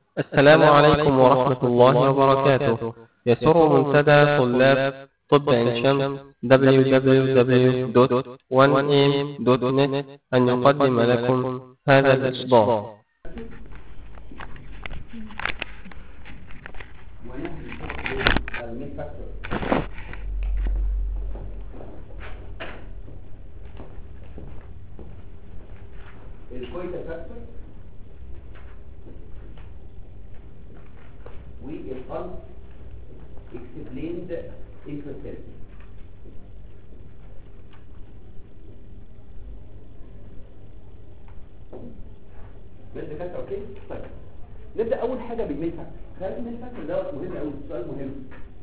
السلام عليكم ورحمة الله وبركاته يسر منتدى طلاب طب عين شمس www.1am.net أن يقدم لكم هذا الإصدار المين فاكتور الكويتا فاكتور والفرد explained infertility بس كده اوكي طيب نبدا اول حاجه بالمين فاكتور خلي المين فاكتور دوت مهم قوي سؤال مهم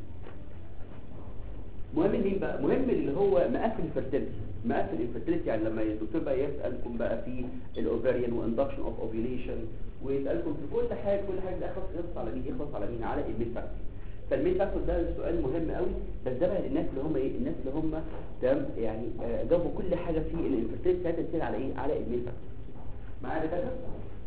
مهم مين بقى مهم اللي هو مقفل الفيرتيلتي مقفل الفيرتيلتي يعني لما الدكتور بقى يسالكم بقى في الاوفريان واندكشن اوف اوفيوليشن ويسالكم في كل حاجه كل حاجه ده يخلص يخلص على مين يخلص على مين على المين فاكتور فالمين فاكتور ده سؤال مهم قوي بس ده بقى للناس اللي هم ايه الناس اللي هم تمام يعني آه، جابوا كل حاجه في الانفيرتيلتي بتاعتها تصير على ايه على المين فاكتور معايا ده كده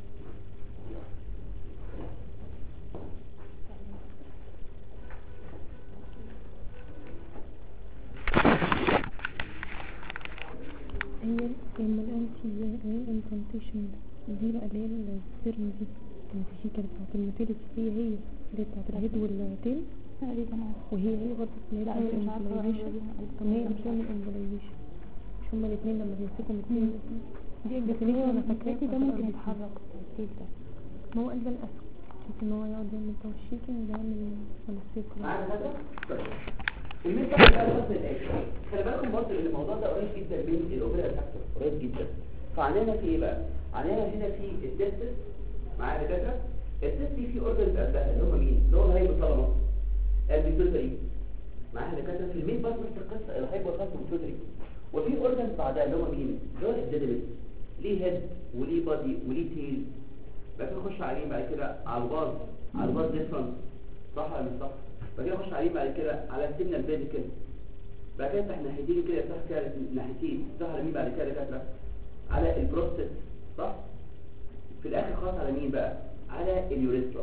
هي لما الانتي انكونتيشن دي بقى اللي هي السيرم دي كانت في كانت بتاعت الموتيلس هي هي اللي بتاعت الهيد والتيل تقريبا وهي هي برضه اللي هي لا بتعمل مش عارفه امبلايزيشن طب هي مش بتعمل امبلايزيشن مش هما الاثنين لما بيمسكوا من دي الديفينيشن انا فاكراكي ده ممكن يتحرك التيل ده ما هو قلب الاسد بحيث ان هو يقعد يعمل توشيكنج يعمل فلسفه معانا هذا طيب الميتا بقى الفصل الاخر خلي بالكم برضه ان الموضوع ده قريب جدا من الاوبرا فاكتور قريب جدا فعندنا في ايه بقى عندنا هنا في التستس معايا دكاتره التست دي في اورجنز قبلها اللي هم مين اللي هو الهايبوثالاموس البيتوتري معايا دكاتره في المين بس نفس القصه الهايبوثالاموس والبيتوتري وفي اورجنز بعدها اللي هم مين اللي هو الديدمس ليه هيد وليه بادي وليه تيل بعد كده نخش عليه بعد كده على الباز على الباز ديفرنس صح ولا مش صح بعد كده نخش عليه بعد كده على السيجنال فيزيكال بعد كده احنا ناحيتين كده يفتح كده ناحيتين تفتح على مين بعد كده دكاتره على البروستات صح في الاخر خالص على مين بقى على اليوريثرا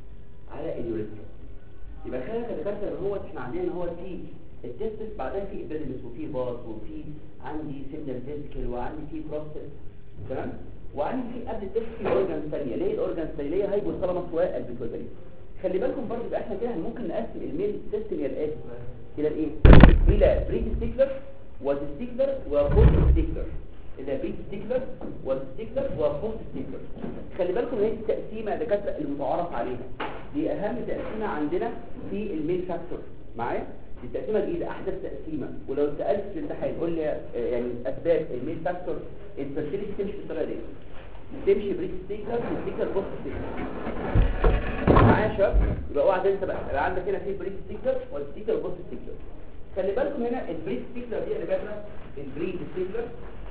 على اليوريثرا يبقى خلي بالك يا دكاتره ان هو احنا عندنا ان هو في التستس بعدين في ابيدمس وفي باص وفي عندي سيجنال فيزيكال وعندي في بروستات تمام وعندي في قبل التست في اورجان ثانيه ليه الاورجان الثانيه ليه هايبوثالاموس والبيتوتري خلي بالكم برضه يبقى احنا كده ممكن نقسم الميل سيستم الى الاتي الى الايه الى بريتستيكلر وتستيكلر وبوستستيكلر الى بريتستيكلر وتستيكلر وبوستستيكلر خلي بالكم هي التقسيمه يا دكاتره المتعارف عليها دي اهم تقسيمه عندنا في الميل فاكتور معايا دي التقسيمه الجديده احدث تقسيمه ولو سالت في الامتحان قول لي آه، يعني اسباب الميل فاكتور الفيرتيليتي تمشي بالطريقه دي تمشي بريتستيكلر وتستيكلر بوستستيكلر معايا يا شباب يبقى اوعى تنسى بقى يبقى عندك هنا في بريك ستيكلر والستيكلر والبوست ستيكلر خلي بالكم هنا البريك ستيكلر دي اللي بقى البريك ستيكلر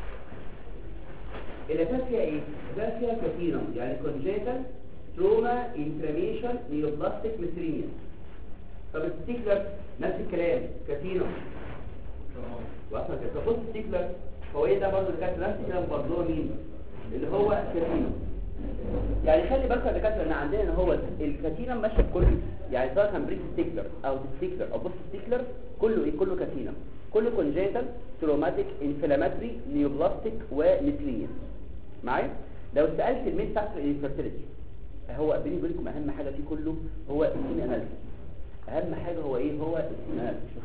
اللي كان فيها ايه؟ كان فيها كاتينوم يعني كونجيتال تروما انفلاميشن نيوبلاستيك ميثرينيا طب الستيكلر نفس الكلام كاتينوم واصلا كده البوست ستيكلر هو ايه ده برضه اللي كانت نفس الكلام برضه مين؟ اللي هو كاتينوم يعني خلي بالك يا دكاتره ان عندنا ان هو الكاتينم ماشيه بكله يعني سواء كان بريك ستيكلر او ستيكلر او بوست ستيكلر كله ايه كله كاتينم كله كونجيتال تروماتيك انفلاماتري نيوبلاستيك وميثلينيا معايا لو سالت المين فاكتور الانفيرتيليتي هو بيني وبينكم اهم حاجه فيه كله هو السين اناليسيس اهم حاجه هو ايه هو السين اناليسيس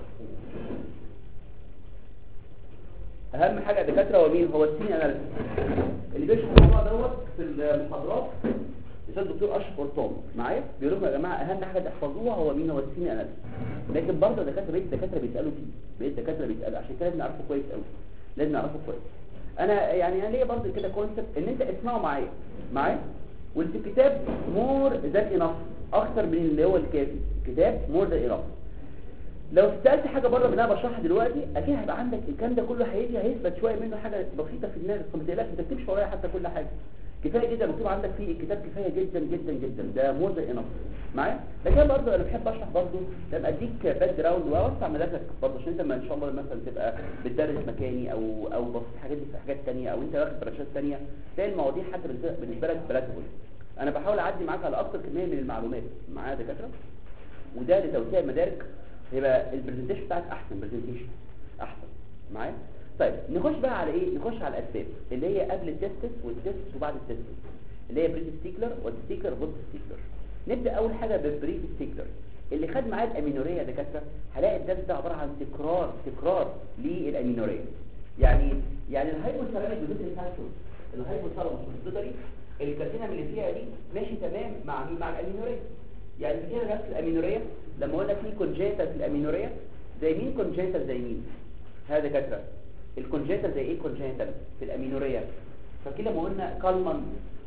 اهم حاجه يا دكاتره هو مين هو السين اناليسيس اللي بيشرح الموضوع دوت في المحاضرات الاستاذ الدكتور اشرف قرطان معايا بيقول لكم يا جماعه اهم حاجه تحفظوها هو مين هو السين اناليسيس لكن برضه دكاتره بقيت دكاتره بيسالوا فيه بقيت دكاتره بيسالوا عشان كده لازم نعرفه كويس قوي لازم نعرفه كويس انا يعني انا ليا برضه كده كونسبت ان انت اسمعوا معايا معايا واللي في الكتاب مور ذان انف اكتر من اللي هو الكافي كتاب مور ذان انف لو سالت حاجه بره من اللي انا بشرحها دلوقتي اكيد هيبقى عندك الكلام ده كله هيجي هيثبت شويه منه حاجه بسيطه في دماغك فما تقلقش ما تكتبش ورايا حتى كل حاجه كفايه جدا مكتوب عندك فيه الكتاب كفايه جدا جدا جدا ده مور ذان انف معايا لكن برضه انا بحب اشرح برضه لما اديك باك جراوند واوسع مداركك برضه عشان انت ما ان شاء الله مثلا تبقى بتدرس مكاني او او بص حاجات دي في حاجات ثانيه او انت واخد براشات ثانيه تلاقي المواضيع حتى بالنسبه لك بلاتبل انا بحاول اعدي معاك على اكتر كميه من المعلومات معايا يا دكاتره وده لتوسيع المدارك يبقى البرزنتيشن بتاعك احسن برزنتيشن احسن معايا طيب نخش بقى على ايه نخش على الاسباب اللي هي قبل التستس والتستس وبعد التستس اللي هي بريت ستيكلر والستيكلر بوست ستيكلر نبدا اول حاجه بالبريت ستيكلر اللي خد معاه الامينوريه يا دكاتره هلاقي الدرس ده عباره عن تكرار تكرار للامينوريه يعني يعني الهايبوثالاميك بيوتري فاكتور الهايبوثالاموس والبيتوتري الكاتينم اللي فيها دي ماشي تمام مع مين مع الامينوريه يعني في كده نفس الامينوريه لما قلنا في كونجنتال في الامينوريه زي مين كونجنتال زي مين هذا دكاتره الكونجنتال زي ايه كونجنتال في الامينوريه فكده لما قلنا كالمان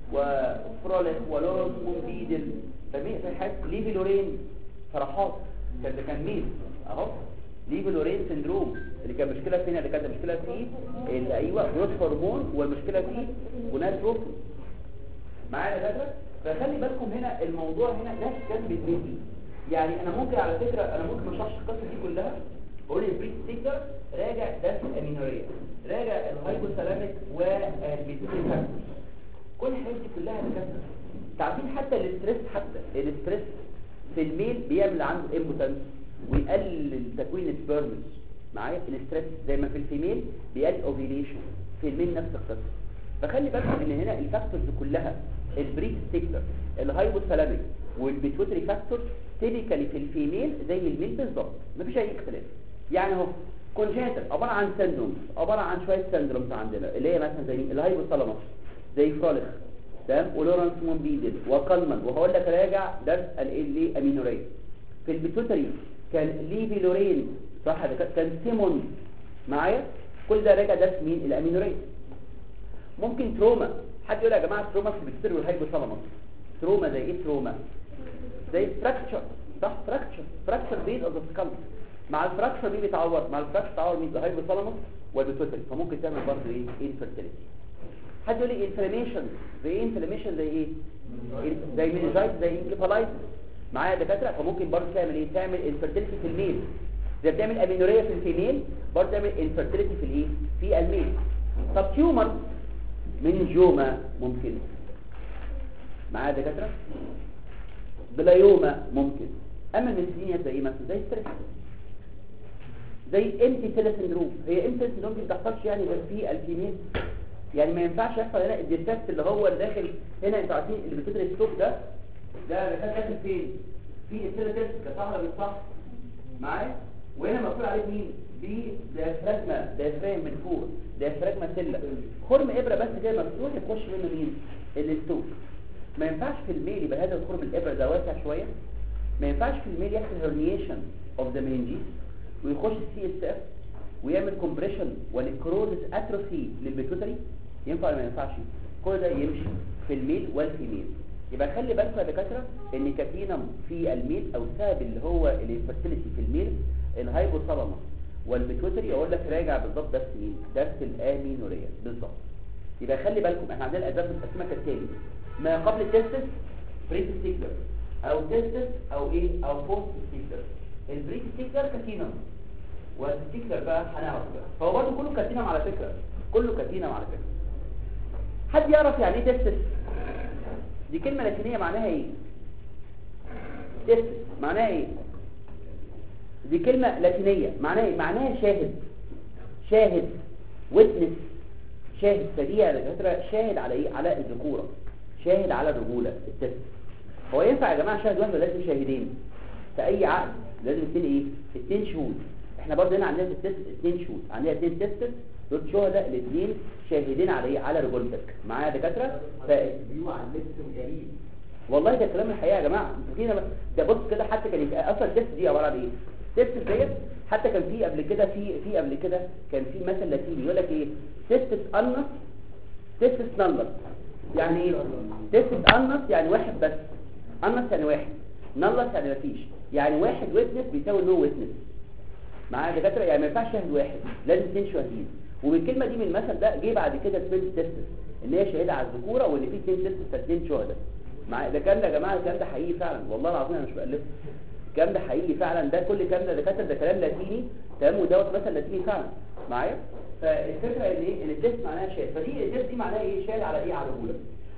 وفروليك ولورنس مونبيدل فمين في حاجه ليفيلورين فرحات كان ده كان مين اهو ليفيلورين سندروم اللي كان مشكله فين اللي كانت مشكله فيه اللي ايوه جروث هرمون والمشكله فيه وناتروفين معايا يا دكاتره فخلي بالكم هنا الموضوع هنا نفس كان بالميدي يعني انا ممكن على فكره انا ممكن ما اشرحش القصه دي كلها بقول البريت ستيكر راجع درس الامينوريه راجع الهايبوثالاميك والبيتوتري فاكتورز كل الحاجات دي كلها دكاتره تعرفين حتى الاستريس حتى الاستريس في الميل بيعمل عنده امبوتنس ويقلل تكوين السبرمز معايا الاستريس زي ما في الفيميل بيقلل اوفيليشن في الميل نفس القصه فخلي بالكم ان هنا الفاكتورز كلها البريت ستيكلر الهايبوثالاميك والبيتوتري فاكتورز تيبيكالي في الفيميل زي الميل بالظبط مفيش اي اختلاف يعني اهو كونجنتال عباره عن سندرومز عباره عن شويه سندرومز عندنا اللي هي مثلا زي الهايبوثالاموس زي فروليخ تمام ولورنس مونبيدل وكالمان وهقول لك راجع درس الايه امينوريه في البيتوتري كان ليفيلورين صح ده كان سيمون معايا كل ده راجع درس مين الامينوريه ممكن تروما حد يقول يا جماعه تروما في البيتوتري والهايبوثالاموس تروما زي ايه تروما زي فراكتشر صح فراكتشر فراكتشر بيز اوف ذا سكال مع الفراكشر مين بيتعور مع الفراكشر بيتعور مين الهايبوثالاموس والبيتوتري فممكن تعمل برضه ايه انفيرتيليتي حد يقول لي انفلاميشن زي ايه انفلاميشن زي ايه زي مينيجايت زي انكفالايت معايا دكاتره فممكن برضه تعمل ايه تعمل انفيرتيليتي في الميل زي بتعمل امينوريه في الفيميل برضه تعمل انفيرتيليتي في الايه في الميل طب تيومر من جوما ممكن معايا دكاتره بلايوما ممكن اما الميسينيا زي ايه مثلا زي ستريس زي امتي سيل سندروم هي امتي سندروم دي ما بتحصلش يعني غير في الفيميل يعني ما ينفعش يحصل هنا الديفكت اللي هو اللي داخل هنا انتوا عارفين اللي بتدرس السوق ده ده اللي كان داخل فين في السيلتس كصحراء بالصح معايا وهنا مكتوب عليه مين دي ديافراجما ديافرام من فوق ديافراجما سيلا خرم ابره بس كده مفتوح يخش منه مين الاستوك ما ينفعش في الميل يبقى هذا الخرم الابره ده واسع شويه ما ينفعش في الميل يحصل هرنيشن اوف ذا مننجيز ويخش السي اس اف ويعمل كومبريشن ونكروزس اتروفي للبيتوتري ينفع ولا ما ينفعش كل ده يمشي في الميل والفيميل يبقى خلي بالكم يا دكاتره ان كاتينم في الميل او السبب اللي هو الانفيرتيليتي في الميل الهايبوثالاموس والبيتوتري اقول لك راجع بالظبط درس مين درس الامينوريه بالظبط يبقى خلي بالكم احنا عندنا الاسباب متقسمه كالتالي ما قبل التستس بريت ستيكلر او تستس او ايه او بوست ستيكلر البريت ستيكلر كاتينم والستيكلر بقى هنعرف بقى فهو برضه كله كاتينم على فكره كله كاتينم على فكره حد يعرف يعني ايه تستس دي كلمه لاتينيه معناها ايه تستس معناها ايه دي كلمه لاتينيه معناها ايه معناها شاهد شاهد ويتنس شاهد سريع يا دكاتره شاهد على ايه على الذكوره شاهد على الرجوله التست هو ينفع يا جماعه شاهد واحد ولا لازم شاهدين في اي عقد لازم اتنين ايه اتنين شهود احنا برضه هنا عندنا في التست اتنين شهود عندنا اتنين تستس دول شهداء الاثنين شاهدين على ايه على رجولتك معايا يا دكاتره ف... غريب والله ده كلام الحقيقه يا جماعه فينا ده بص كده حتى كان يبقى اصلا التست دي عباره عن ايه تست ديت حتى كان في قبل كده في في قبل كده كان في مثل لاتيني يقول لك ايه تستس انس تستس نلس يعني ايه تستس انس يعني واحد بس انس يعني واحد نلس يعني مفيش يعني واحد ويتنس بيساوي نو ويتنس معايا دكاتره يعني ما ينفعش شاهد واحد لازم اثنين شاهدين وبالكلمه دي من المثل ده جه بعد كده سبيل تستس ان هي شهاده على الذكوره وان في اثنين تستس فاثنين شهداء مع ده كلام ده يا جماعه الكلام ده حقيقي فعلا والله العظيم انا مش بألف الكلام ده حقيقي فعلا ده كل الكلام ده دكاتره ده كلام لاتيني تمام ودوت مثل لاتيني فعلا معايا فالفكره ان ايه ان التست معناها شاهد فدي التست دي معناها ايه شاهد على ايه على الرجوله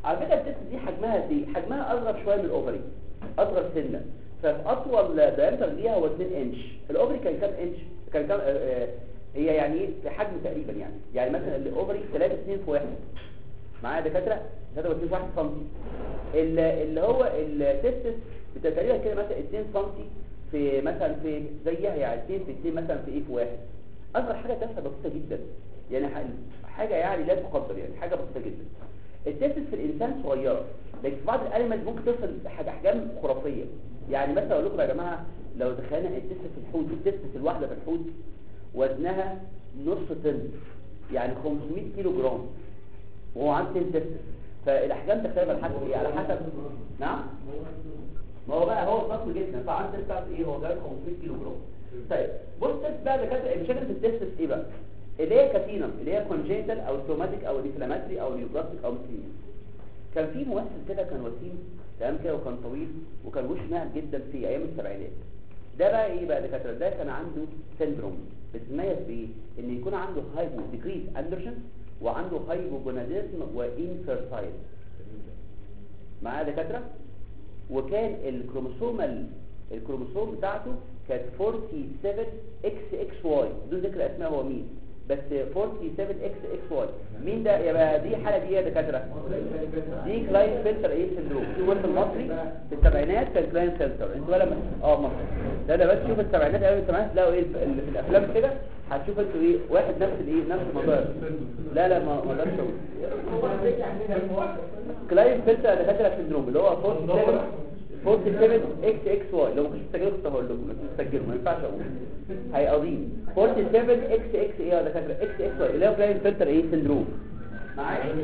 على فكره التست دي حجمها قد ايه حجمها اصغر شويه من الاوفري اصغر سنه ففي اطول دايمتر ليها هو 2 انش الاوفري كان كام انش كان كام آه، آه، هي يعني ايه في حجم تقريبا يعني يعني مثلا الاوفري 3 2 في 1 معايا دكاتره 3 2 في 1 سم ال- اللي هو التستس بتبقى تقريبا كده مثلا 2 سم في مثلا في زيها يعني 2 في 2 مثلا في ايه في 1 اصغر حاجه تافهه بسيطه جدا يعني ح- حاجه يعني لا تقدر يعني حاجه بسيطه جدا التستس في الانسان صغيره لكن في بعض الانيمالز ممكن توصل حاجه احجام خرافيه يعني مثلا اقول لكم يا جماعه لو دخلنا التستس في الحوت التستس الواحده في الحوت وزنها نص طن يعني 500 كيلو جرام وهو عنده 2 تستس فالاحجام تختلف على حسب ايه على حسب نعم ما هو بقى هو ضخم جدا فعنده بتاعت ايه هو جايب 500 كيلو جرام طيب بص التست بقى دكاتره المشاكل في التستس ايه بقى اللي هي كاتينم اللي هي كونجنتال او سوماتيك او انفلاماتري او نيوبلاستيك او مسلمين كان في ممثل كده كان وسيم تمام كده وكان طويل وكان وشه ناعم جدا في ايام السبعينات ده بقى ايه بقى دكاتره ده كان عنده سيندروم بتتميز بايه ان يكون عنده هايبو ديكريز اندرشن وعنده هايبوجوناديزم وانفيرتايل معايا دكاتره وكان الكروموسومال الكروموسوم بتاعته كانت 47 اكس اكس واي بدون ذكر اسماء هو مين بس 47 اكس اكس واي مين ده يبقى دي حاله دي ايه يا دكاتره دي كلاين فلتر ايه سندروم في وقت المصري في السبعينات كان كلاين فلتر انتوا ولا اه مصر ده ده بس شوف السبعينات قبل السبعينات تلاقوا ايه في, ال- في الافلام كده هتشوف انتوا ايه واحد نفس الايه نفس الموضوع ده. لا لا ما ما اقدرش اقول كلاين فلتر يا دكاتره سندروم اللي هو 47 47 اكس اكس واي لو ما كنتش تسجلوا كنت هقول لكم لكن تسجلوا ما ينفعش اقول هيقضيني 47 اكس اكس ايه يا دكاتره اكس اكس واي اللي هو كلاين فلتر ايه سندروم معايا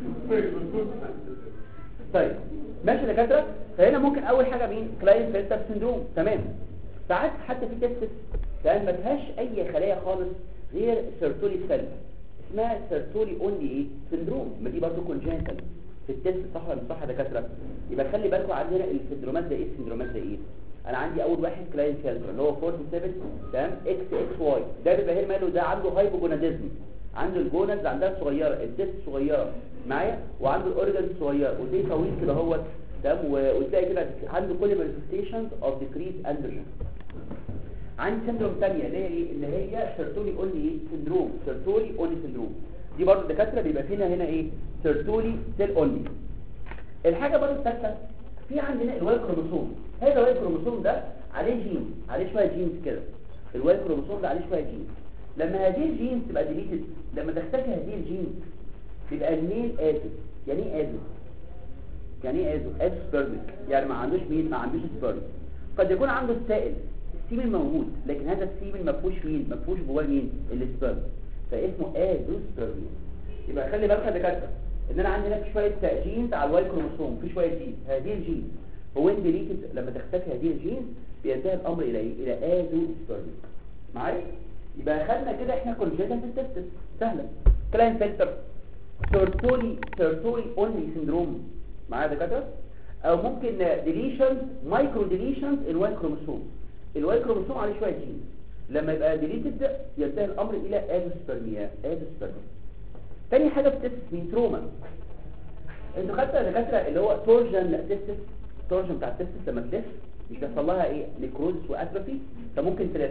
طيب ماشي يا دكاتره فهنا ممكن اول حاجه مين كلاين فلتر سندروم تمام ساعات حتى في تيست كان ما فيهاش اي خلايا خالص غير سيرتولي سيل اسمها سيرتولي اونلي ايه سندروم ما دي برضه كونجنتال في التست صح ولا مش صح يا دكاتره يبقى خلي بالكم عندنا السندرومات ده ايه السندرومات ده ايه انا عندي اول واحد كلاين فلتر اللي هو 47 تمام اكس اكس واي ده بيبقى هنا ماله ده عنده هايبوجوناديزم عنده الجونز عندها صغيره التست صغيره معايا وعنده الاورجنز صغيره ودي طويل كده هو تمام و- وتلاقي كده عنده كل مانيفستيشنز اوف ديكريز اندروجين عندي سندروم ثانيه اللي هي ايه اللي هي سيرتولي اونلي ايه سندروم سيرتولي اونلي سندروم دي برضه الدكاتره بيبقى فينا هنا ايه سيرتولي سيل اونلي الحاجه برضه الثالثه في عندنا الواي كروموسوم هذا الواي كروموسوم ده عليه جين عليه شويه جينز كده الواي كروموسوم ده عليه شويه جينز لما هذه الجينز تبقى ديليتد لما تختفي هذه الجينز بيبقى الميل ازل يعني ايه ازل يعني ايه ازل ازل سبيرمك يعني ما عندوش مين ما عندوش سبيرم قد يكون عنده السائل السيمن موجود لكن هذا السيمن ما فيهوش مين ما فيهوش جواه مين السبيرم فاسمه ازل سبيرم يبقى خلي بالك يا دكاتره ان انا عندي هناك شويه جينز على الواي كروموسوم في شويه جينز هذه الجينز هو ان ديليتد لما تختفي هذه الجينز بينتهي الامر الى ايه الى ازو سبيرم معايا يبقى خدنا كده احنا كونجنتال تستس سهله كلاين فلتر سيرتولي سيرتولي اونلي سيندروم معايا يا دكاتره او ممكن ديليشن مايكرو ديليشنز الواي كروموسوم الواي كروموسوم عليه شويه جينز لما يبقى ديليتد ينتهي الامر الى ازوسبرميا ازوسبرميا تاني حاجه في التست مين تروما انتوا خدتوا يا دكاتره اللي هو تورجن تستس تورجن بتاع التستس لما تلف مش بيحصل لها ايه نيكروزس واتروفي فممكن تلف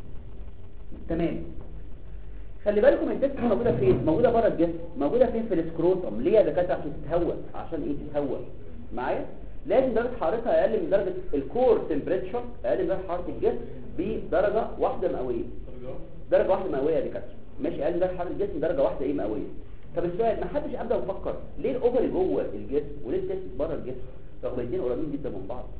تمام خلي بالكم التست موجوده فين موجوده بره الجسم موجوده فين في السكروتم ليه يا دكاتره عشان تتهوى عشان ايه تتهوى معايا لازم درجه حرارتها اقل من درجه الكور تمبريتشر اقل من درجه حراره الجسم بدرجه واحده مئويه درجه واحده مئويه يا دكاتره ماشي اقل من درجه حراره الجسم درجه واحده ايه مئويه طب السؤال ما حدش ابدا يفكر ليه الاوفري جوه الجسم وليه التست بره الجسم رغم الاثنين قريبين جدا من بعض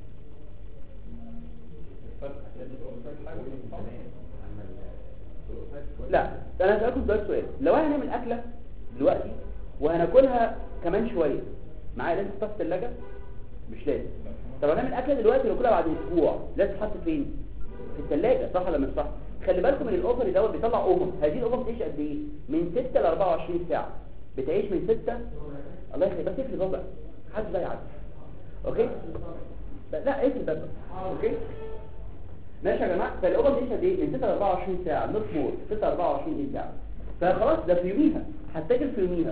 لا انا هسألكم دلوقتي سؤال لو احنا هنعمل اكله دلوقتي وهناكلها كمان شويه معايا لازم تحط في الثلاجه مش لازم طب هنعمل اكله دلوقتي وناكلها بعد اسبوع لازم تحط فين في الثلاجه صح ولا مش صح خلي بالكم من الاوفر دوت بيطلع اوفر هذه الاوفر بتعيش قد ايه من 6 ل 24 ساعه بتعيش من 6 الله يخليك بس اقفل الباب بقى حد بقى يعدي اوكي لا اقفل الباب بقى. اوكي ماشي يا جماعه فالاوفر بتعيش قد ايه من 6 ل 24 ساعه نوت مور 6 ل 24 ساعه فخلاص ده في يوميها هتاكل في يوميها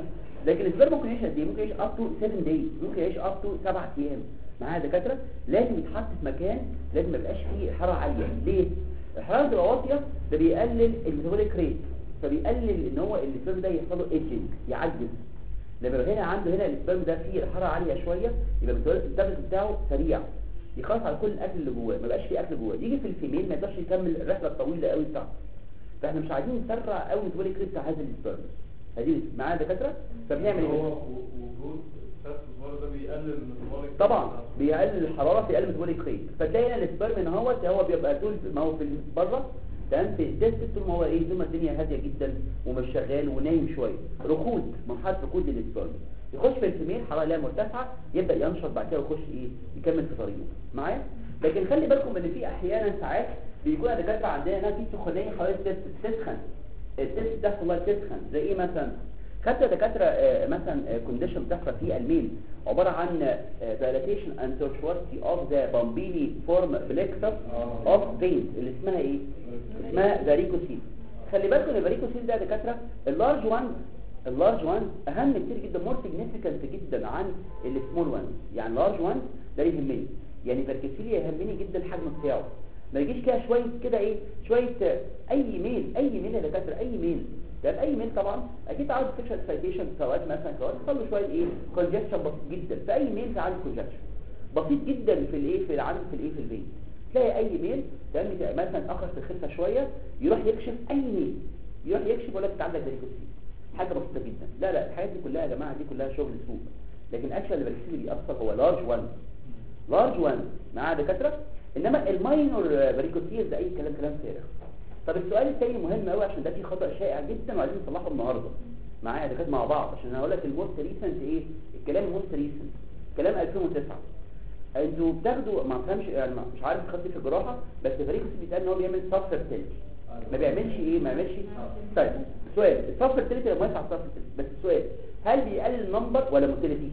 لكن السبرم ممكن يعيش قد ايه ممكن يعيش اب تو 7 دايز ممكن يعيش اب تو 7 ايام معايا يا دكاتره لازم يتحط في مكان لازم ما يبقاش فيه حراره عاليه ليه الحراره تبقى واطيه ده بيقلل الميتابوليك ريت فبيقلل ان هو السبرم ده يحصل له ايجنج يعجز لما يبقى هنا عنده هنا السبرم ده فيه الحراره عاليه شويه يبقى الدبل بتاعه سريع يخلص على كل الاكل اللي جواه ما بقاش فيه اكل جواه يجي في الفيميل ما يقدرش يكمل الرحله الطويله قوي بتاعته فاحنا مش عايزين نسرع قوي الميتابوليك ريت بتاع هذا السبرم هدي معايا دكاتره فبنعمل هو ايه وجود تست ده بيقلل الميتابوليك طبعا بيقلل الحراره بيقلل الميتابوليك ريت فتلاقي هنا السبرم ان هو هو بيبقى طول ما هو في بره تمام في التست طول ما هو ايه طول ما الدنيا هاديه جدا ومش شغال ونايم شويه ركود مرحله ركود للسبرم يخش في الفيميل حراره لا مرتفعه يبدا ينشط بعد كده ويخش ايه يكمل في طريقه معايا لكن خلي بالكم ان في احيانا ساعات بيكون الدكاتره عندنا هنا في سخونيه حوالين التست تسخن التست بتحصل لها تسخن زي ايه مثلا خدت يا دكاتره آه، مثلا كونديشن بتحصل في الميل عباره عن dilatation and tortuosity of the bambini form plexus of veins اللي اسمها ايه اسمها varicocele خلي بالكم ان الvaricocele ده يا دكاتره اللارج وان اللارج وان اهم كتير جدا مور سيجنيفيكانت جدا عن السمول وان يعني اللارج وان ده يهمني يعني varicocele يهمني جدا الحجم بتاعه ما يجيش كده شويه كده ايه شويه آه، اي ميل اي ميل يا دكاتره اي ميل ده اي ميل طبعا اكيد عاوز سكشن سايتيشن سواء مثلا سواء تحصل له شويه ايه كونجكشن بسيط جدا في اي ميل في عندك كونجكشن بسيط جدا في الايه في العدد في الايه في البيت تلاقي اي ميل تمام مثلا اخر في الخلفه شويه يروح يكشف اي ميل يروح يكشف يقول لك انت عندك فاريكوسيل حاجه بسيطه جدا لا لا الحاجات دي كلها يا جماعه دي كلها شغل سوق لكن اكشن اللي اللي بيأثر هو لارج وان لارج وان مع دكاتره انما الماينور فاريكوسيل ده اي كلام كلام فارغ طب السؤال الثاني مهم قوي عشان ده فيه خطأ شائع جدا وعايزين نصلحه النهارده معايا دكاتره مع بعض عشان انا هقول لك الموست ريسنت ايه الكلام الموست ريسنت كلام 2009 انتوا بتاخدوا ما فهمش يعني ما- مش عارف خدت في الجراحه بس فريكوس بيتقال ان هو بيعمل سب فيرتيلتي ما بيعملش ايه ما بيعملش طيب سؤال السب فيرتيلتي لما يسعى السب فيرتيلتي بس السؤال هل بيقلل النمبر ولا موتيليتي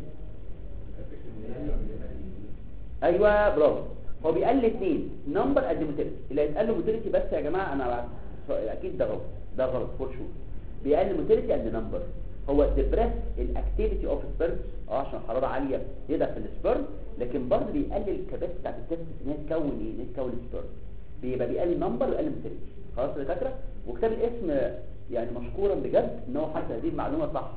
ايوه برافو هو بيقلل اثنين نمبر قد موتيليتي اللي هيتقال له موتيليتي بس يا جماعه انا بعد اكيد ده غلط ده غلط فور شور بيقلل موتيليتي قد نمبر هو ديبريس الاكتيفيتي اوف سبيرم اه عشان الحراره عاليه يقدر في السبيرم لكن برضه بيقلل الكباسيتي بتاعت التست ان هي تكون ايه ان هي تكون سبيرم بيبقى بيقلل نمبر ويقلل موتيليتي خلاص يا دكاتره وكتاب الاسم يعني مشكورا بجد ان هو حتى هذه المعلومه صح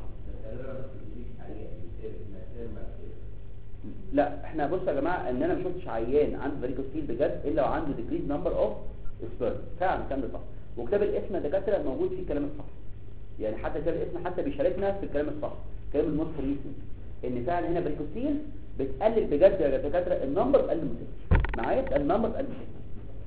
لا احنا بص يا جماعه ان انا ما شفتش عيان عنده فاريكوسيل بجد الا وعنده ديكريز نمبر اوف سبيرم فعلا الكلام ده صح وكتاب الاسم دكاتره موجود فيه الكلام الصح يعني حتى كتاب الاسم حتى بيشاركنا في الكلام الصح كلام الموست ريسنت ان فعلا هنا فاريكوسيل بتقلل بجد يا دكاتره النمبر بتقلل الموتيليتي معايا بتقلل النمبر بتقلل الموتيليتي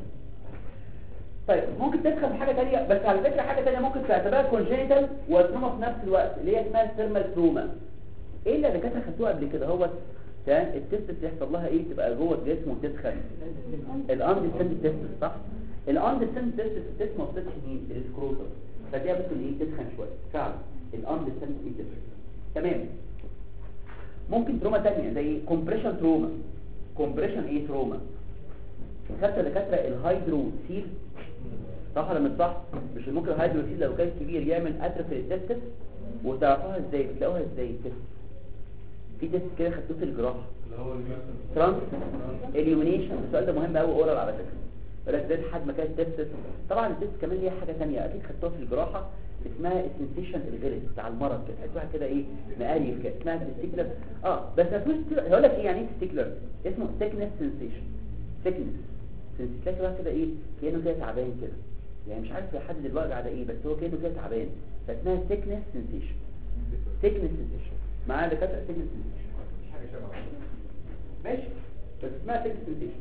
طيب ممكن تدخل حاجه ثانيه بس على فكره حاجه ثانيه ممكن تعتبرها كونجينيتال وتروما في نفس الوقت اللي هي اسمها الثيرمال تروما ايه اللي الدكاتره خدتوها قبل كده هو كان التست بيحصل لها ايه تبقى جوه الجسم وتدخل الاند سند تيست صح الاند سند تيست في الجسم ما بتدخلش مين السكروتر فدي ممكن ايه تدخن شويه فعلا الاند سند تيست تمام ممكن تروما ثانيه زي كومبريشن تروما كومبريشن ايه تروما خدت دكاتره الهيدرو سيل صح ولا مش صح مش ممكن الهيدرو سيل لو كان كبير يعمل اتروفي للتستس وتعرفوها ازاي بتلاقوها ازاي التست في تست كده خدتوه في الجراحه اللي هو الميوسن ترانس اليومينيشن السؤال ده مهم قوي اورال على فكره بلاش ده لحد ما كان التست طبعا التست كمان ليها حاجه ثانيه اكيد خدتوها في الجراحه اسمها السنسيشن الغلس بتاع المرض كده تحسوها كده ايه مقاريف كده اسمها تستيكلر اه بس هتقول هقول لك ايه يعني ايه تستيكلر اسمه سيكنس سنسيشن سيكنس سنسيشن كده ايه كانه كده تعبان كده يعني مش عارف يحدد الوجع على ايه بس هو كانه كده تعبان فاسمها سيكنس سنسيشن سيكنس سنسيشن معايا دكاتره سيكنس سنسيشن مش حاجه شبه ماشي بس اسمها سيكنس سنسيشن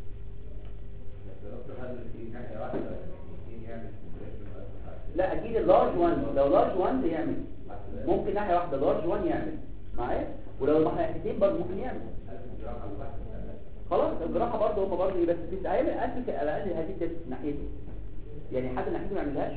بس دكتور هل في ناحيه واحده ممكن يعمل compression لا اكيد اللارج وان لو لارج وان يعمل ممكن ناحيه واحده لارج وان يعمل معايا ولو ناحيتين برضه ممكن يعمل خلاص الجراحه برضه هم برضه بس بس هيعمل ألف على الاقل هذه التست ناحيته يعني حد ناحيته ما يعملهاش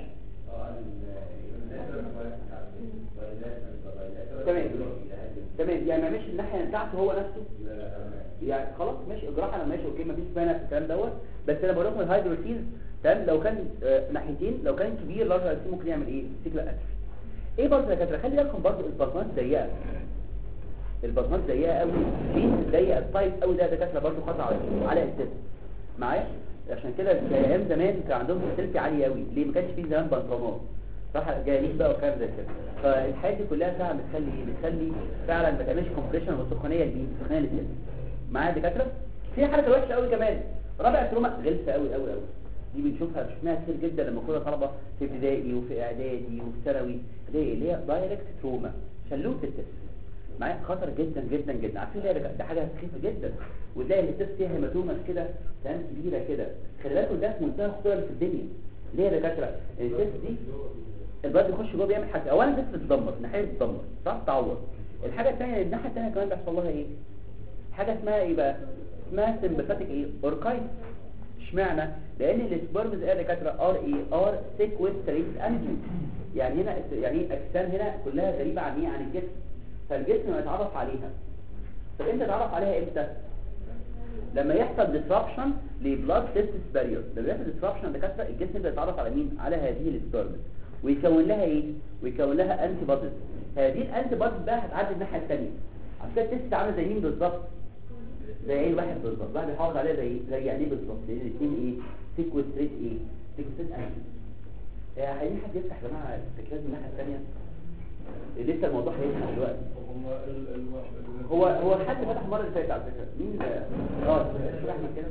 تمام تمام يعني ما يعملش الناحيه بتاعته هو نفسه يعني خلاص ماشي الجراحه انا ماشي اوكي مفيش مانع في الكلام دوت بس انا بقول لكم الهايدروسيل تمام لو كان آه، ناحيتين لو كان كبير لارج هايدروسيل ممكن يعمل ايه ستيكلر اتروفي ايه برضه يا دكاتره خلي بالكم برضه البطنات ضيقه البطنات ضيقه قوي ليه ضيقه الطيب قوي ده يا دكاتره برضه خطر على على الست معايا عشان كده في ايام زمان كان عندهم سيلفي عالي قوي ليه ما كانش فيه زمان بنطلونات صح جايين بقى وكلام زي كده فالحاجات دي كلها فعلا بتخلي ايه بتخلي فعلا ما تعملش كومبريشن والسخونيه دي السخونيه اللي بتنزل معايا يا دكاتره في حركه وحشه قوي كمان رابع تروما غلسه قوي قوي قوي دي بنشوفها شفناها كتير جدا لما كنا طلبه في ابتدائي وفي اعدادي وفي ثانوي ليه اللي هي دايركت تروما شلوت التست معايا خطر جدا جدا جدا عارفين ليه ده ده حاجه سخيفه جدا وتلاقي التست فيها هيماتومه كده تمام كبيره كده خلي بالكم ده في منتهى الخطوره اللي في الدنيا ليه يا دكاتره التست دي البلد يخش جوه بيعمل حاجه اولا التست بتدمر الناحيه بتدمر صح تعور الحاجه الثانيه الناحيه الثانيه كمان بيحصل لها ايه حاجه اسمها ايه بقى اسمها سمباثيك ايه اوركايت اشمعنى لان السبرمز ايه يا دكاتره ار اي ار سيكوستريت انجين يعني هنا يعني ايه اجسام هنا كلها غريبه عن ايه عن الجسم فالجسم يتعرف عليها طب انت تعرف عليها امتى لما يحصل disruption لبلاد سيستس بارير لما يحصل disruption دكاتره الجسم بيتعرف على مين على هذه السبرمز ويكون لها ايه ويكون لها انتي بوديز هذه الانتي بوديز بقى هتعدي الناحيه الثانيه عشان كده التست عامل زي مين بالظبط زي ايه واحد بالظبط واحد بيحافظ عليها زي زي يعني بالظبط لان الاثنين ايه سيكوستريت ايه سيكوستريت انتي عايزين حد يفتح يا جماعه التكلات من الناحيه الثانيه لسه الموضوع هيفتح دلوقتي هم ال ال هو هو حد فتح المره اللي فاتت على فكره مين اه شوف احمد كده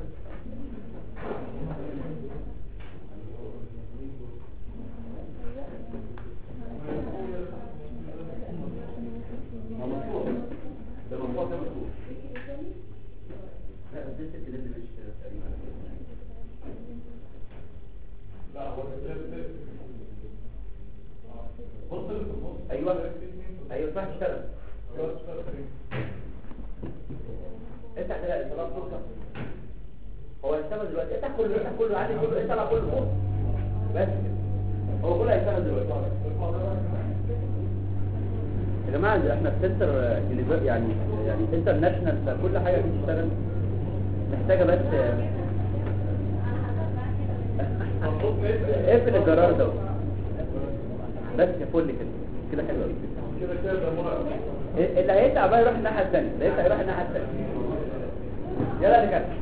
هو مفتوح. ده مفتوح ده مفتوح. لا بس لسه الكلام ده مش تقريبا لا هو ده ده بص اللي في النص ايوه ايوه اسمها تشتغل افتح كده الانطلاق فرصه هو هيشتغل دلوقتي افتح كله افتح كله عادي كله افتح كله فوق بس كده. هو كله هيشتغل دلوقتي يا جماعه ده احنا في سنتر آه، تليفي- يعني يعني سنتر ناشونال فكل حاجه بتشتغل محتاجه بس آه، اقفل الجرار ده بس يا فل كده كده حلو قوي كده كده ده مرعب اللي هيتعب بقى يروح الناحيه الثانيه اللي هيتعب يروح الناحيه الثانيه يلا يا كابتن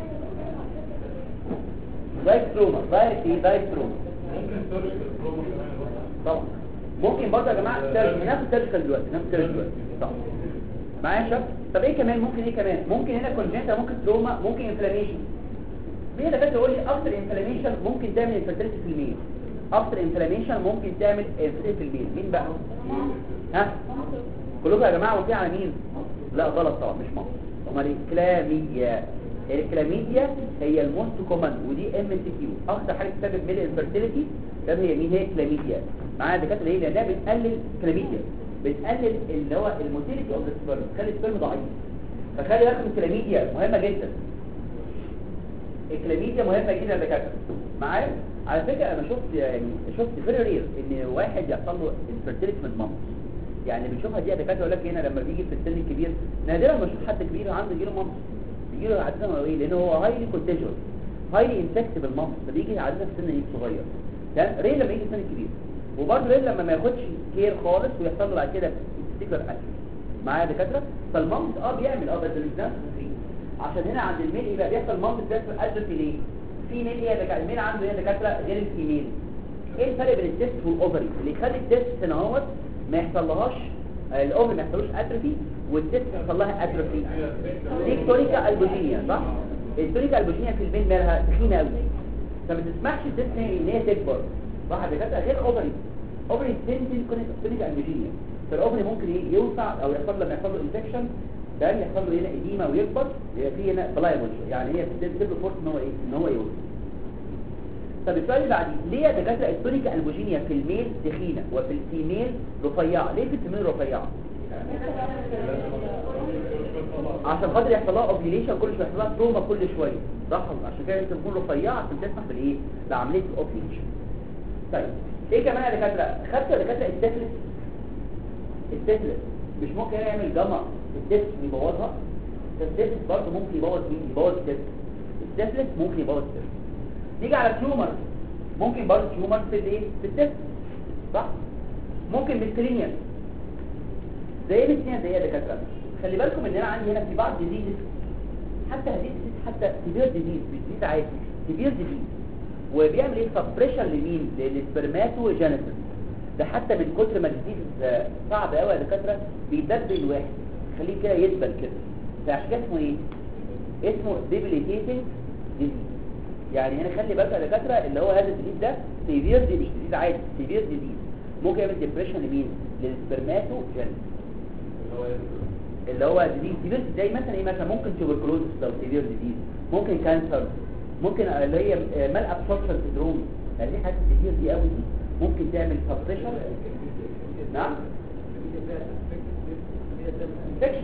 دايك تروما دايك ايه دايك تروما ممكن سيرش البرومو كمان طبعا ممكن برضه يا جماعه سيرش ناخد سيرجيكال دلوقتي ناخد سيرجيكال دلوقتي طبعا معايا يا شباب طب ايه كمان ممكن ايه كمان ممكن هنا كونجنتا ممكن تروما ممكن انفلاميشن في دكاتره يقول لي اكتر انفلاميشن ممكن تعمل انفيرتيليتي في الميل اكتر انفلاميشن ممكن تعمل انفيرتيليتي في الميل مين بقى ها كلكم يا جماعه وفي على مين لا غلط طبعا مش مصر امال ايه كلاميديا الكلاميديا هي الموست كومن ودي ام سي كيو اكتر حاجه بتسبب ميل انفيرتيليتي ده هي مين هي كلاميديا معايا دكاتره ليه لانها بتقلل كلاميديا بتقلل اللي هو الموتيليتي اوف ذا سبرم تخلي السبرم ضعيف فخلي بالكم الكلاميديا مهمه جدا الكلاميديا مهمه جدا يا دكاتره معايا على فكره انا شفت يعني شفت فيري رير ان واحد يحصل له انفيرتيليتي من مامته يعني بنشوفها دي يا دكاتره يقول لك هنا لما بيجي في السن الكبير نادرا ما اشوف حد كبير عنده يجي له مامته بيجي له عاده منويه لان هو هايلي كونتيجوس هايلي انفكتيف المامته فبيجي عاده في سن ايه صغير تمام رير لما يجي في سن كبير وبرضه رير لما ما ياخدش كير خالص ويحصل له بعد كده ستيكر اكل معايا يا دكاتره فالمامت اه بيعمل اه بس مش نفس الفري عشان هنا عند الميل يبقى بيحصل مامت بيحصل ادرسي ليه في ميل هي دكاتره الميل عنده هنا دكاتره غير الفيميل ايه الفرق بين التست والاوفري اللي يخلي التست هنا اهوت ما يحصلهاش آه، الاوفري ما يحصلوش اتروفي والتست يحصل لها اتروفي دي تونيكا البوجينيا صح التونيكا البوجينيا في الميل مالها تخينه قوي فما تسمحش التست ان هي تكبر صح يا دكاتره غير اوفري اوفري تنزل تونيكا البوجينيا فالاوفري ممكن ايه يوسع او يحصل لما يحصل له انفكشن ده يحصل له هنا اديمه ويكبر يبقى في هنا بلايبل يعني هي بتدي له فرصه ان هو ايه ان هو يوسع طب السؤال اللي بعديه ليه يا دكاتره التونيكا البوجينيا في الميل تخينه وفي الفيميل رفيعه ليه في الفيميل رفيعه عشان خاطر يحصل لها اوفيليشن كل شويه يحصل لها تروما كل شويه صح عشان كده انت تكون رفيعه عشان تسمح بالايه بعمليه الاوفيليشن طيب ايه كمان يا دكاتره خدت يا دكاتره السيفلس السيفلس مش ممكن يعمل جمع الديسك يبوظها الديسك برضه ممكن يبوظ مين يبوظ الديسك السيفلس ممكن يبوظ الديسك نيجي على تيومر ممكن برضه تيومر في الايه في الديسك صح ممكن ميسترينيال زي ايه ميسترينيال زي ايه يا دكاتره خلي بالكم ان انا عندي هنا في بعض ديزيز حتى هذه الديزيز حتى سيفير ديزيز مش ديزيز عادي سيفير ديزيز وبيعمل ايه سبريشن لمين للسبرماتوجينيسيس ده حتى من كتر ما الديزيز آه، صعب قوي يا دكاتره بيدبل الواحد خليه كده يدبل كده فعشان كده اسمه ايه اسمه debilitating disease يعني هنا خلي بالك يا دكاتره اللي هو هذا الديزيز ده سيفير دي مش ديزيز عادي سيفير ديزيز ممكن يعمل ديبريشن لمين للسبرماتوجينيسيس اللي هو يدخل. اللي هو ديزيز سيفير زي مثلا ايه مثلا ممكن تيوبركلوزس لو سيفير ديزيز ممكن كانسر ممكن اللي هي مال ابسوربشن سيندروم يعني دي حاجات كتير دي قوي دي ممكن تعمل سبريشن نعم انفكشن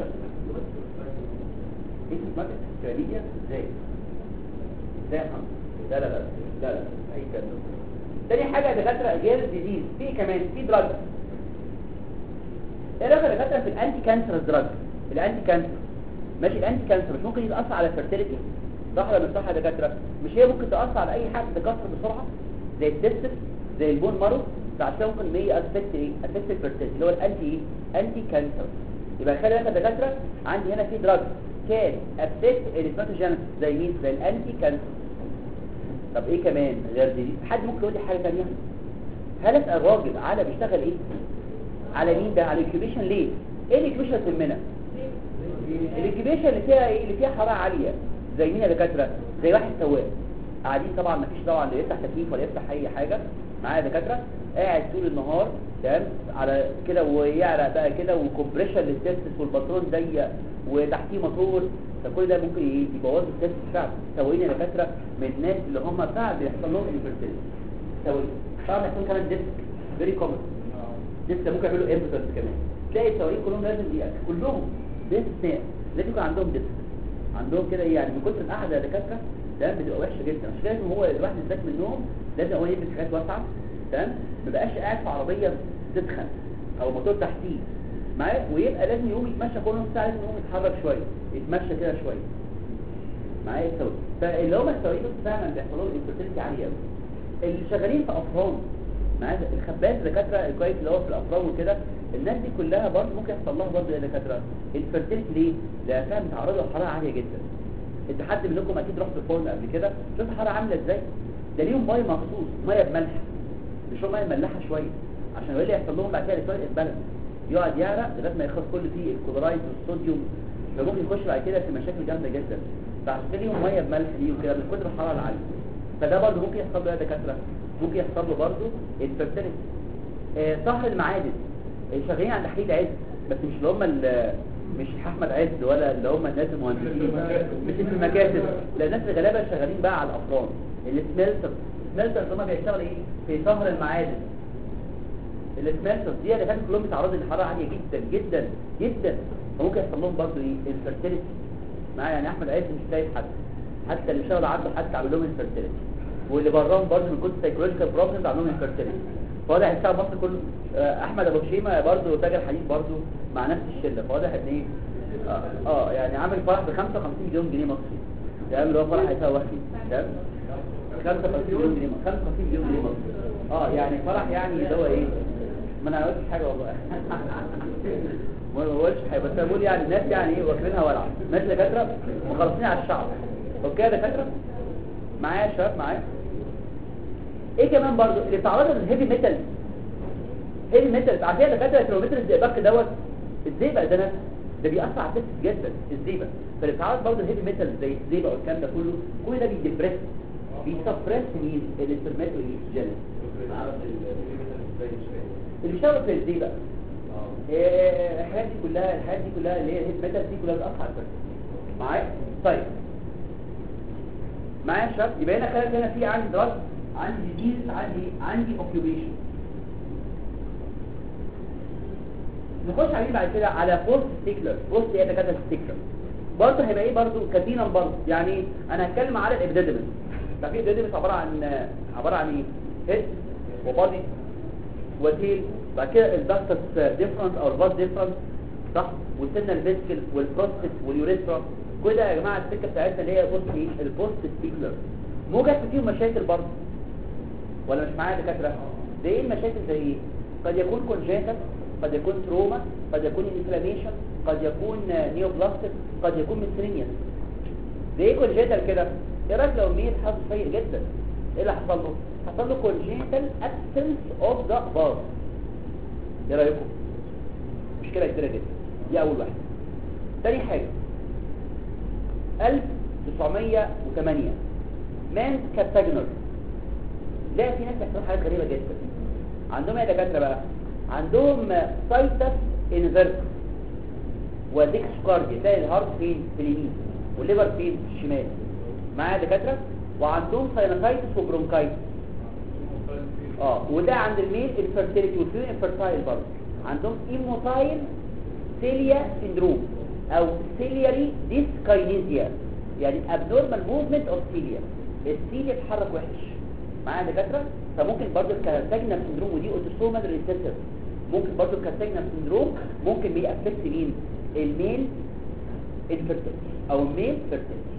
ايه اسمها كلاميديا ازاي ازاي يا محمد لا لا لا لا لا اي كلام تاني حاجه يا دكاتره غير ديزيز في كمان في دراج ايه رايك يا دكاتره في الانتي كانسر دراج الانتي كانسر ماشي الانتي كانسر مش ممكن يتاثر على الفيرتيليتي صح ولا مش صح يا دكاتره مش هي ممكن تاثر على اي حاجه تكسر بسرعه زي الدستس زي البون مارو فعشان ممكن ان هي افكت ايه افكت الفيرتيليتي اللي هو الانتي ايه انتي كانسر يبقى خلي بالك يا دكاتره عندي هنا في دراج كان افكت الاسماتوجينيسيس زي مين زي الانتي كانسر طب ايه كمان غير دي حد ممكن يقول لي حاجه ثانيه هل اسال الراجل على بيشتغل ايه على مين ده على الكيوبيشن ليه ايه الكيوبيشن تهمنا الانكيبيشن اللي فيها ايه اللي فيها حراره عاليه زي مين يا دكاتره زي واحد سواق قاعدين طبعا ما فيش طبعا لا يفتح تكييف ولا يفتح اي حاجه معايا يا دكاتره قاعد طول النهار تمام على كده ويعرق بقى كده وكومبريشن للتستس والبطرون ضيق وتحتيه موتور فكل ده ممكن ايه يبوظ التستس فعلا سواقين يا دكاتره من الناس اللي هم فعلا بيحصل لهم انفيرتيلتي سواقين طبعا بيحصل كمان ديسك فيري كومن لسه ممكن يعملوا امبوتنس كمان تلاقي السواقين كلهم لازم يأكل كلهم بلا استثناء لازم يكون عندهم ديسك عندهم كده ايه يعني من كتر القعده يا دكاتره ده بتبقى وحشه جدا عشان كده لازم هو الواحد يذاك من النوم لازم هو يلبس حاجات واسعه تمام ما بقاش قاعد في عربيه تدخن او موتور تحتيه معايا ويبقى لازم يقوم يتمشى كل نص ساعه لازم يقوم يتحرك شويه يتمشى كده شويه معايا السواق فاللي هم السواقين دول فعلا بيحصل لهم انفيرتيلتي عاليه قوي اللي شغالين في افران معايا الخباز الدكاتره الكويس اللي هو في الافران وكده الناس دي كلها برضه ممكن يحصل لها برضه يا دكاتره انفيرتيلتي ليه؟ لان فعلا بيتعرضوا لحراره عاليه جدا انت حد منكم اكيد رحت الفرن قبل كده شفت الحراره عامله ازاي ده ليهم ميه مخصوص ميه بملح مش هو ميه مملحه شويه عشان يقول لي يحصل لهم بعد كده شويه البلد يقعد يعرق لغايه ما يخلص كل فيه الكلورايد والصوديوم فممكن يخش بعد كده في مشاكل جامده جدا فعشان كده ليهم ميه بملح دي وكده من كتر الحراره العاليه فده برضه ممكن يحصل له يا دكاتره ممكن يحصل له برضه انفيرتيلتي آه صهر المعادن شغالين عند حديد عز بس مش اللي هم ال- مش احمد عز ولا اللي هم الناس المهندسين مش في المكاتب لا الناس الغلابه شغالين بقى على الافران السميلتر السميلتر اللي هم بيشتغل ايه في صهر المعادن السميلتر دي اللي كانوا كلهم بيتعرضوا لحراره عاليه جدا جدا جدا فممكن يحصل لهم برضه ايه انفيرتيلتي معايا يعني احمد عز مش شايف حد حتى اللي شغال عنده حتى عامل لهم انفيرتيلتي واللي براهم برضه من كل سايكولوجيكال بروبلمز عامل لهم انفيرتيلتي فواضح الشعب المصري كله آه، احمد ابو شيمه برضه تاجر حديد برضه مع نفس الشله فواضح ان ايه اه, آه يعني عامل فرح ب 55 مليون جنيه مصري تمام اللي هو فرح هيساوي وحدي تمام 55 مليون جنيه مصري 55 مليون جنيه مصري اه يعني فرح يعني اللي هو ايه ما انا قلتش حاجه والله ما بقولش حاجه بس أنا بقول يعني الناس يعني ايه واكلينها ولعه ناس دكاتره مخلصين على الشعب اوكي يا دكاتره معايا يا شباب معايا ايه كمان برضو اللي بتعرض للهيفي ميتال هيفي ميتال عارفين دكاتره الكيلومتر الزئبق دوت الزئبق ده نفسه ده بيأثر على الجسم جدا الزئبق فاللي بتعرض برضو الهيفي ميتال زي الزئبق والكلام ده كله كل ده بيدبرس بيسبرس مين الاسترماتو جينيس اللي بيشتغل في الزئبق إيه، الحاجات دي كلها الحاجات دي كلها اللي هي الهيفي ميتال دي كلها بتأثر على الجسم معايا طيب معايا يا شباب يبقى هنا خلال هنا في عندي دراج عندي ديزيز عندي عندي اوكيوبيشن نخش عليه بعد كده على بوست ستيكلر بوست ايه ده كده ستيكلر برضه هيبقى ايه برضه كاتينا برضه يعني إيه؟ انا هتكلم على الابيديدمس طب الابيديدمس عباره عن عباره عن ايه هيد وبادي وتيل بعد كده الباستس ديفرنت او الباس ديفرنت صح والسنه الفيسكل والبروستات واليوريثرا كل ده يا جماعه السكه بتاعتنا اللي هي بوست ايه البوست ستيكلر موجود فيهم مشاكل برضه ولا مش معايا دكاتره ده ايه المشاكل زي ايه قد يكون كونجنتال قد يكون تروما قد يكون انفلاميشن قد يكون نيوبلاستيك قد يكون ميسلينيوس ليه كونجنتال كده ايه رايك لو مين حظ سيء جدا ايه اللي حصل له حصل له كونجنتال ابسنس اوف ذا باز ايه رايكم مشكله كبيره جدا دي اول واحده تاني حاجه 1908 مان كارتاجنر لا في ناس بيحصلوا حاجات غريبه جدا عندهم ايه يا دكاتره بقى عندهم سايتس انفيرس وديكس كارديا تلاقي الهارت فين في اليمين والليفر فين في الشمال معايا يا دكاتره وعندهم ساينوسايتس وبرونكايتس اه وده عند الميل الفيرتيليتي والفيميل انفيرتايل برضه عندهم ايموتايل سيليا سيندروم او سيلياري ديسكاينيزيا يعني abnormal movement of cilia السيليا بتتحرك وحش معايا يا دكاتره فممكن برضه الكارتاجنا سيندروم ودي اوتوسومال ريسيسيف ممكن برضه الكارتاجنا سيندروم ممكن بيأفكت مين الميل انفيرتيليتي او الميل فيرتيليتي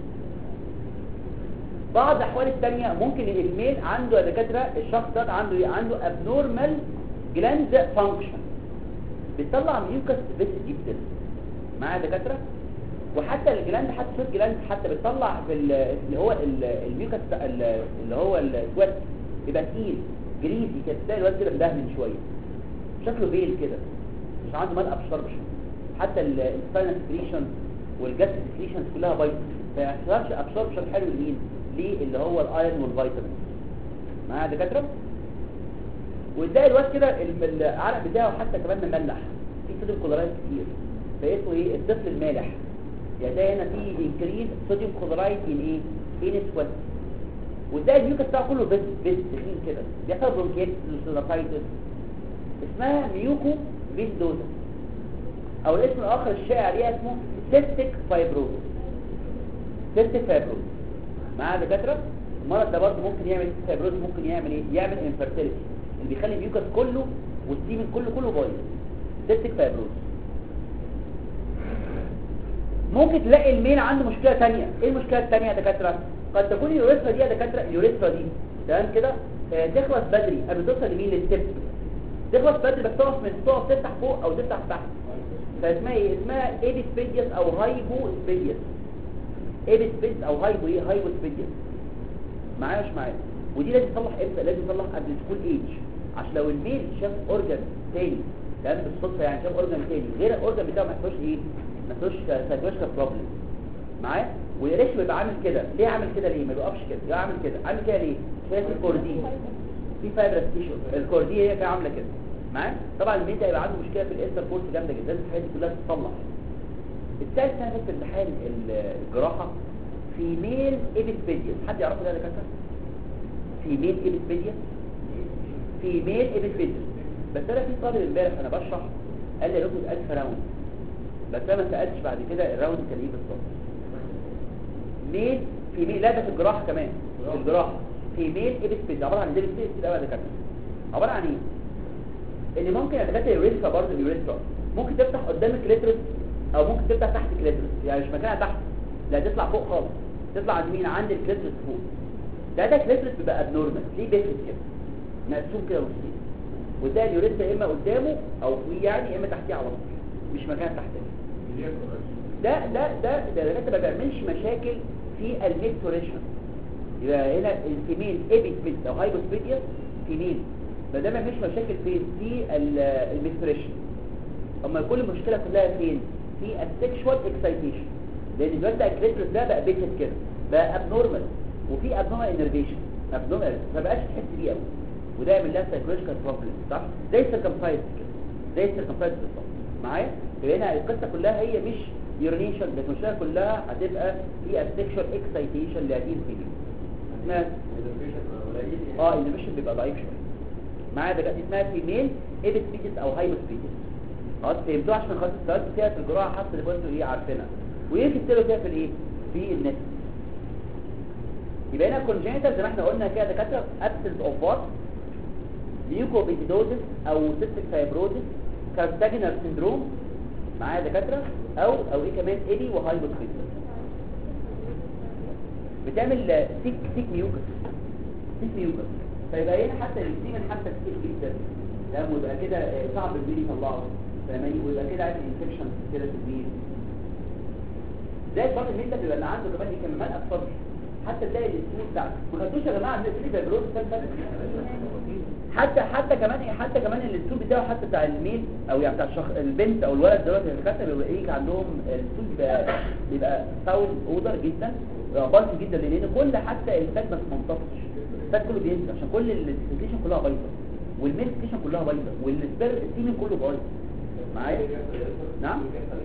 بعض الاحوال الثانيه ممكن الميل عنده يا دكاتره الشخص ده عنده ايه عنده abnormal gland function بتطلع ميوكس بس جدا معايا يا دكاتره وحتى الجلاند حتى صوت جلاند حتى بتطلع في ال- اللي هو ال- الميوكس بتاع ال- اللي هو السويت بيبقى تقيل جريزي كده تلاقي الواد كده مدهن شويه شكله بيل كده مش عنده مال ابسوربشن حتى السباينال سكريشن والجاس سكريشنز كلها بايظه ما يحصلش ابسوربشن حلو لمين ليه اللي هو الايرون والفيتامين معايا يا دكاتره وتلاقي الواد كده الم- العرق بتاعه حتى كمان مملح في صوديوم كلورايد كتير فاسمه ايه الطفل المالح يعني تلاقي هنا في انكريز صوديوم كلورايد ان ايه ان سويت وتلاقي الميوكس بتاعه كله بس بس تخين كده بيحصل برونكيتس لوسيلاتايتس اسمها ميوكو فيندوزا او الاسم الاخر الشائع ليها اسمه سيستيك فايبروز سيستيك فايبروز معايا يا دكاتره المرض ده برضه ممكن يعمل فايبروز ممكن يعمل ايه يعمل انفيرتيليتي اللي بيخلي الميوكس كله والسيمن كله كله بايظ سيستيك فايبروز ممكن تلاقي الميل عنده مشكله ثانيه ايه المشكله الثانيه يا دكاتره قد تكون اليوريثرا دي يا دكاتره اليوريثرا دي تمام كده آه، تخلص بدري قبل توصل لمين للتب تخلص بدري بس تقف من تقف تفتح فوق او تفتح تحت فاسمها ايه اسمها ايبيسبيديس او هايبوسبيديس ايبيسبيديس او هايبو ايه هايبوسبيديس معايا مش معايا ودي لازم تصلح امتى لازم تصلح قبل سكول ايج عشان لو الميل شاف اورجان تاني تمام بالصدفه يعني شاف اورجان تاني غير الاورجان بتاعه ما فيهوش ايه ما فيهوش سايكولوجيكال بروبلم معايا وليش بيبقى عامل كده ليه عامل كده ليه ما بيقفش كده ليه عامل كده عامل كده ليه شايف الكوردين في فايبرس تيشو الكوردين هي كده عامله كده معايا طبعا الميل ده يبقى عنده مشكله في الاستر فورس جامده جدا لازم الحاجات دي كلها تتصلح الثالث سنه في امتحان الجراحه في ميل ايبيسبيديا حد يعرفه ده يا دكاتره في ميل ايبيسبيديا في ميل ايبيسبيديا بس انا في طالب امبارح انا بشرح قال لي ياخد 1000 راوند بس انا ما سالتش بعد كده الراوند كان ايه بالظبط ميل في ميل لا ده في الجراحه كمان في الجراحه في ميل ايبيسبيديا عباره عن ديبسبيس ده يا دكاتره عباره عن ايه ان ممكن يا دكاتره اليوريثرا برضه اليوريثرا ممكن تفتح قدام الكليترس او ممكن تفتح تحت الكليترس يعني مش مكانها تحت لا تطلع فوق خالص تطلع عند مين عند الكليترس فوق ده ده كليترس بيبقى ابنورمال ليه بيفرق كده مقسوم كده نصين وده اليوريثرا يا اما قدامه او فوقيه يعني يا اما تحتيه على طول مش مكان تحتيه ده ده ده ده ده ما بيعملش مشاكل في الميكتوريشن يبقى هنا الفيميل ايبيسبيد او هايبوسبيديا فيميل ما ده ما بيعملش مشاكل في في الميكتوريشن اما كل المشكله كلها فين في السكشوال اكسايتيشن لان دلوقتي بقى الكليترس ده بقى بيكت كده بقى ابنورمال وفي ابنورمال انرفيشن ابنورمال ما بقاش تحس بيه قوي وده يعمل لها سايكولوجيكال بروبلم صح زي السيركمفايز كده زي السيركمفايز بالظبط معايا يبقى هنا القصه كلها هي مش يورينيشن بس المشكله كلها هتبقى في السكشوال اكسايتيشن لهذه الفيميل اسمها اه الانرفيشن بيبقى ضعيف شويه معايا دلوقتي اسمها فيميل ايبسبيديس او هايبوسبيديس خلاص فهمتوها عشان خلاص السؤال فيها في الجراحه حتى اللي انتوا ايه عارفينها وايه في فيها في الايه في النت يبقى هنا كونجنتال زي ما احنا قلنا كده دكاتره ابسنس اوف وات ليوكوبيديدوزس او سيستيك فايبروزس كارتاجينال سيندروم معايا دكاتره او او ايه كمان ايدي وهايبوسبيديس بتعمل سيك سيك ميوكس سيك ميوكس فيبقى هنا حتى السيمن حتى كتير جدا تمام ويبقى كده آه، صعب البيل يطلعه فاهماني ويبقى كده عايز انفكشن كده في البيل زي برضه الميل ده بيبقى اللي عنده كمان ايه كمان اكثر حتى تلاقي الاسطول بتاعته ما خدتوش يا جماعه الاسطول ده بروز حتى حتى كمان ايه حتى كمان الاسطول بتاعه حتى بتاع الميل او يعني بتاع الشخ... البنت او الولد دلوقتي الخاتم بيبقى ايه عندهم الاسطول بيبقى بيبقى فاول اوردر جدا بيبقى بالك جدا لان كل حتى الفات ما منطقش الفات كله بينزل عشان كل السيتيشن كلها بايظه والميل سيتيشن كلها بايظه والسبير السيمين كله بايظ معايا نعم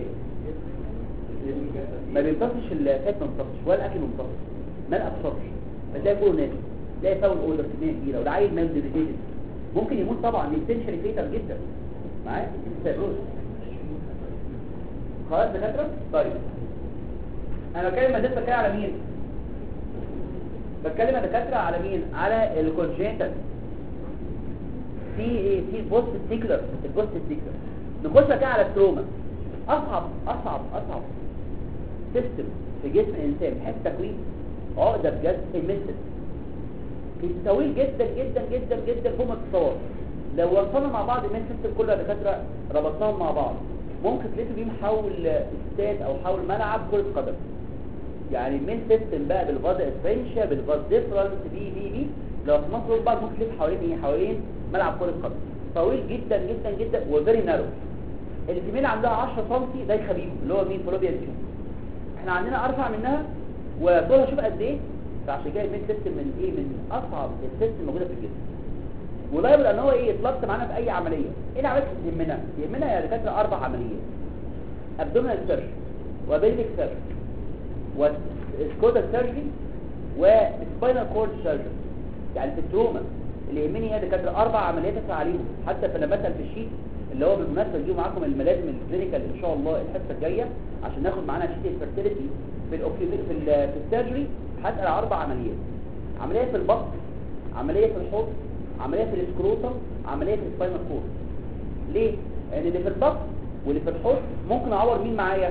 ما بيمتصش الفات ما بيمتصش ولا الاكل ما بيمتصش ما الابصرش فتلاقي كله نازل تلاقي فاول اوردر كميه كبيره وده عيل مال ديفيتيد ممكن يموت طبعا للتنشن فيتر جدا معايا السيروز خلاص دكاتره طيب انا بتكلم يا دكاتره كده على مين بتكلم يا دكاتره على مين على الكونجنتال في ايه في بوست ستيكلر البوست ستيكلر نخش كده على التروما اصعب اصعب اصعب سيستم في جسم الانسان بحيث تكوين عقده بجد المسد طويل جدا جدا جدا جدا فوق ما تتصور لو وصلنا مع بعض المين سيستم كله يا دكاتره ربطناهم مع بعض ممكن تلاقي بيهم حول استاد او حول ملعب كره قدم يعني المين سيستم بقى بالفاز اسفنشيا بالفاز ديفرنس بي بي بي لو في مصر بعض ممكن تلاقي حوالين ايه حوالين ملعب كره قدم طويل جدا جدا جدا وفيري نارو الجميل عندها 10 سم ده الخبيب اللي هو مين فلوبيا تيوب احنا عندنا ارفع منها وطولها شوف قد ايه فعشان كده المين سيستم من ايه من اصعب السيستم موجوده في الجسم ولايبل ان هو ايه يتلقط معانا في اي عمليه ايه العمليات اللي تهمنا يهمنا يا دكاتره اربع عمليات ابدومينال سيرجري وبيلفيك سيرجري وسكودا سيرجري وسباينال كورد سيرجري يعني في التروما اللي يهمني هي دكاتره اربع عمليات اسمع عليهم حتى في مثلا في الشيت اللي هو بالمناسبه نجيب معاكم الملازم الكلينيكال ان شاء الله الحصه الجايه عشان ناخد معانا شيت الفيرتيليتي في الأوكسي- في ال في السيرجري هسال اربع عمليات عمليه في البطن عمليه في الحوض عمليه في السكروتم عمليه في السباينال كورد ليه لان اللي في البطن واللي في الحوض ممكن اعور مين معايا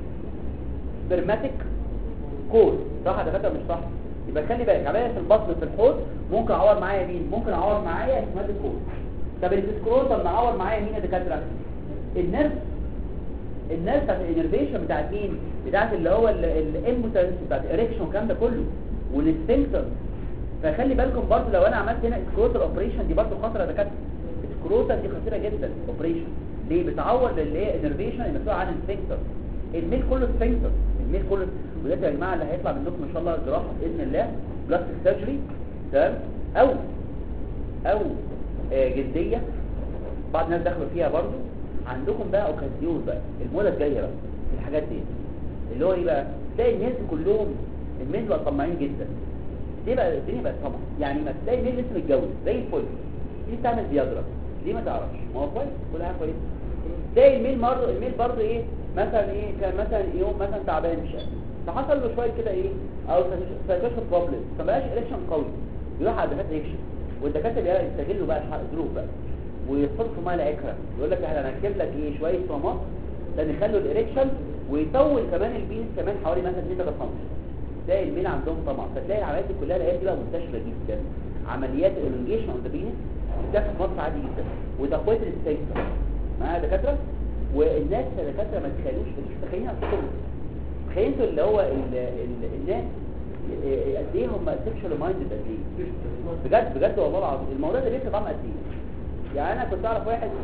سبرماتيك كور صح يا دكاتره مش صح يبقى خلي بالك عمليه في البطن في الحوض ممكن اعور معايا مين ممكن اعور معايا سبرماتيك كور طب اللي في السكروتم اعور معايا مين يا دكاتره النرف الناس بتاعت الانرفيشن بتاعت مين بتاعت اللي هو الاموتنس بتاعت الاريكشن والكلام ده كله والسفنكتر فخلي بالكم برضه لو انا عملت هنا سكروتال اوبريشن دي برضه خطره يا دكاتره السكروتال دي خطيره جدا اوبريشن ليه بتعور اللي هي انرفيشن المسؤول عن السفنكتر الميل كله سفنكتر الميل كله وده يا جماعه اللي هيطلع منكم ان شاء الله جراحه باذن الله بلاستيك سيرجري تمام او او آه، جلديه بعض الناس دخلوا فيها برضه عندكم بقى اوكازيون بقى الموضه الجايه بقى الحاجات دي اللي هو ايه بقى تلاقي الناس كلهم الميل بقى طماعين جدا ليه بقى الدنيا بقت طمع يعني ما تلاقي الميل لسه متجوز زي الفل دي تعمل فياجرا ليه ما تعرفش ما هو كويس كل حاجه كويسه تلاقي الميل برضه الميل برضه ايه مثلا ايه كان مثلا يوم مثلا تعبان مش قادر فحصل له شويه كده ايه او سايكوشن بروبلم فبقاش اريكشن قوي يروح على الدكاتره يكشف والدكاتره بقى يستغلوا بقى الح- الظروف بقى ويصرفوا مال عكره يقول لك احنا هنكتب لك ايه شويه صمامات ده نخلوا الاريكشن ويطول كمان البينس كمان حوالي مثلا 2 سم تلاقي المين عندهم طمع فتلاقي العمليات دي كلها الايام دي بقى منتشره جدا عمليات الانجيشن اوف ذا بينس ده في مصر عادي جدا وتقويه الستيكتر معايا يا دكاتره والناس يا دكاتره ما تخيلوش مش متخيلين نفسهم تخيلوا انتوا اللي هو ال ال الناس إيه- قد ايه هم سيكشوال مايندد قد ايه بجد بجد والله العظيم الموضوع ده بيفرق معاهم قد ايه يعني انا كنت اعرف واحد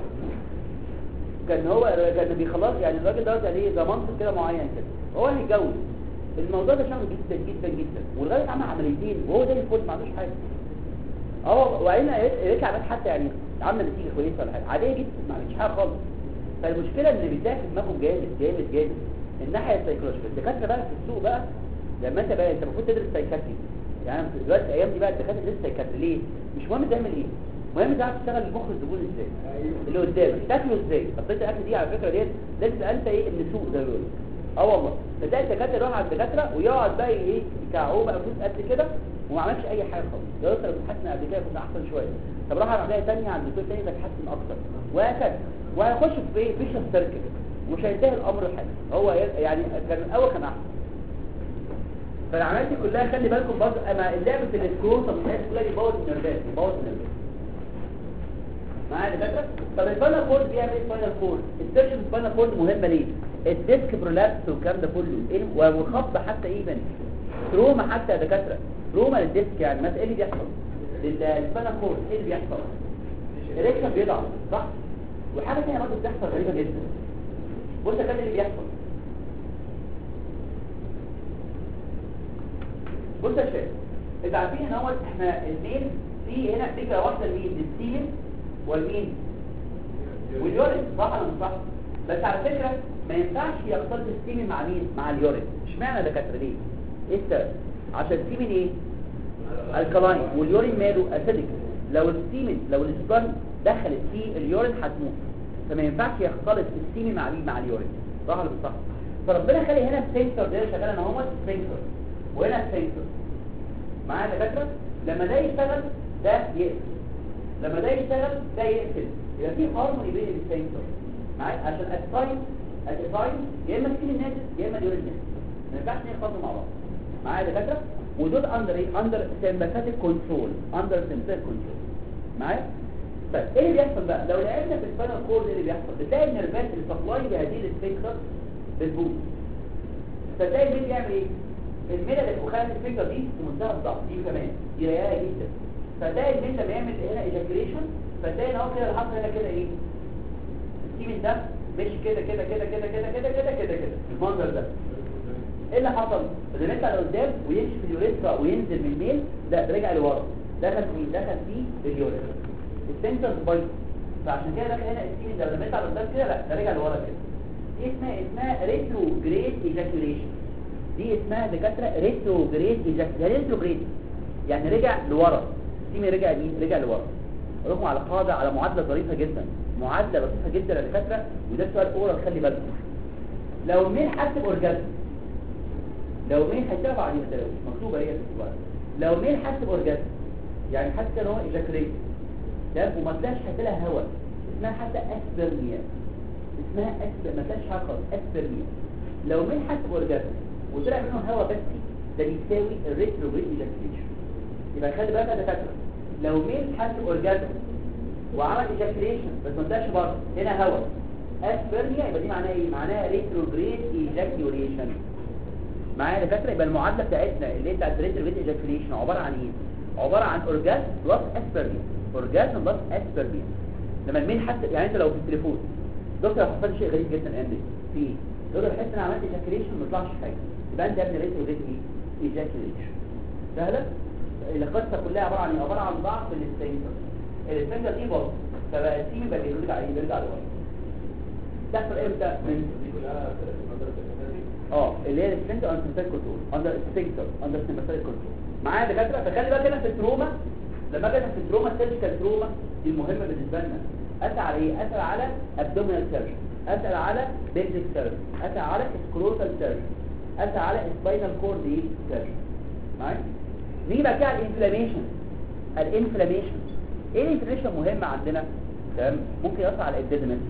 كان هو كان بيخلص يعني الراجل دوت عليه ده منصب كده معين كده هو هيتجوز الموضوع ده شغل جدا جدا جدا ولغايه عمل عمليتين وهو زي الفل ما عندوش حاجه اه وبعدين رجع بس حتى يعني عامله نتيجه كويسه ولا حاجه عاديه جدا ما عملتش حاجه خالص فالمشكله ان بيتضايق في دماغهم جامد جامد جامد الناحيه السيكولوجيه الدكاتره بقى في السوق بقى لما انت بقى انت المفروض تدرس سايكاتري يعني أنا دلوقتي الايام دي بقى الدكاتره تدرس سايكاتري ليه مش مهم تعمل ايه المهم تعرف تشتغل المخ الزبون ازاي اللي قدامك تاكله ازاي طب انت الاكل دي على فكره ديت لازم تبقى انت ايه ابن سوق زي ما بيقولوا اه والله فتلاقي الدكاتره يروح على الدكاتره ويقعد بقى ايه يكعوه بقى فلوس قد كده وما عملش اي حاجه خالص يا ريت لو كنت حاسس قبل كده كنت احسن شويه طب راح على عمليه ثانيه عند دكتور ثاني بتحسن اكتر وهكذا وهيخش في ايه فيش سيركل ومش هينتهي الامر حاجه هو يعني كان الاول كان احسن فالعمليات دي كلها خلي بالكم برضه اما لعبه السكروتم بتاعت كلها دي بوظ النرفات بوظ النرفات معايا يا دكاتره طب السباينال كورد بيعمل ايه السباينال كورد السيرجن السباينال كورد مهمه ليه الديسك برولابس والكلام ده كله إيه؟ والخبط حتى ايفن تروما حتى يا دكاتره تروما للديسك يعني مثلا ايه اللي بيحصل للسباينال كورد ايه اللي بيحصل الريكشن بيضعف صح وحاجه ثانيه برضه بتحصل غريبه جدا بص يا كده اللي بيحصل بص يا شباب انتوا عارفين ان هو احنا الميل في هنا فكره واحده لمين للسيمن والمين واليورين صح ولا مش صح بس على فكره ما ينفعش يختلط السيمن مع مين مع اليورين اشمعنى ده دكاتره ليه ايه السبب عشان السيمن ايه الكلاين واليورين ماله اسيدك لو السيمن لو السبرم دخلت في اليورين هتموت فما ينفعش يختلط السيمن مع مين مع اليورين صح ولا مش صح فربنا خلي هنا السنسور ده شغال انا هو السنسور وهنا السنسور معايا يا دكاتره لما ده يشتغل ده يقفل لما ده يشتغل ده يقفل يبقى في هارموني بين السنسور معايا عشان التايم التايم يا اما السيمن نازل يا اما اليورين نازل ما ينفعش يخلطوا مع بعض معايا يا دكاتره ودول اندر ايه اندر سيمباثيك كنترول اندر سيمباثيك كنترول معايا طيب ايه اللي بيحصل بقى لو لعبنا في السباينال كورد ايه اللي بيحصل بتلاقي النيرفات اللي سبلاي بهذه السفنكتر بتبوظ فتلاقي الميل يعمل ايه الميل اللي بتخلي السفنكتر دي في منتهى الضعف دي كمان دي رياها جدا فتلاقي الميل لما يعمل هنا ايجاكيوليشن فتلاقي ان هو كده اللي حصل هنا كده ايه السيمن ده مش كده كده كده كده كده كده كده كده كده المنظر ده ايه اللي حصل اللي بيطلع لقدام ويمشي في اليوريثرا وينزل من الميل ده رجع لورا دخل في دخل في اليوريثرا السنتر بايظ فعشان كده دخل هنا السين ده لما يطلع لقدام كده لا ده رجع لورا كده دي اسمها اسمها ريترو جريد ايجاكيوليشن دي اسمها دكاتره ريترو جريد ايجاكيوليشن يعني ريترو جريد يعني رجع لورا السين رجع مين رجع لورا رقم على قاعده على معادله ظريفه جدا معادله لطيفه جدا يا دكاتره وده سؤال اورال خلي بالكم لو مين حاسب اورجازم لو مين هيشتغل بعدين ده مكتوبه هي في السؤال لو مين حاسب اورجازم يعني حاسس ان هو ايجاكوليت تمام وما طلعش حتى لها هواء اسمها حتى اسبرميا اسمها اسبر ما طلعش حاجه خالص اسبرميا لو مين حاسب اورجازم وطلع منه هواء بس ده بيساوي الريتروجريد ايجاكوليشن يبقى خلي بالك يا دكاتره لو مين حاسب اورجازم وعمل ايجاكوليشن بس ما طلعش بره هنا هواء اسبرميا يبقى دي معناها ايه معناها ريتروجريد ايجاكوليشن معايا يا دكاتره يبقى المعادله بتاعتنا اللي هي بتاعت ريتروجريد ايجاكوليشن عباره عن ايه عباره عن اورجازم بلس اسبرميا اورجازم بلس اسبرميا لما المين حتى يعني انت لو في التليفون دكتور حصل شيء غريب جدا الايام دي في ايه دكتور حس ان عملت ايجاكوليشن ما طلعش حاجه يبقى انت يا ابني ريتروجريد ايه ايجاكوليشن سهله القصه كلها عباره عن ايه عباره عن ضعف السفنكتر السفنكتر دي باظ فبقى السيم يبقى بيرجع عليه بيرجع لورا تحصل امتى من اه اللي هي السفنكتر اندر سيمباثيك كنترول اندر السفنكتر اندر سيمباثيك كنترول معايا دكاتره فخلي بالك هنا في التروما لما اجي في التروما السيرجيكال تروما دي المهمه بالنسبه لنا اسال على ايه اسال على ابدومينال سيرجن اسال على بيلفيك سيرجن اسال على سكروتال سيرجن اسال على سباينال كورد ايه سيرجن معايا نيجي بقى كده على الانفلاميشن الانفلاميشن ايه الانفلاميشن مهمه عندنا تمام ممكن يأثر على الديدمنت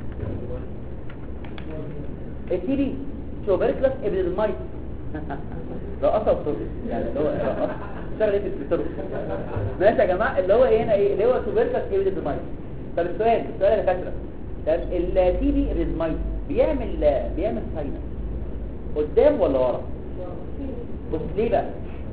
التي بي توبركلس ابيديدمايت رقصه وصوت يعني اللي هو رقصه اشتغل ايه في الترو ماشي يا جماعه اللي هو ايه هنا ايه اللي هو توبركلس ابيديدمايت طب السؤال السؤال يا دكاتره طب التي بي ابيديدمايت بيعمل بيعمل ساينس قدام ولا ورا بص ليه بقى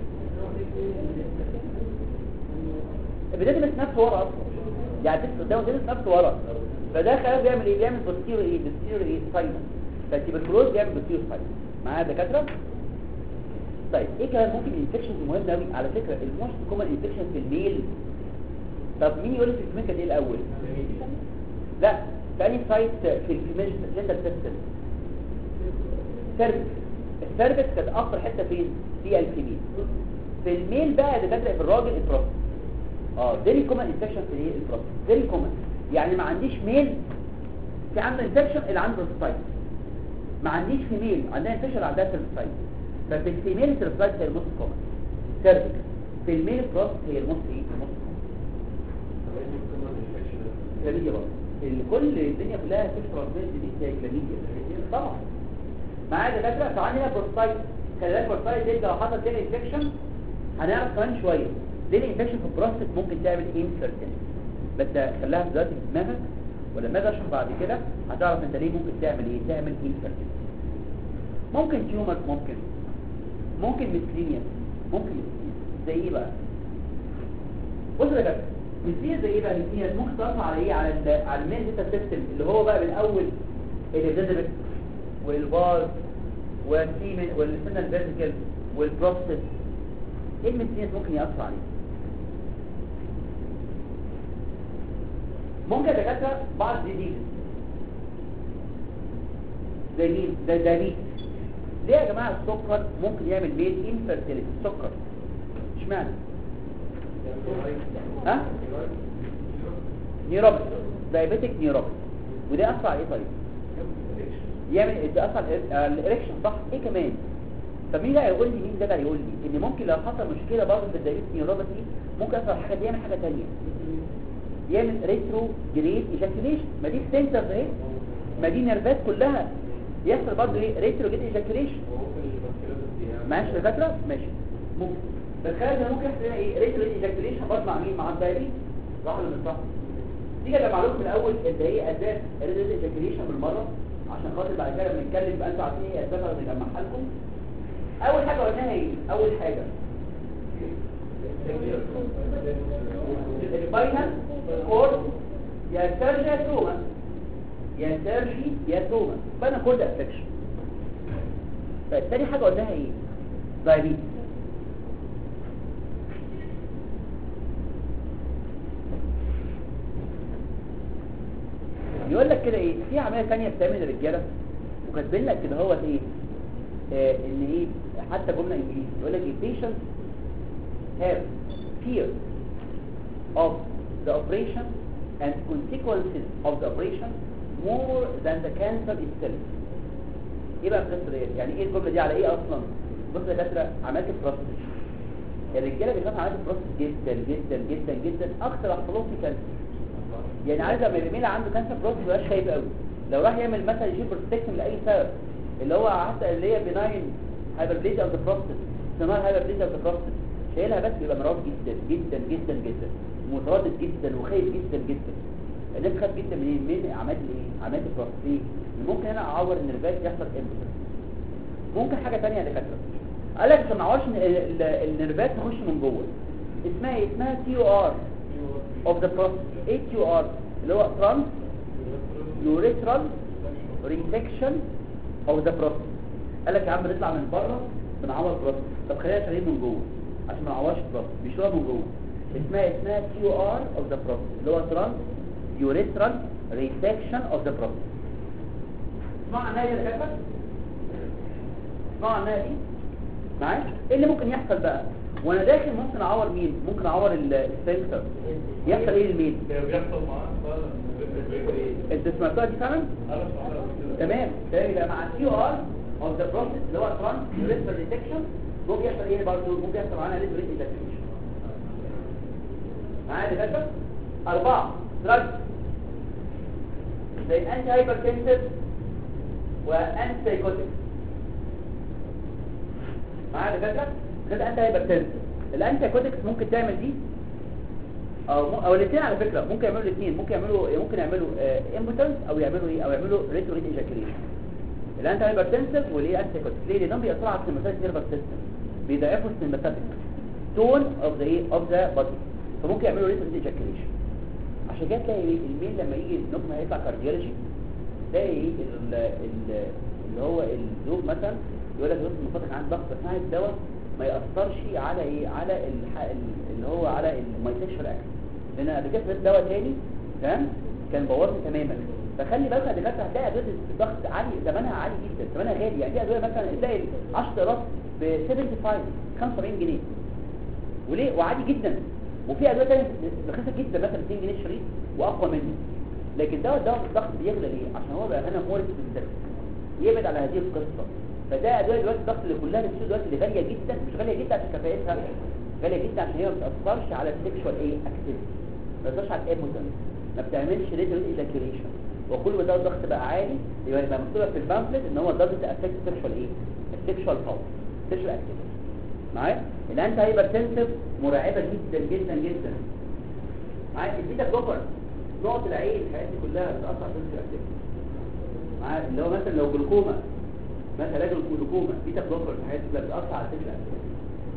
البدايه نفسه ورا اصلا يعني تبص قدام البدايه نفسه ورا فده خلاص بيعمل ايه بيعمل بوستيرو ايه بوستيرو ايه ساينس فالتيبركلوز بيعمل بوستيرو ساينس معايا يا دكاتره طيب ايه كمان ممكن الانفكشنز مهم قوي على فكره الموست كومن انفكشن في الميل طب مين يقول لي في الكلينيكا دي الاول لا ثاني سايت في الفيميشن سيستم سيرفكس السيرفكس كانت اكتر حته فين في الفيميل في الميل بقى ده دكاتره في الراجل البروستات اه فيري كومن انفكشن في ايه البروستات فيري كومن يعني ما عنديش ميل في عنده انفكشن اللي عنده بروستات ما عنديش فيميل عندها انفكشن اللي عندها سيرفكس ففي الفيميل سيرفكس هي الموست كومن سيرفكس في الميل بروستات هي الموست ايه الموست كلامية بقى كل الدنيا كلها في ترانسميت دي هي كلامية طبعا معايا دكاتره فعندي هنا بروستايت خلي بالك بروستايت دي لو حصل تاني انفكشن هنعرف كمان شويه ليه الانفكشن في البروستات ممكن تعمل انفيرتيلتي بس خليها دلوقتي في دماغك ولما اجي اشرح بعد كده هتعرف انت ليه ممكن تعمل ايه تعمل infertility ممكن تيومر ممكن ممكن مسلينيا ممكن مسلينيا زي ايه بقى بص يا جدع مسلينيا زي ايه بقى مسلينيا ممكن تقطع على ايه على ال على المين داتا سيستم اللي هو بقى من اول الديزبت والباز والسيمن والسنة الفيرتيكال والبروستات ايه المسلينيا ممكن يأثر عليه ممكن دكاتره بعض ديزيز زي مين زي دايابيتس ليه يا جماعه السكر ممكن يعمل ميل انفيرتيليتي السكر اشمعنى ها نيوروباثي دايابيتيك نيوروباثي وده اثر على ايه طيب يعمل ده اثر على الاريكشن صح ايه كمان طب مين ده يقول لي مين ده يقول لي ان ممكن لو حصل مشكله برضه في الدايابيتيك نيوروباثي ممكن اثر على حاجه يعمل حاجه ثانيه يعمل ريترو جريد ايجاكيوليشن ما دي سنترز اهي ما دي نيرفات كلها يحصل برضه ايه ريترو جريد ايجاكيوليشن ماشي يا دكاتره ماشي ممكن بس خلي ده ممكن يحصل هنا ايه ريترو جريد ايجاكيوليشن برضه مع مين مع الدايابيت صح ولا مش صح تيجي يا معلومه من الاول اللي هي اساس الريترو جريد ايجاكيوليشن بالمره عشان خاطر بعد كده لما نتكلم بقى انتوا عارفين ايه اسبابها ونجمعها لكم اول حاجه قلناها ايه اول حاجه الفاينل كورس يا سيرجي يا تروما يا سيرجي يا تروما فانا كورد افكشن طيب تاني حاجه قلناها ايه دايابيتس يقول لك كده ايه في عمليه ثانيه بتعمل للرجاله وكاتبين لك كده هو ايه آه ان ايه حتى جمله انجليزي يقول لك ايه patient have fear of the operation and consequences of the operation more than the cancer itself ايه بقى القصه ديت يعني ايه الجمله دي على ايه اصلا بص يا دكاتره عمليه البروستات الرجاله بيخافوا عمليه البروستات جدا جدا جدا جدا اكثر احتمالات في كانسر يعني عايز لما الرجال عنده كانسر بروستات مبقاش خايف قوي لو راح يعمل مثلا يجيب بروستكشن لاي سبب اللي هو حتى اللي هي بناين هايبربليزيا اوف ذا بروستات سمار هايبربليزيا اوف ذا بروستات شايلها بس بيبقى مرض جدا جدا جدا جدا متردد جدا وخايف جدا جدا الناس خايف جدا من ايه من عمليه الايه عمليه البروستات ليه إن ممكن انا اعور النرفات يحصل امبوتنس ممكن حاجه ثانيه يا دكاتره قال لك عشان ما اعورش ال- ال- النرفات تخش من جوه اسمها ايه اسمها تي او ار اوف ذا بروستات ايه تي او ار اللي هو ترانس يوريثرال ريسكشن اوف ذا بروستات قال لك يا عم نطلع من بره بنعور بروستات طب خلينا شغالين من جوه عشان ما نعورش بروستات بيشوفها من جوه اسمها اسمها تي او ار اوف ذا بروستات اللي هو ترانس يوريثرال ريسكشن اوف ذا بروستات اسمعوا عنها دي يا دكاتره اسمعوا عنها دي معايا ايه اللي ممكن يحصل بقى وانا داخل ممكن اعور مين ممكن اعور السفنكتر يحصل ايه للمين بيحصل معاه فعلا انت سمعتها دي فعلا انا سمعتها كده تمام تمام يبقى مع السي ار اوف ذا بروسيس اللي هو ترانس ريسبر ديتكشن ممكن يحصل ايه برضه ممكن يحصل معانا ريسبر ديتكشن معايا يا دكاتره اربعه دراج زي انتي هايبرتنسيف وانتي سايكوتيك معايا يا دكاتره كده انتي هايبرتنسيف الانتي سايكوتكس ممكن تعمل دي او م... او الاثنين على فكره ممكن يعملوا الاثنين ممكن يعملوا ممكن يعملوا امبوتنس او يعملوا ايه او يعملوا ريتروجيت ايجاكيوليشن الانتي هايبرتنسيف وليه انتي سايكوتيك ليه لانهم بيأثروا على السيمباثيك نيرفس سيستم بيضعفوا السيمباثيك تون اوف ذا ايه اوف ذا بادي فممكن يعملوا ريتروجيت ايجاكيوليشن عشان كده تلاقي ايه الميل لما يجي النجم هيطلع كارديولوجي تلاقي ايه ال- ال- اللي هو الزوج مثلا يقول لك زوج المفاتك عن ضغط اثناء الدواء ما يأثرش على ايه على الح- اللي هو على المايتيشر اكت لان قبل كده خدت دواء تاني تمام كان بوظني تماما فخلي بالك يا دكاتره هتلاقي ادويه الضغط عالي ثمنها عالي جدا ثمنها غالي يعني في ادويه مثلا تلاقي 10 قراص ب 75 75 جنيه وليه وعادي جدا وفي ادويه ثانيه رخيصه جدا مثلا 200 جنيه الشريط واقوى منه لكن دواء دواء الضغط بيغلى ليه عشان هو بقى هنا مورد بالذات يبعد على هذه القصه فده ادويه دلوقتي الضغط اللي كلها اللي بتشتري دلوقتي اللي غاليه جدا مش غاليه جدا عشان كفاءتها غاليه جدا عشان هي ما بتاثرش على السكشوال ايه اكتيفيتي ما بتاثرش على الايموشن ما بتعملش ريتال ايجاكيوليشن وكل ما ده الضغط بقى عالي يبقى يبقى مكتوب في البامفلت ان هو دازنت افكت سكشوال ايه السكشوال باور سكشوال اكتيفيتي معايا الانتي هايبرتنسيف مرعبه جدا جدا جدا معايا البيتا بلوكر نقط العين الحاجات دي كلها بتاثر على السيستم اكتيفيتي معايا اللي هو مثلا لو جلوكوما مثلا راجل جلوكوما بيتا بلوكر الحاجات دي كلها بتاثر على السيستم اكتيفيتي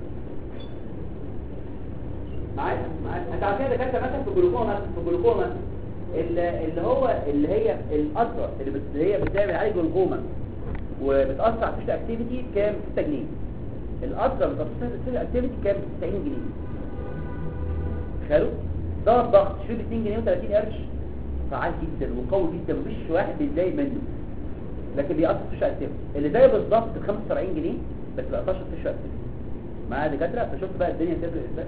معايا معايا انت عارفين ده كانت مثلا في الجلوكوما مثلا في الجلوكوما مثلا اللي اللي هو اللي هي القطره اللي, بت... اللي هي بتعمل عليه جلوكوما وبتاثر على السيستم اكتيفيتي كام 6 جنيه القطره بتاثر على السيستم اكتيفيتي كام 90 جنيه تخيلوا ده الضغط شوف 2 جنيه و30 قرش فعال جدا وقوي جدا مفيش واحد بيتضايق منه لكن بيأثر في الشقة التاني اللي زي بالظبط ب 45 جنيه بس ما بيأثرش في الشقة التاني معايا دكاترة فشفت بقى الدنيا تفرق ازاي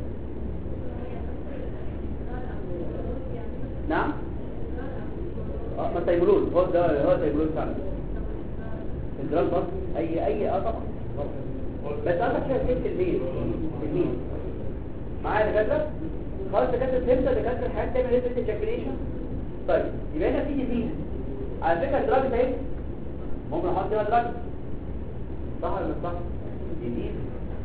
نعم اه ما تيمولون هو ده هو تيمولون فعلا الجرال برضه اي اي اه طبعا بس انا شايف في الميل الميل معايا دكاترة خلاص دكاترة فهمت دكاترة الحاجات تعمل ايه في الجاكوليشن طيب يبقى هنا في ديزيز على فكرة الدراج ده ممكن احط فيها دراج صح ولا مش صح ديزيز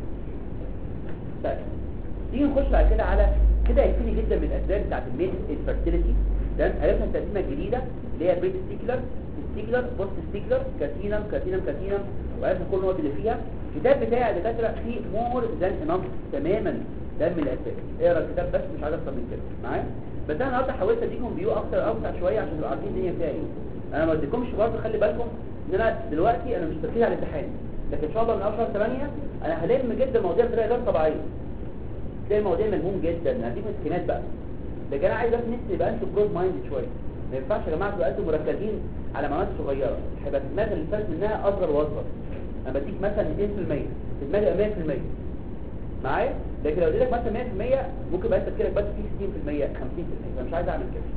طيب تيجي نخش بعد كده على كده يكفيني جدا من الاسباب بتاعت الميت انفيرتيليتي تمام عرفنا التقسيمه الجديده اللي هي بريت ستيكلر ستيكلر بوست ستيكلر كاتينم كاتينم كاتينم وعرفنا كل النقط اللي فيها الكتاب بتاعي يا دكاتره فيه مور ذان انف تماما ده من الاسباب اقرا الكتاب بس مش عايز اكتر من كده معايا بس انا النهارده حاولت اديكم فيو اكتر اوسع شويه عشان تبقوا عارفين الدنيا فيها ايه انا ما اديكمش برضه خلي بالكم ان انا دلوقتي انا مش تركيز على الامتحان لكن ان شاء الله من اول شهر 8 انا هلم جدا مواضيع بطريقه غير طبيعيه تلاقي المواضيع ملموم جدا هديكم سكينات بقى لكن انا عايز بس نفسي يبقى انتوا كروز مايند شويه ما ينفعش يا جماعه تبقى انتوا مركزين على معلومات صغيره هيبقى في دماغ اللي فات منها اصغر واصغر انا بديك مثلا 200% في دماغي يبقى 100% معايا لكن لو اديتك مثلا 100% ممكن يبقى انت تفكيرك بس في 60% 50% فمش عايز اعمل كده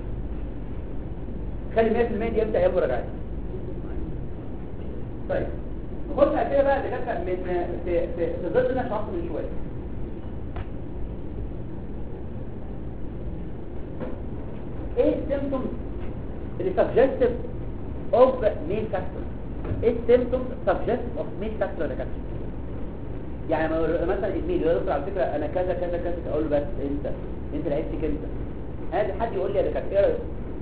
خلي 100% دي امتى ايام مراجعات طيب نخش على كده بقى دكاتره من في في في ضد اللي انا شرحته من شويه ايه السيمتومز اللي suggestive of male factor ايه السيمتومز suggestive of male factor يا دكاتره يعني ما- مثلا الميل يقول لي على فكره انا كذا كذا كذا اقول له بس انت انت لعبت امتى هذا حد يقول لي يا دكاتره ايه رايك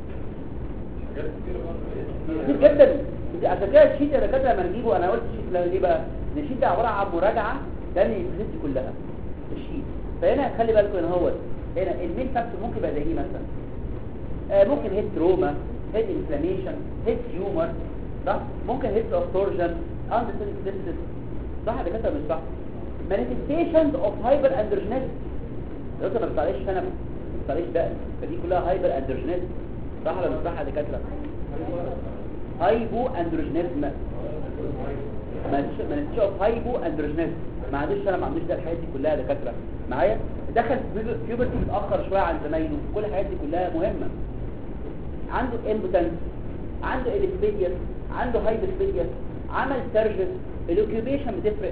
كتير جدا عشان كده الشيت يا دكاتره لما نجيبه انا قلت الشيت لما ليه بقى ان الشيت ده عباره عن مراجعه تاني الفيزيت كلها الشيت فهنا خلي بالكم ان هو هنا الميل فاكتور ممكن يبقى زي ايه مثلا آه ممكن هيد تروما هيد انفلاميشن هيد تيومر صح ممكن هيد اوبتورجن اندسنسيتيف صح يا دكاتره مش صح manifestations of hyperandrogenism لو انت ما بتطلعش شنب ما بتطلعش دقن فدي كلها هايبر اندروجينيزم صح ولا مش صح يا دكاتره هايبو اندروجينيزم ما نتشوف هايبو اندروجينيزم ما عندوش شنب ما عندوش ده الحاجات دي كلها يا دكاتره معايا دخل بيوبرتي متاخر شويه عن زمايله كل الحاجات دي كلها مهمه عنده امبوتنس عنده الاسبيديس عنده هايبسبيديس عمل سيرجن الاوكيوبيشن بتفرق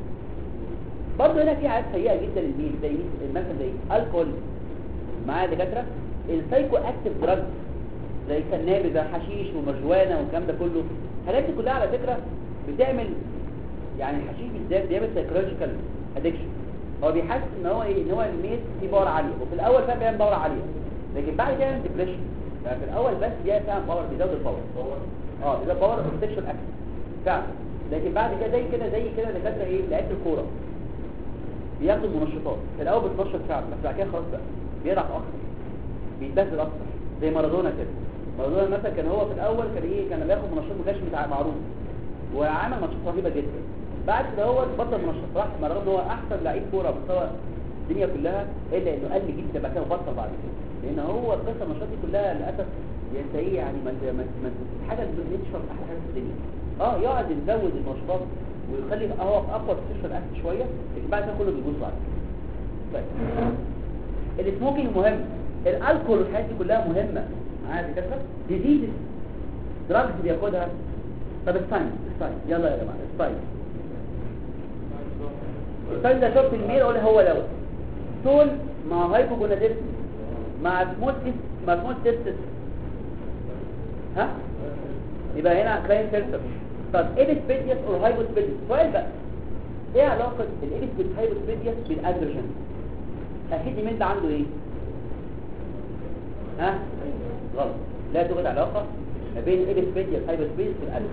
برضه هنا في حاجات سيئه جدا للميل زي مين- مثلا زي الكحول معايا دكاتره السايكو اكتيف دراج زي الكنابي ده حشيش ومرجوانا والكلام ده كله الحاجات دي كلها على فكره بتعمل يعني الحشيش بالذات بيعمل سايكولوجيكال ادكشن هو بيحس ان هو ايه ان هو الميت فيه باور عاليه وفي الاول فعلا بيعمل باور عاليه لكن بعد كده يعمل ديبريشن يعني في الاول بس بيعمل فعلا باور بيزود الباور اه بيزود باور سيكشوال اكتيف فعلا لكن بعد كده زي كده زي كده دكاتره ايه لعيبه الكوره بياخدوا منشطات في الاول بتنشط فعلا بس بعد كده خلاص بقى بيضعف اكتر بيتبهدل اكتر زي مارادونا كده مارادونا مثلا كان هو في الاول كان ايه كان بياخد منشطات ما كانش متع- معروف وعمل ماتشات رهيبه جدا بعد كده هو بطل منشط راح مارادونا هو احسن لعيب كوره على مستوى الدنيا كلها الا انه قل جدا بعد كده بطل بعد كده لان هو قصه المنشطات دي كلها للاسف انت ايه يعني ما انت- ما انت- ما انت- حاجه اللي تشرب احلى حاجه في الدنيا اه يقعد يزود النشاطات ويخلي يبقى هو في اقوى تشرب اكل شويه لكن بعد كده كله بيبوظ بعد كده. طيب السموكينج مهم الالكول والحاجات دي كلها مهمه معايا يا دكاتره ديزيز دراجز بياخدها طب الساين الساين يلا يا جماعه الساين الساين ده شفت الميل اقول هو دوت طول مع هايبوجوناديزم مع سموت مع سموت تيستس ها يبقى هنا كلاين فلتر طب ايبسبيديس او هايبوسبيديس سؤال بقى ايه علاقه الايبسبيديس هايبوسبيديس بالاندروجين اكيد الميل ده عنده ايه ها غلط لا توجد علاقه ما بين الابسبيديا الهايبوسبيس والقلب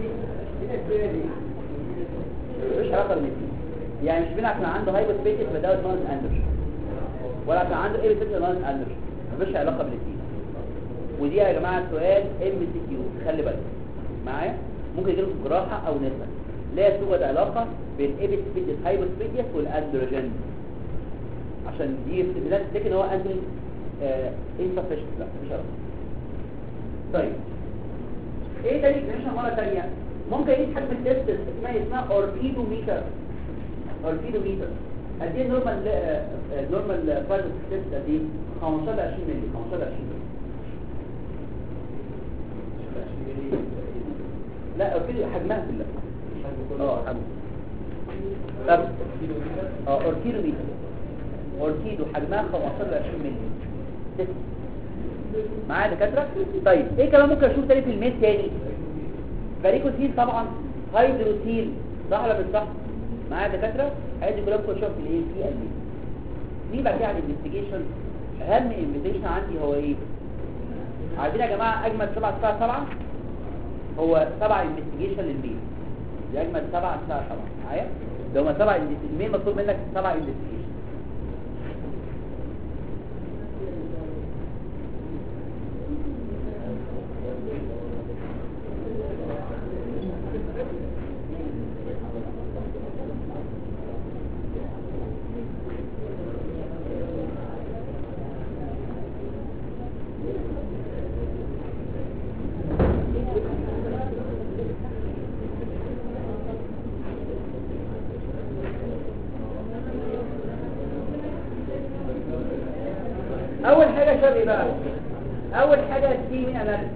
مفيش علاقه بين الاثنين يعني مش بين عشان عنده هايبوسبيديا يبقى دوت ناقص اندر ولا عشان عنده ابسبيديا ناقص اندر مفيش علاقه بين الاثنين ودي يا جماعه سؤال ام سي كيو خلي بالك معايا ممكن يجي لكم جراحه او نسبه لا توجد علاقه بين ابسبيديا هايبوسبيديا والاندروجين عشان دي استدلال لكن هو اندرين insufficient لا مش عارف طيب ايه تاني اكزاميشن مره ثانيه ممكن يجي حجم التست اسمها اسمها اوركيدوميتر اوركيدوميتر قد ايه نورمال نورمال فايز تيست قد ايه 15 ل 20 مللي 15 ل 20 مللي لا اوركيدو حجمها كلها اه حجم طب اه اوركيدوميتر اوركيدو حجمها 15 ل 20 مللي تست معايا دكاتره طيب ايه كمان ممكن اشوف تاني في الميل تاني فاريكوسيل طبعا هيدروسيل صح ولا مش صح معايا دكاتره ادي كلام كل شوف في الايه في الميل مين بقى على الانفستيجيشن اهم انفستيجيشن عندي هو ايه عايزين يا جماعه اجمل سبعة الساعه 7 هو سبعة انفستيجيشن للميل دي اجمل سبعة الساعه 7 معايا ده هما سبعة الميل مطلوب منك سبعة انفستيجيشن اول حاجه شباب ايه بقى اول حاجه سي من اناليسيس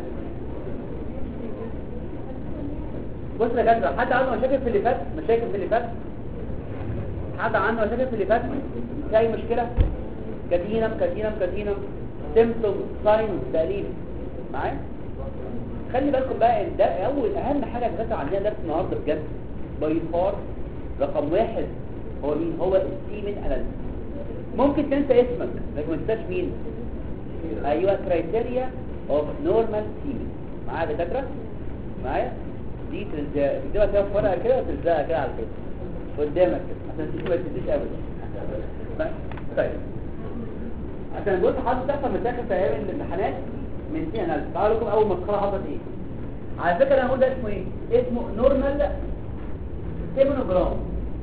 بص يا جدع حد عنده مشاكل في اللي فات مشاكل في اللي فات حد عنده مشاكل في اللي فات في اي مشكله كاتينم كاتينم كاتينم سيمبتوم ساين تقليل معايا خلي بالكم بقى إن ده اول اهم حاجه اتذكر عندنا درس النهارده بجد باي فار رقم واحد هو مين هو السيمن اناليسيس ممكن تنسى اسمك لكن ما تنساش مين ايوه كرايتيريا اوف نورمال سيمن معايا دكاتره معايا دي تلزق تكتبها كده في ورقه كده وتلزقها كده على كده قدامك كده عشان تنسيش ما تنسيش ابدا طيب عشان بص حاطط تحصل مشاكل في ايام الامتحانات من سي اناليسيس تعالوا لكم اول مسخره حصلت ايه على فكره انا هقول ده اسمه ايه اسمه نورمال سيمونوجرام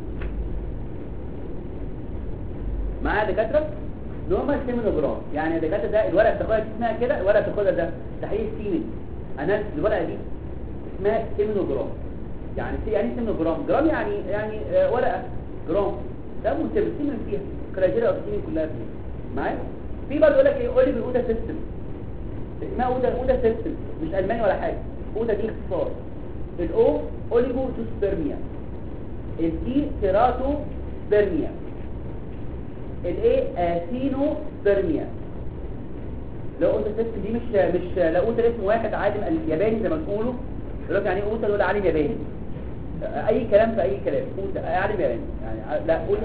معايا دكاتره نورمال سيمونوجرام يعني يا دكاتره ده الورقه بتاخدها دي اسمها كده الورقه بتاخدها ده تحليل سيمن انا الورقه دي اسمها سيمونوجرام يعني سي يعني سيمونوجرام جرام يعني يعني آه ورقه جرام ده متبسمين فيها كرايتيريا اوف سيمن كلها فيها معايا في برضه يقول لك ايه اولي بالاودا سيستم اسمها اودا اودا سيستم مش الماني ولا حاجه اودا دي اختصار الاو اوليجو توسبرميا التي تيراتو سبرميا الايه اثينو سبرميا لو قلت السيستم دي مش مش لو قلت اسم واحد عالم الياباني زي ما تقولوا يقول لك يعني اوتا دول عالم ياباني اي كلام في اي كلام اوتا عالم ياباني يعني لا اوتا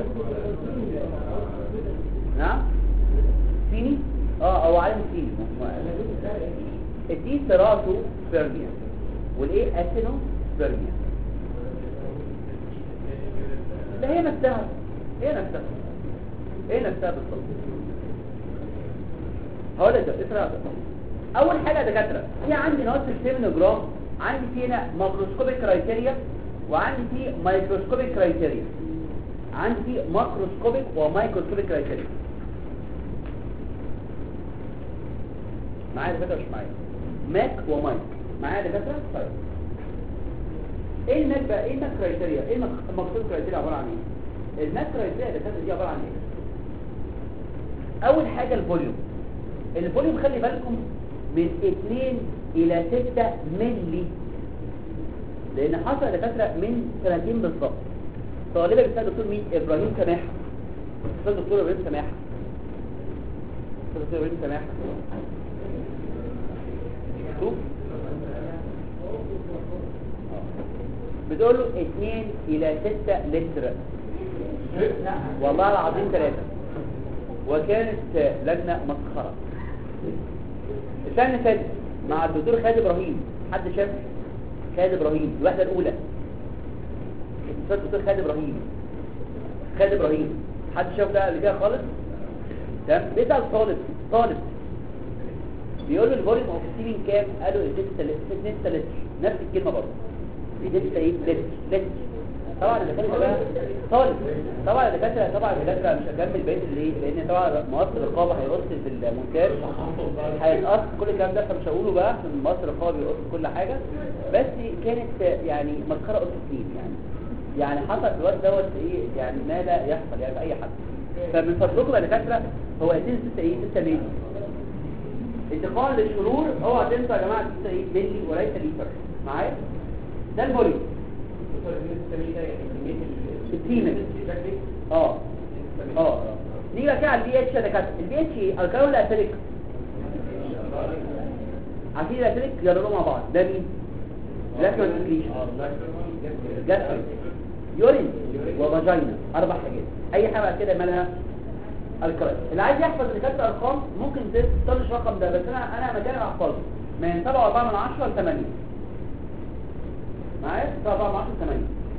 نعم صيني اه او عالم صيني الدي سيراتو سبرميا والايه اثينو سبرميا ده هي نفسها هي نفسها ايه نفسها بالظبط هقول لك ده اسمع ده اول حاجه يا دكاتره في عندي نقص السيمنوجرام عندي في هنا ماكروسكوبيك كرايتيريا وعندي في مايكروسكوبيك كرايتيريا عندي في ماكروسكوبيك ومايكروسكوبيك كرايتيريا معايا دكاتره مش معايا ماك ومايك معايا دكاتره طيب ايه الماك بقى ايه الماك كرايتيريا ايه الماكروسكوبيك كرايتيريا عباره عن ايه الماك كرايتيريا يا دكاتره دي عباره عن ايه اول حاجة الفوليوم الفوليوم خلي بالكم من 2 الى 6 ملي لان حصل دكاتره من سنتين بالظبط طالبه بتاع الدكتور مين ابراهيم سماحه استاذ الدكتور ابراهيم سماحه استاذ الدكتور ابراهيم سماحه شوف بتقول له 2 الى 6 لتر والله العظيم ثلاثة وكانت لجنة مسخرة السنه اللي فاتت مع الدكتور خالد ابراهيم حد شاف خالد ابراهيم الوحده الاولى الاستاذ الدكتور خالد ابراهيم خالد ابراهيم حد شاف ده قبل كده خالص تمام بيسال طالب طالب بيقول له الفوليوم اوف ستيمين كام قالوا 2 لتر نفس الكلمه برضه 2 ايه لتر لتر طبعا الدكاتره بقى طالب طبعا الدكاتره طبعا الدكاتره مش هكمل بقيه ليه لان طبعا مؤثر الرقابه هيرص في المونتاج هيتقص كل الكلام ده فمش هقوله بقى عشان مؤثر الرقابه بيرص كل حاجه بس كانت يعني مسخره قصه سنين يعني يعني حصل في الوقت دوت ايه يعني ما لا يحصل يعني في اي حد فمن فضلكم يا دكاتره هو 2 6 ايه 6 مللي انتقال للشرور اوعى تنسوا يا جماعه 6 ايه مللي وليس لتر معايا ده الفوليوم التيمة اه اه اه نيجي بقى كده على البي اتش يا دكاتره البي اتش ايه الكلام ولا اسيليك عارفين الاسيليك يلا مع بعض ده مين لاكرون سكريشن جاستريك يورين وفاجينا اربع حاجات اي حاجه بعد كده مالها الكلاين اللي عايز يحفظ اللي كانت ارقام ممكن تطلش الرقم ده بس انا انا مجال احفظه من 7.4 من 10 ل 8 معايا 7.4 من 10 ل 8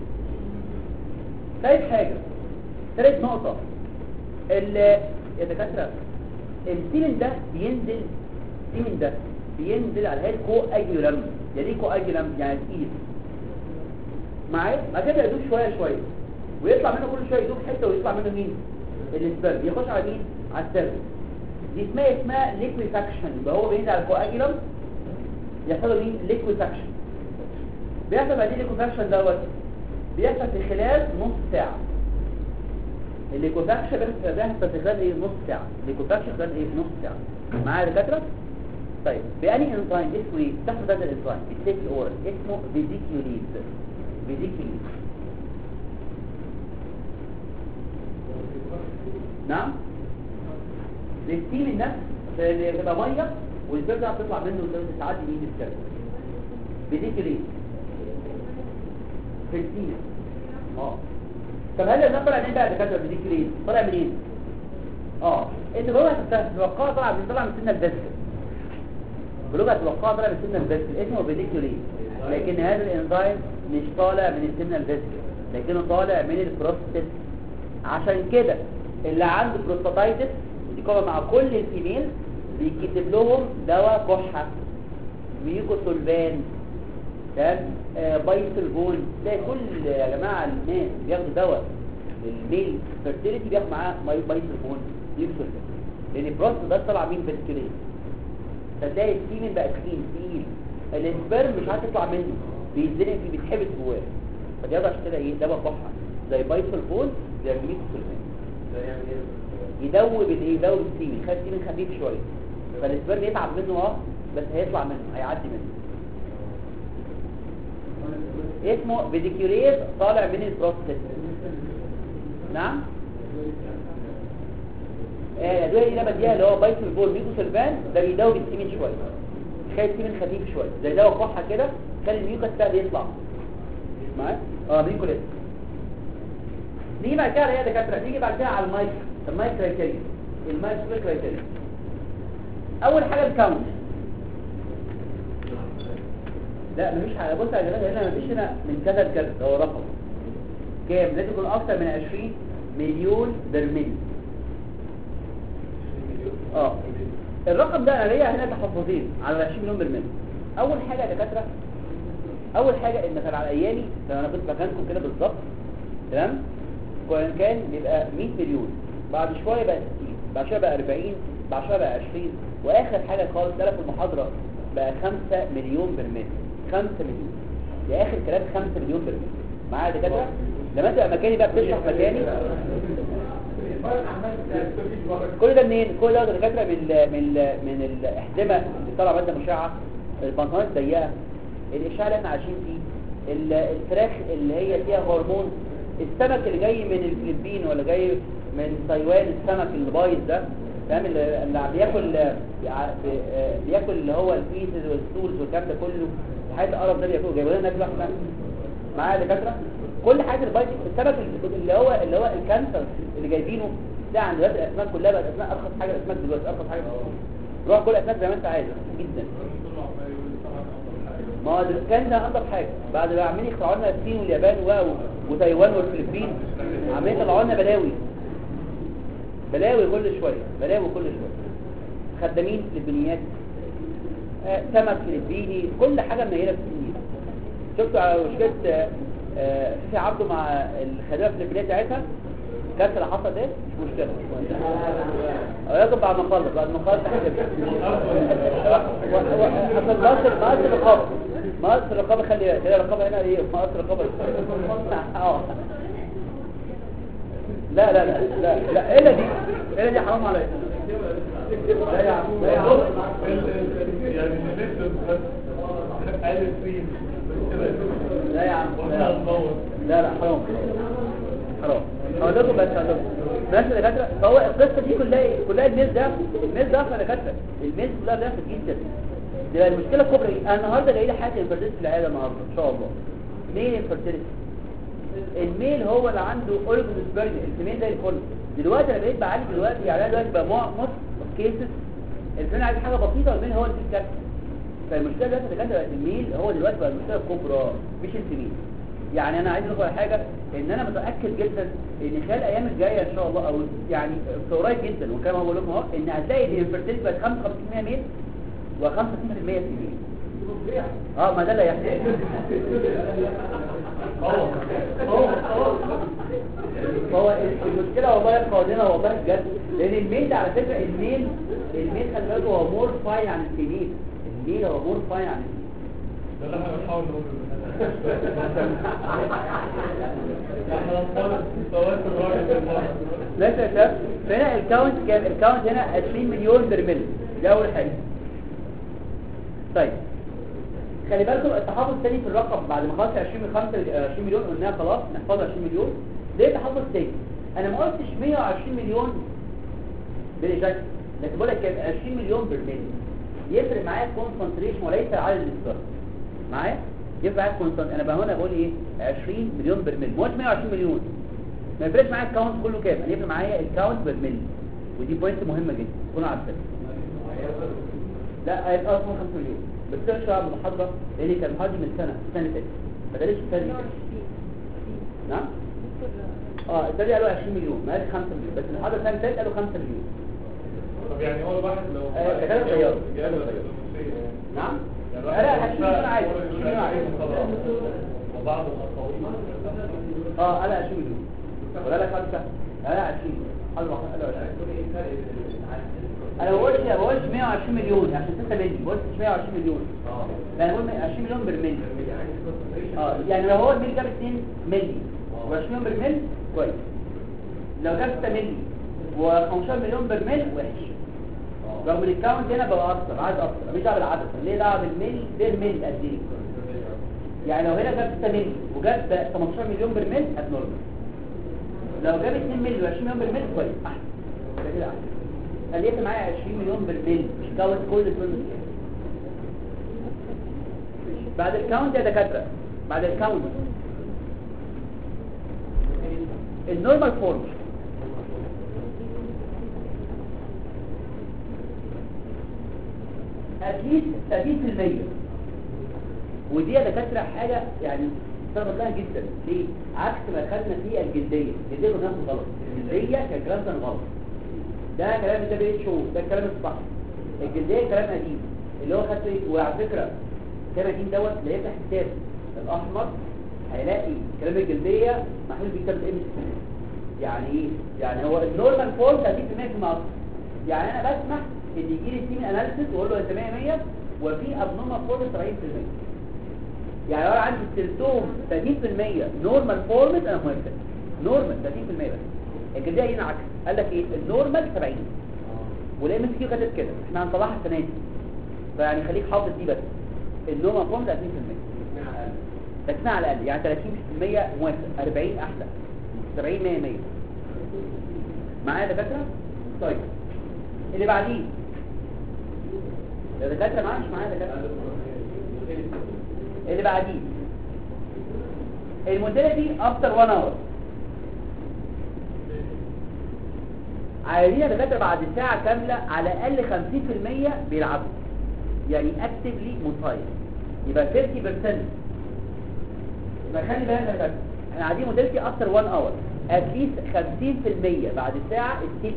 ثالث حاجه ثالث نقطه ال يا دكاتره السيمن ده بينزل السيمن ده بينزل على هيد كو اجيولم يعني ايه كو اجيولم يعني تقيل معايا بعد كده يدوب شويه شويه ويطلع منه كل شويه يدوب حته ويطلع منه مين الاسبرم يخش على مين على السيرفس دي اسمها اسمها ليكويفاكشن يبقى هو بينزل على الكواجيلم يحصل له مين ليكويفاكشن بيحصل بعدين ليكويفاكشن دوت بيحصل في خلال نص ساعه الليكوفاكشن بيحصل في خلال ايه نص ساعه الليكوفاكشن خلال ايه نص ساعه معايا يا دكاتره طيب بأني انزيم اسمه ايه تحت هذا الانزيم السيك الاورال اسمه فيزيكيوليز فيزيكيوليز نعم الستيم النفس بيبقى ميه والسبب ده بتطلع منه تعدي مين السبب فيزيكيوليز في الستيم اه طب هل النمبر طالع منين بقى يا دكاتره فيزيكيوليز طالع منين اه انت بقى تتوقع طالع من طالع من سنه الدسك بلغه الوقاء طالع من السنه الفيسكل اسمه فيديكولي لكن هذا الانزيم مش طالع من السنه الفيسكل لكنه طالع من البروستات عشان كده اللي عنده بروستاتايتس ودي كومه مع كل الفيميل بيكتب لهم دواء كحه ميوكوسولفان تمام آه بايسلفون تلاقي كل يا جماعه الناس بياخدوا دواء للميل فيرتيليتي بياخد معاه بايسلفون ميوكوسولفان لان البروستات ده طلع مين فيسكولين فتلاقي السيمن بقى تقيل تقيل الاسبرم مش عارف يطلع منه بيتزنق فيه بيتحبس جواه فدي عشان كده ايه دواء كحه زي بايسلفون زي ميوكوسولفان يدوب الايه يدوب السيمن يخلي السيمن خفيف شويه فالاسبرم يتعب منه اه بس هيطلع منه هيعدي منه اسمه فيديكيوريز طالع من البروستات نعم الادويه اللي انا بديها اللي هو بايسلفون ميوكوسلفان ده بيداوي السيمين شويه خلي السيمين خفيف شويه زي دواء كحه كده خلي الميوكس ده يطلع معايا اه ميوكوليت نيجي بعد كده يا دكاتره نيجي بعد كده على المايك المايك كرايتيريا المايك كرايتيريا اول حاجه الكاونت لا مفيش حاجه بص يا جماعه هنا مفيش هنا من كذا لكذا ده هو رقم كام لازم يكون اكتر من 20 مليون برميل اه الرقم ده انا ليا هنا تحفظين على 20 مليون برميل اول حاجه يا دكاتره اول حاجه ان كان على ايامي لما انا كنت مكانكم كده بالظبط تمام كان كان بيبقى 100 مليون بعد شويه بقى 60 بعد شويه بقى 40 بعد شويه بقى 20 واخر حاجه خالص ده في المحاضره بقى 5 مليون برميل 5 مليون ده اخر كلام 5 مليون برميل معايا يا دكاتره لما تبقى مكاني بقى بتشرح مكاني كل ده منين كل ده دكاتره من ال من ال من الاحزمه اللي طالعه ماده مشعه البنطلونات الضيقه الاشعاع اللي احنا عايشين فيه الفراخ اللي هي فيها هرمون السمك اللي جاي من الفلبين ولا جاي من تايوان السمك اللي بايظ ده تمام اللي بياكل بياكل اللي هو البيسز والستولز والكلام ده كله حاجات القرف ده بياكله جايبوا لنا ناكل احنا معايا يا دكاتره كل حاجه البايت السبب اللي هو اللي هو الكانسر اللي جايبينه ده عند دلوقتي الاسماك كلها بقت اسماء ارخص حاجه الاسماك دلوقتي ارخص حاجه روح كل اسماك زي ما انت عايز جدا ما هو ده كان ده انضف حاجه بعد ما عمالين يخترعوا لنا الصين واليابان و- وتايوان والفلبين عمالين يطلعوا لنا بلاوي بلاوي كل شويه بلاوي كل شويه خدامين فلبينيات آه، سمك فلبيني كل حاجه منيله في السنين شفتوا على مشكله آه، آه، في عبده مع الخدامه الفلبينيه بتاعتها كانت اللي حصل ده مش مشكله ولكن بعد ما نخلص بعد ما نخلص حصل مصر مصر الرقابه مصر الرقابه خلي بالك هي الرقابه هنا ايه مصر الرقابه اه لا لا لا لا لا الا دي الا دي حرام عليك لا يا عم لا يا عم يعني نكتب بس ألف سين لا يا عم لا يا واحنا عم. هنصور لا لا حرام حرام هقول لكم بس هقول لكم ماشي يا دكاتره فهو القصه دي كلها إيه؟ كلها الميز ده الميز ده يا دكاتره الميز كلها بيحصل جدا ده المشكله الكبرى إيه؟ انا النهارده جاي لي حاجه انفيرتيلتي في العياده النهارده ان شاء الله مين انفيرتيلتي الميل هو اللي عنده اورجنسبرج الفيميل زي الفل دلوقتي انا بقيت بعالج دلوقتي يعني انا دلوقتي بقى مص كيسز الفيميل عايز حاجه بسيطه والميل هو اللي فيه الكارثه فالمشكله دلوقتي اللي كانت الميل هو دلوقتي بقى المشكله الكبرى مش الفيميل يعني انا عايز اقول على حاجه ان انا متاكد جدا ان خلال الايام الجايه ان شاء الله او يعني في قريب جدا وكما بقول لكم اهو ان هتلاقي الانفيرتيلتي بقت 55% ميل و65% فيميل اه ما ده اللي هيحصل هو هو هو هو المشكله والله قادمه والله بجد لان الميل ده على فكره الميل الميل خلي بالك هو مور فاين عن الفيميل الميل هو مور فاين عن الفيميل ده اللي احنا بنحاول نقوله احنا بنحاول نصور الراجل ده ماشي يا شباب فهنا الكاونت كام الكاونت هنا 20 مليون برميل ده اول حاجه طيب خلي بالكم التحفظ الثاني في الرقم بعد ما خلص 20 من 5 20 مليون قلناها خلاص نحفظ 20 مليون ده التحفظ الثاني انا ما قلتش 120 مليون بالاجاكت لكن بقول لك كام 20 مليون برميل يفرق معايا الكونسنتريشن وليس عدد الاصدار معايا يفرق معايا الكونسنت انا بقى هنا بقول ايه 20 مليون برميل ما قلتش 120 مليون ما يفرقش معايا الكاونت كله كام انا يفرق معايا الكاونت بالملي ودي بوينت مهمه جدا تكونوا عارفينها لا هيبقى اصلا 5 مليون بس ده شعب المحاضره لان كان المحاضره من سنه السنه اللي فاتت ما دارش السنه اللي فاتت نعم اه السنه دي قالوا 20 مليون ما قالش 5 مليون بس المحاضره السنه اللي فاتت قالوا 5 مليون طب يعني هو الواحد لو آه، ده كلام طيار. إجابة دبلوماسية يعني. نعم يعني لا الواحد 20 مليون عادي 20 مليون عادي وبعض الأقاويل اه قال 20 مليون ولا لك 5 قال 20 قال 20 انا ما بقولش ما بقولش 120 مليون عشان 6 مليون ما قلتش 120 مليون لا انا بقول 20 مليون بالملي اه يعني لو هو الميل جاب 2 ملي و20 مليون بالملي كويس لو جاب 6 ملي و15 مليون بالملي وحش رغم ان الكاونت هنا بقى اكتر عدد اكتر مش دعوه بالعدد ليه دعوه بالملي بالملي قد ايه يعني لو هنا جاب 6 ملي وجاب 18 مليون برميل ابنورمال لو جاب 2 ملي و20 مليون برميل كويس احسن ده كده احسن خليت معايا 20 مليون برميل مش كاونت كل الفيلم بعد الكاونت يا دكاتره بعد الكاونت النورمال فورم اكيد 30% ودي يا دكاتره حاجه يعني صعبه لها جدا ليه عكس ما خدنا فيه الجلديه الجلديه كنا بناخد غلط الجلديه كان الكلام ده غلط ده كلام ده بيت شو ده الكلام الصح الجلديه كلام قديم اللي هو خدته ايه وعلى فكره كلام قديم دوت اللي يفتح كتاب الاحمر هيلاقي كلام الجلديه محلول بكتاب الام يعني ايه يعني هو النورمال فورم 30% في مصر يعني انا بسمح ان يجي لي سيمين اناليسيس واقول له انت 100 100 وفي ابنورمال فورم 70% يعني لو انا عندي السيرتوم 30% نورمال فورمت انا موافق نورمال 30% بس الجلديه هنا عكس قال لك ايه النورمال 70 والام اس كيو كانت كده احنا هنطلعها السنه دي فيعني خليك حافظ دي بس النورمال فورم 30% لكنها على الاقل يعني 30% موافق 40 احسن 70 100 100 معايا يا دكاتره طيب اللي بعديه يا دكاتره معايا مش معايا يا دكاتره اللي بعديه الموديلتي افتر 1 اور عيانين يا دكاتره بعد ساعه كامله على الاقل 50% بيلعبوا يعني اكتفلي مصاير يبقى 50% يبقى خلي بالك يا دكاتره احنا قاعدين موديلتي اكتر 1 اور اتليست 50% بعد ساعه ستيل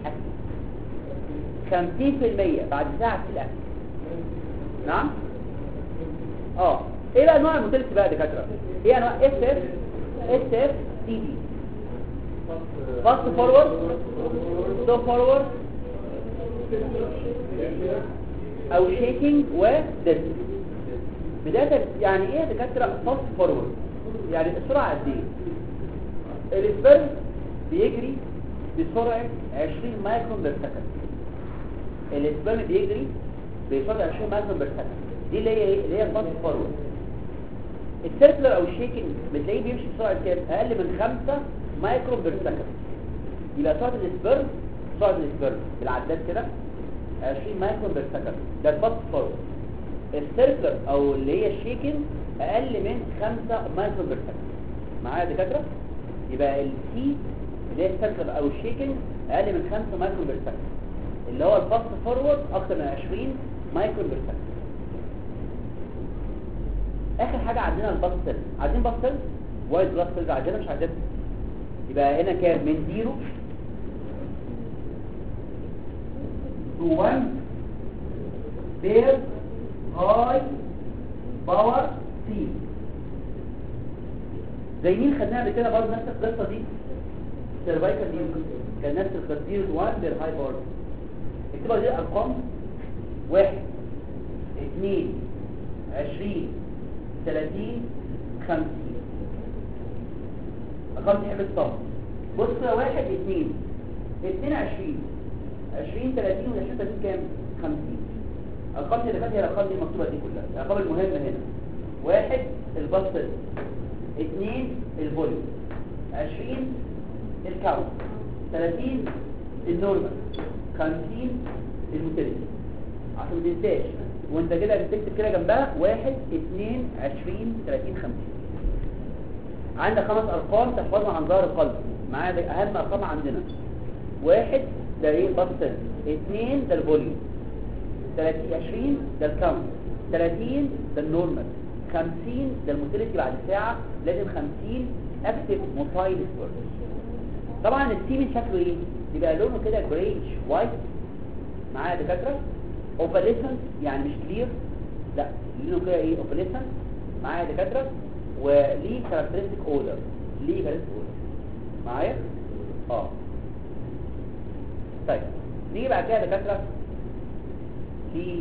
اكتف 50% بعد ساعه ستيل اكتف نعم اه ايه بقى انواع الموتيلتي بقى يا دكاتره ايه انواع اس اف اس اف سي دي فاست فورورد ستوب فورورد او شيكينج وديس بدايه يعني ايه يا دكاتره فاست فورورد يعني السرعه قد ايه الاسبرم بيجري بسرعه 20 مايكرون بير سكند الاسبرم بيجري بسرعه 20 مايكرون بير سكند دي اللي هي ايه اللي هي فاست فورورد السيركلر او الشيكينج بتلاقيه بيمشي بسرعه كام اقل من 5 مايكرون بير سكند يبقى سرعه الاسبرم سرعه الاسبرم بالعداد كده 20 مايكرون بير سكند ده الفاست فورورد السيركلر او اللي هي الشيكينج اقل من 5 مايكرون بير سكند معايا يا دكاتره يبقى السي اللي هي السيركلر او الشيكينج اقل من 5 مايكرون بير سكند اللي هو الفاست فورورد اكتر من 20 مايكرون بير سكند اخر حاجه عندنا الباستل عايزين باستل وايت بلاد سيلز عندنا مش عايزين يبقى هنا كام من 0 to 1 بير هاي باور سي زي مين خدناها قبل كده برضه نفس القصه دي سيرفايكال دي كان نفس القصه 0 1 بير هاي باور اكتبها دي ارقام 1 2 20 30 50 ارقام تحب الصف بص كده 1 2 2 20 20 30 و 20 30 كام 50 ارقام اللي فاتت هي الارقام دي المكتوبه دي كلها الارقام المهمه هنا واحد البسط اثنين الفوليوم 20 الكاونت 30 النورمال 50 الموتيليتي عشان ما تنساش وانت كده بتكتب كده جنبها 1 2 20 30 50 عندك خمس ارقام تحفظها عن ظهر القلب معايا ده اهم ارقام عندنا واحد ده ايه بسط اثنين ده الفوليوم 30 20 ده الكاونت 30 ده النورمال 50 ده الموتيليتي بعد ساعة لازم 50 اكتف موتايل سبورت طبعا السيمن شكله ايه يبقى لونه كده جريش وايت معايا يا دكاتره اوفاليسنت يعني مش كلير لا لونه كده ايه اوفاليسنت معايا يا دكاتره وليه كاركترستيك اودر ليه كاركترستيك اودر معايا اه طيب نيجي بعد كده يا دكاتره في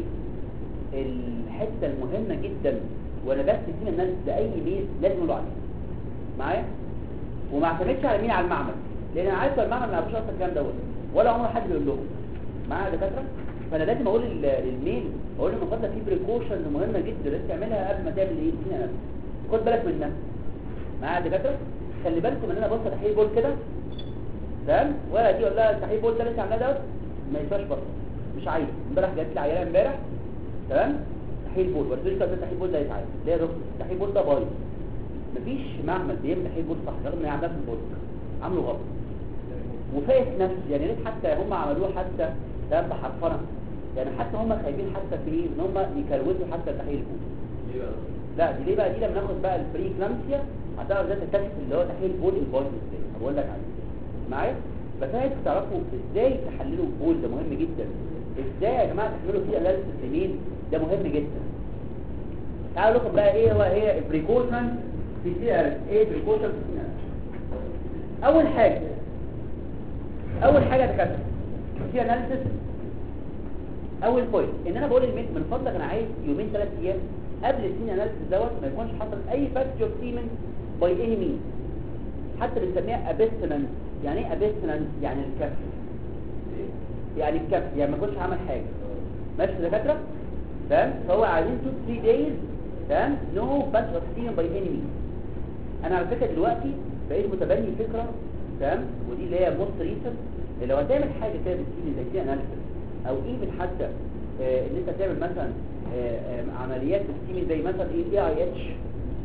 الحته المهمه جدا وانا بس فيها الناس لاي بيت لازم يقولوا عليها معايا وما اعتمدش على مين على المعمل لان انا عارف المعمل ما يعرفوش اصلا الكلام دوت ولا عمر حد بيقول لهم معايا يا دكاتره فانا لازم اقول لل- للميل اقول له المفروض في بريكوشنز مهمه جدا لازم تعملها قبل ما تعمل ايه فينا نفسك خد بالك منها معايا يا دكاتره خلي بالكم ان انا بص تحليل بول كده تمام ولا دي اقول لها التحليل بول ده اللي انت عاملاه دوت ما ينفعش بص مش عايز امبارح جات لي عياله امبارح تمام تحليل بول قلت له تحليل بول ده يتعاد ليه يا دكتور تحليل بول ده بايظ مفيش معمل بيعمل تحليل بول صح رغم ان هي عندها في البول عملوا غلط وفايت نفسي يعني ريت حتى هم عملوه حتى ده بحرفنه يعني حتى هم خايفين حتى في ايه ان هم يكروتوا حتى تحليل البول ليه بقى؟ لا دي ليه بقى دي لما ناخد بقى البري كلامسيا هتعرف ازاي تكتشف اللي هو تحليل بول البايظ ازاي هقول لك عليه معايا بس انا عايزكم تعرفوا ازاي تحللوا البول ده مهم جدا ازاي يا جماعه تحللوا فيه اناليسيس لمين ده مهم جدا تعالوا لكم بقى ايه هو هي البريكوشن في سي ار ايه بريكوشن في سي ار اول حاجه اول حاجه يا دكاتره في اناليسيس اول بوينت ان انا بقول للميت من فضلك انا عايز يومين ثلاث ايام قبل السين اناليسيس دوت ما يكونش حصل اي فاكت اوف سيمن باي اني مين حتى بنسميها ابيستننس يعني ايه ابيستننس يعني الكف يعني الكف يعني ما يكونش عمل حاجه ماشي يا دكاتره تمام فهو عايزين 2 3 دايز تمام نو فاكت اوف سيمن باي اني مين انا على فكره دلوقتي بقيت متبني فكره تمام ودي اللي هي موست ريسنت لو هتعمل حاجه كده بتسيب زي دي اناليسيس او ايفن حتى آه، ان انت تعمل مثلا آه، آه، عمليات بتسيب زي مثلا ايه اي اتش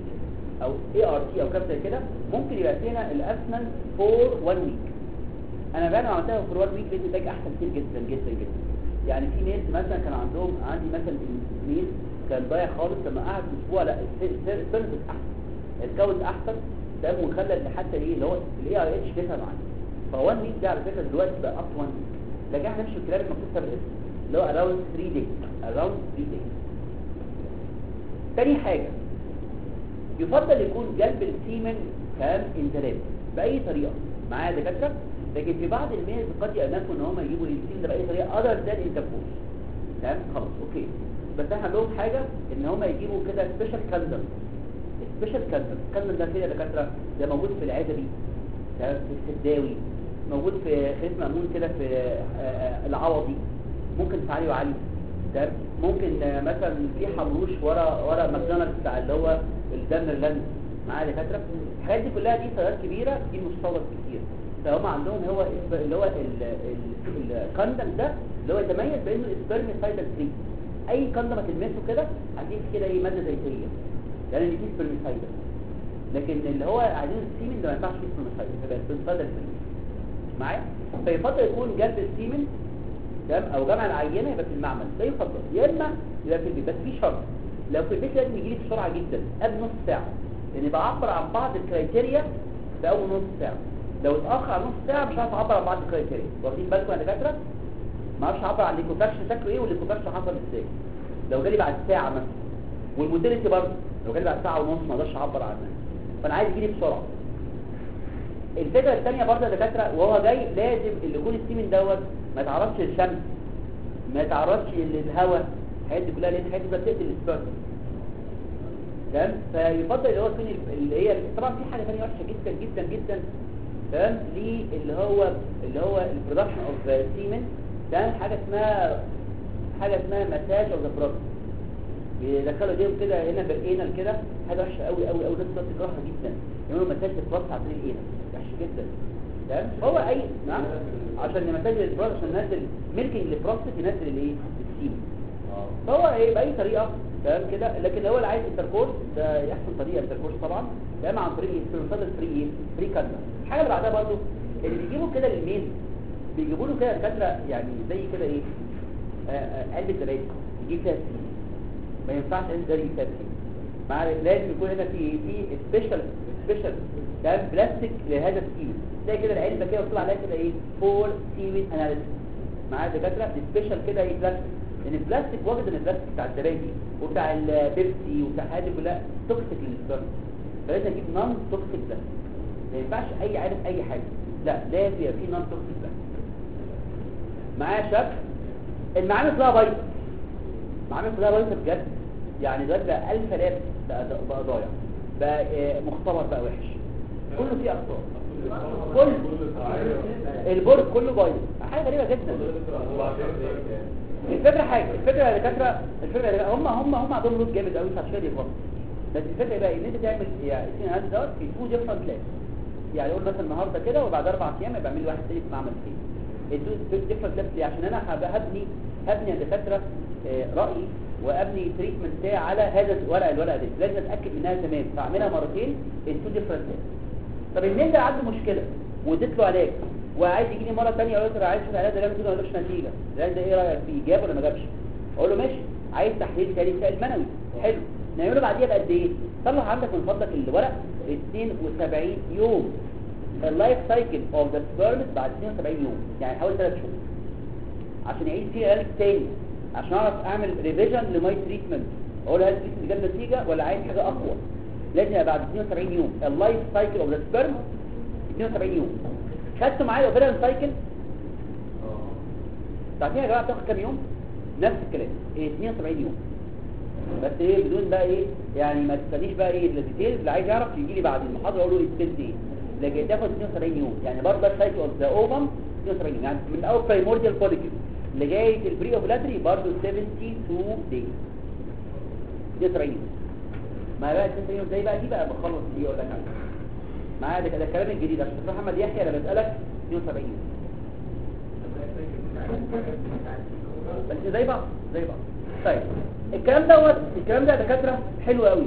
او اي ار تي او كلام زي كده ممكن يبقى فينا الابسنس فور 1 ويك انا فعلا عملتها في الوان ويك لقيت النتائج احسن كتير جدا جدا جدا يعني في ناس مثلا كان عندهم عندي مثلا ميل كان ضايع خالص لما قعد اسبوع لا السيرفس احسن الكاونت احسن تمام وخلى ان حتى ايه اللي هو الاي ار اتش تفهم عنه فهو 1 ويك ده على فكره دلوقتي بقى اب 1 ويك لكن احنا نمشي الكلام المكتوب سبب اسم اللي هو اراوند 3 دايز اراوند 3 دايز تاني حاجه يفضل يكون جلب السيمن كان انزلاق باي طريقه معايا دكاتره لكن في بعض الميز قد يأنفوا ان هم يجيبوا السيمن ده باي طريقه اذر ذان انتركورس تمام خلاص اوكي بس احنا لهم حاجه ان هم يجيبوا كده سبيشال كاندم سبيشال كاندم الكاندم ده فين يا دكاتره ده موجود في العزبي تمام في السداوي موجود في خليفه مأمون كده في آه، آه، العوضي ممكن في علي وعلي تمام ممكن آه، مثلا في حمروش ورا ورا ماكدونالدز بتاع اللي هو الدنر لاند معايا دكاتره الحاجات دي كلها دي سيارات كبيره دي مستورد كتير فهم عندهم هو اسم- اللي هو ال- ال- الكندم ده اللي هو يتميز بانه سبرميسايدال فري اي كندم هتلمسه كده هتلاقي فيه كده ايه ماده زيتيه لان دي سبرميسايدال لكن اللي هو عايزين السيمن ده ما ينفعش فيه سبرميسايدال يبقى سبرميسايدال فري معايا فيفضل يكون جلب السيمن تمام او جمع العينه يبقى في المعمل ده يفضل يا اما يبقى في البيت بس في شرط لو في البيت لازم يجي لي بسرعه جدا قبل نص ساعه لان بعبر عن بعض الكرايتيريا في اول نص ساعه لو اتاخر عن نص ساعه مش هعرف اعبر عن بعض الكرايتيريا واخدين بالكم يا دكاتره ما اعرفش اعبر عن الليكوفاكشن شكله ايه والليكوفاكشن حصل ازاي لو جالي بعد ساعه مثلا والموديلتي برضه لو جالي بعد ساعه ونص ما اقدرش اعبر عنها فانا عايز يجي لي بسرعه الفكره الثانيه برضه يا دكاتره وهو جاي لازم اللي يكون السيمن دوت ما يتعرضش للشمس ما يتعرضش للهواء الحاجات دي كلها لان الحاجات دي بتقتل السبرم تمام فيفضل اللي هو يكون اللي هي طبعا في حاجه ثانيه وحشه جدا جدا جدا تمام ليه اللي هو اللي هو البرودكشن اوف سيمن تمام حاجه اسمها حاجه اسمها مساج اوف ذا برودكت بيدخلوا ايديهم كده هنا بالانال كده حاجه وحشه قوي قوي قوي الناس بتكرهها جدا يعملوا مساج للبروست عشان الانال وحش جدا تمام هو اي نعم عشان مساج للبروست عشان ينزل ميلكينج للبروستات ينزل الايه السيمن فهو ايه باي طريقه تمام كده لكن هو اللي عايز انتركورس ده احسن طريقه انتركورس طبعا تمام عن طريق السبرماتال فري فري كادر الحاجه اللي بعدها برضو اللي بيجيبوا كده للميل بيجيبوا له كده كادره يعني زي كده ايه آه، آه، علبه زبادي يجيب فيها سكين ما ينفعش علبه زبادي يجيب فيها سكين مع لازم يكون هنا في في سبيشال سبيشال ده بلاستيك لهذا السكين تلاقي كده العلبه كده مكتوب عليها كده ايه فور سيمين اناليسيس معايا دكاتره سبيشال كده ايه بلاستيك لان البلاستيك واخد ان البلاستيك بتاع الزبادي وبتاع البيبسي وبتاع الحاجات دي كلها توكسيك للسبرم فلازم اجيب نون توكسيك بلاستيك ما ينفعش اي عارف اي حاجه لا لازم يبقى في نون توكسيك بلاستيك معايا شاب المعامل كلها بايظه المعامل كلها بايظه بجد يعني دلوقتي بقى 1000 لاب بقى بقى ضايع بقى آه، مختبر بقى وحش كله فيه اخطاء كل البورد كله بايظ حاجه غريبه جدا الفكره حاجه الفكره يا دكاتره الفكره يا دكاترة هم هم هم عندهم لود جامد قوي عشان كده يخلص بس الفكره بقى ان انت تعمل يعني السين هاند دوت في تو ديفرنت لاب يعني يقول مثلا النهارده كده وبعد اربع ايام يبقى اعمل واحد تاني في معمل تاني التو ديفرنت لاب دي عشان انا هبقى هبني هبني يا دكاتره آه، رايي وابني تريتمنت بتاعي على هذا الورقه الورقه دي لازم اتاكد منها تمام فاعملها مرتين التو ديفرنت لاب طب النين ده عنده مشكله واديت له علاج وعايز يجي لي مره ثانيه اقول له أنا عايز اشوف العلاج ده جاب كده ما جابش نتيجه العلاج ده ايه رايك فيه جاب ولا ما جابش اقول له ماشي عايز تحليل تاني سائل منوي حلو نعمله بعديها بقد ايه طلع عندك من فضلك الورق 72 يوم اللايف سايكل اوف ذا سبيرمز بعد 72 يوم يعني حوالي 3 شهور عشان يعيد فيه علاج تاني عشان اعرف اعمل ريفيجن لماي تريتمنت اقول له هل التريتمنت جاب نتيجه ولا عايز حاجه اقوى لازم يبقى بعد 72 يوم اللايف سايكل اوف ذا سبيرم 72 يوم خدته معايا اوفيرال سايكل تعرفين يا جماعه بتاخد كام يوم نفس الكلام إيه 72 يوم بس ايه بدون بقى ايه يعني ما تستنيش بقى ايه الديتيلز اللي عايز يعرف يجي لي بعد المحاضره اقول له الديتيلز ايه لكن تاخد 72 يوم يعني برضه السايكل اوف ذا اوفم 72 يوم يعني من اول برايمورديال فوليكل لغايه البري اوفلاتري برضه 72 داي 72 يوم ما بقى 72 يوم زي بقى دي بقى بخلص دي اقول لك عليها معايا ده ده الكلام الجديد عشان تروح محمد يحيى انا بسالك 72 يوم بس زي بعض زي بعض طيب الكلام دوت الكلام ده يا دكاتره حلو قوي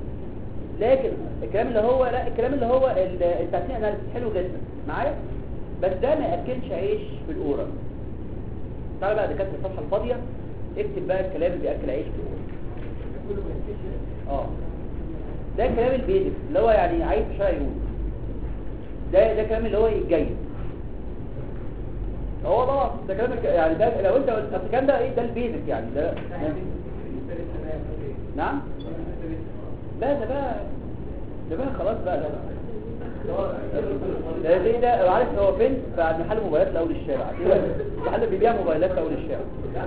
لكن الكلام اللي هو لا الكلام اللي هو ال- التعسين اناليسيس حلو جدا معايا بس ده ما ياكلش عيش في الاورال تعالى بقى دكاتره الصفحه الفاضيه اكتب بقى الكلام اللي بياكل عيش في الاورال اه ده كلام البيزك اللي هو يعني عايز في شرع يقول ده ده كلام اللي هو الجيد هو طبعا ده كلام الك- يعني ده لو انت قلت اصل الكلام ده ايه ده البيزك يعني ده ده- نعم لا ده بقى ده بقى خلاص بقى ده ده زي ده عارف هو فين بعد محل موبايلات لاول الشارع كده محل بيبيع موبايلات لاول الشارع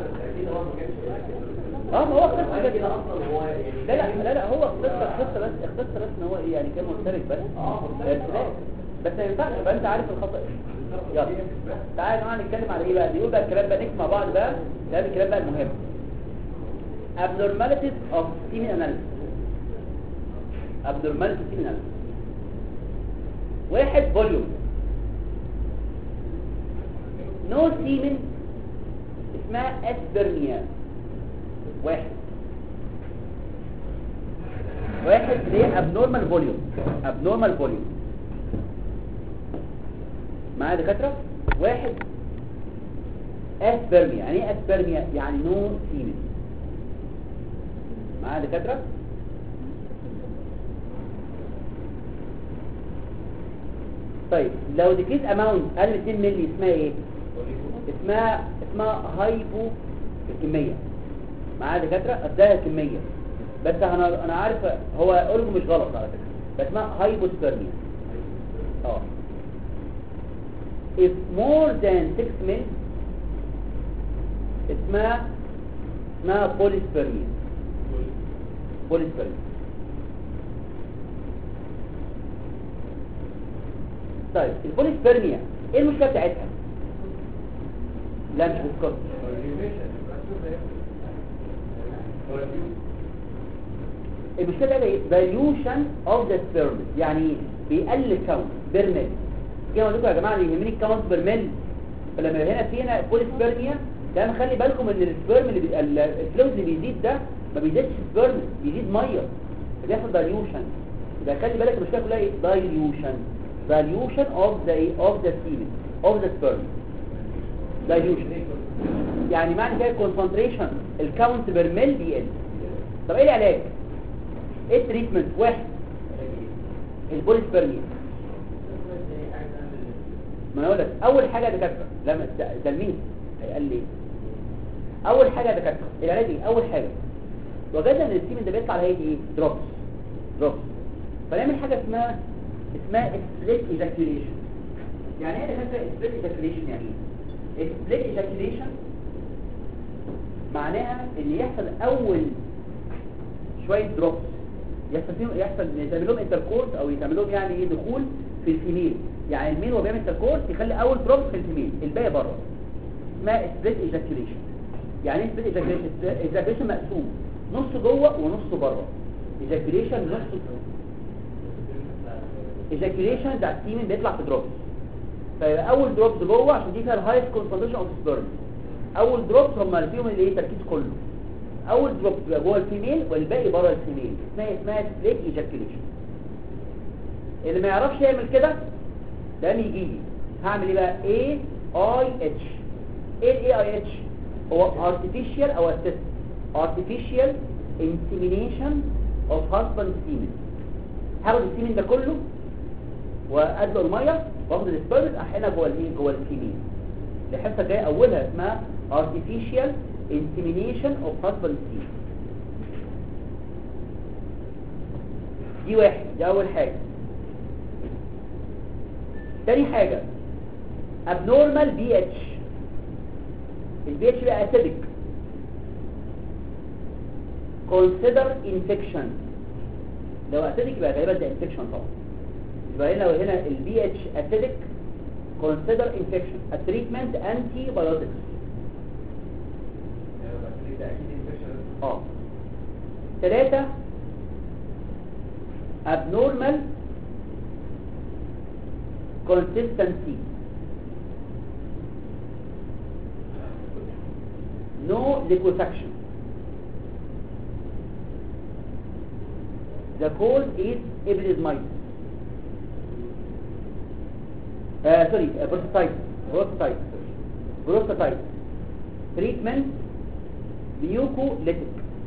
اه ما هو قصه كده لا لا لا لا هو قصه قصه بس قصه بس ان هو ايه يعني كان مشترك بس ارتباك بس ما ينفعش يبقى انت عارف الخطا ايه يلا تعالى نقعد نتكلم على ايه بقى نقول بقى الكلام بقى نكتب مع بعض بقى ده الكلام بقى المهم abnormalities of semen analysis abnormalities of semen analysis واحد فوليوم نو سيمن اسمها اسبرميا واحد واحد ليه abnormal volume abnormal volume معايا يا دكاتره واحد اسبرميا يعني ايه اسبرميا يعني نو سيمن معايا يا دكاتره طيب لو ديكيز اماونت اقل من 2 مللي اسمها ايه اسمها اسمها هايبو الكميه معايا يا دكاتره ده كميه بس انا انا عارف هو قوله مش غلط على فكره بس اسمها هايبوسبرميا اه if more than 6 mil اسمها اسمها بوليسبرميا بوليسبرميا طيب البوليسبرميا ايه المشكله بتاعتها لا مش بتكبر المشكله ده ايه dilution of the sperm يعني ايه بيقلل كاونت بيرميل كده اقول لكم يا جماعه اللي يهمني الكاونت بيرميل فلما هنا في هنا بوليسبرميا ده خلي بالكم ان السبرم اللي بي... ال- الفلويد اللي بيزيد ده ما بيزيدش سبرم بيزيد ميه فبيحصل dilution يبقى خلي بالك المشكله كلها ايه dilution dilution of the of the semen of the sperm dilution يعني معنى كده concentration الكاونت بيرميل بيقل طب ايه العلاج ايه التريتمنت واحد البوليسبرميا ما انا اقول لك اول حاجه دكاتره لما ت- تلميذ هيقال لي اول حاجه دكاتره العلاج ايه اول حاجه وجدنا ان السيمن ده بيطلع على هيدي ايه دروبس دروبس فنعمل حاجه اسمها اسمها سبليت ايجاكيوليشن يعني ايه دكاتره سبليت ايجاكيوليشن يعني ايه سبليت ايجاكيوليشن معناها ان يحصل اول شويه دروبس يحصل فيهم يحصل يتعمل لهم انتركورس او يتعمل لهم يعني ايه دخول في الفيميل يعني الميل وهو بيعمل انتركورس يخلي اول دروب في الفيميل الباقي بره اسمها سبليت ايجاكيوليشن يعني ايه سبليت ايجاكيوليشن ايجاكيوليشن مقسوم نص جوه ونص بره ايجاكيوليشن نص ايجاكيوليشن ده السيمن بيطلع في دروبس فيبقى اول دروبس جوه عشان دي فيها الهايست كونسنتريشن اوف سبيرم اول دروبس هم اللي فيهم الايه التركيز كله اول دروب بيبقى جوه الفيميل والباقي بره الفيميل اسمها اسمها سبليت ايجاكيوليشن اللي ما يعرفش يعمل كده ده يجي لي هعمل ايه بقى اي اي اتش ايه الاي اي اتش هو artificial او assist artificial insemination of husband semen هاخد السيمن ده كله وادلق الميه واخد السبرم احقنها جوه الايه جوه الفيميل الحصه الجايه اولها اسمها artificial insemination of husband semen دي واحد دي اول حاجه تاني حاجة abnormal pH البي اتش بقى acidic consider infection لو acidic يبقى غالبا ده infection طبعا يبقى هنا هنا البي اتش acidic consider infection التريتمنت antibiotics اه ثلاثة abnormal consistency no liquefaction the cause is epididymitis آه سوري آه، بروستاتايت بروستاتايت بروستاتايت تريتمنت ميوكو ليتك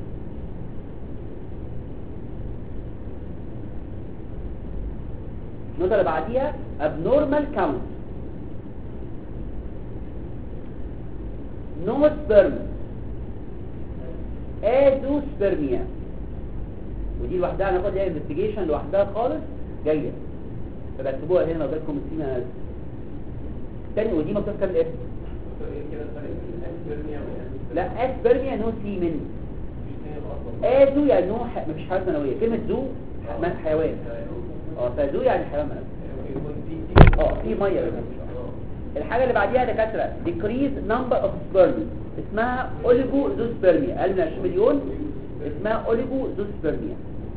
النقطة اللي بعديها abnormal count no sperm azoospermia ودي لوحدها هناخد ليها انفستيجيشن لوحدها خالص جايه فبكتبوها هنا لو جالكم السيما تاني ودي مكتوب كام اسم لا اسبرميا نو سيمن ازو يعني نوع ح... مفيش حيوان منويه كلمه زو ح- حيوان اه فزو يعني حيوان منوي اه في ميه بس. الحاجه اللي بعديها يا دكاتره decrease number of sperm اسمها اوليجوزوسبرميا اقل من 20 مليون اسمها اوليجوزوسبرميا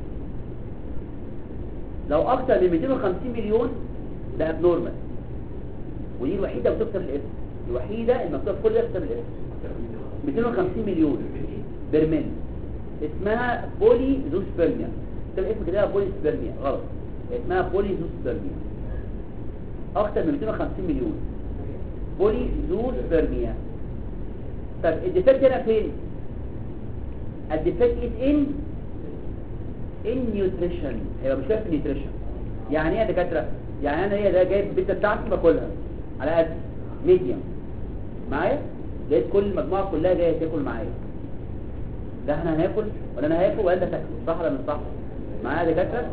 لو اكتر من 250 مليون ده ابنورمال ودي الوحيده اللي بتكتب الاسم الوحيده اللي مكتوب كل ده بتكتب الاسم 250 مليون برميل اسمها بولي زوسبرميا كتب اسم كده بولي سبرميا غلط اسمها بولي زوسبرميا اكتر من 250 مليون بولي زوسبرميا طب الديفكت هنا فين الديفكت is in in nutrition هيبقى مش في nutrition يعني ايه يا دكاتره يعني انا هي ده جايب البيتزا بتاعتي باكلها على قد ميديوم معايا لقيت كل المجموعه كلها جايه تاكل معايا ده احنا هناكل ولا انا هاكل ولا انت تاكل صح ولا مش صح معايا يا دكاتره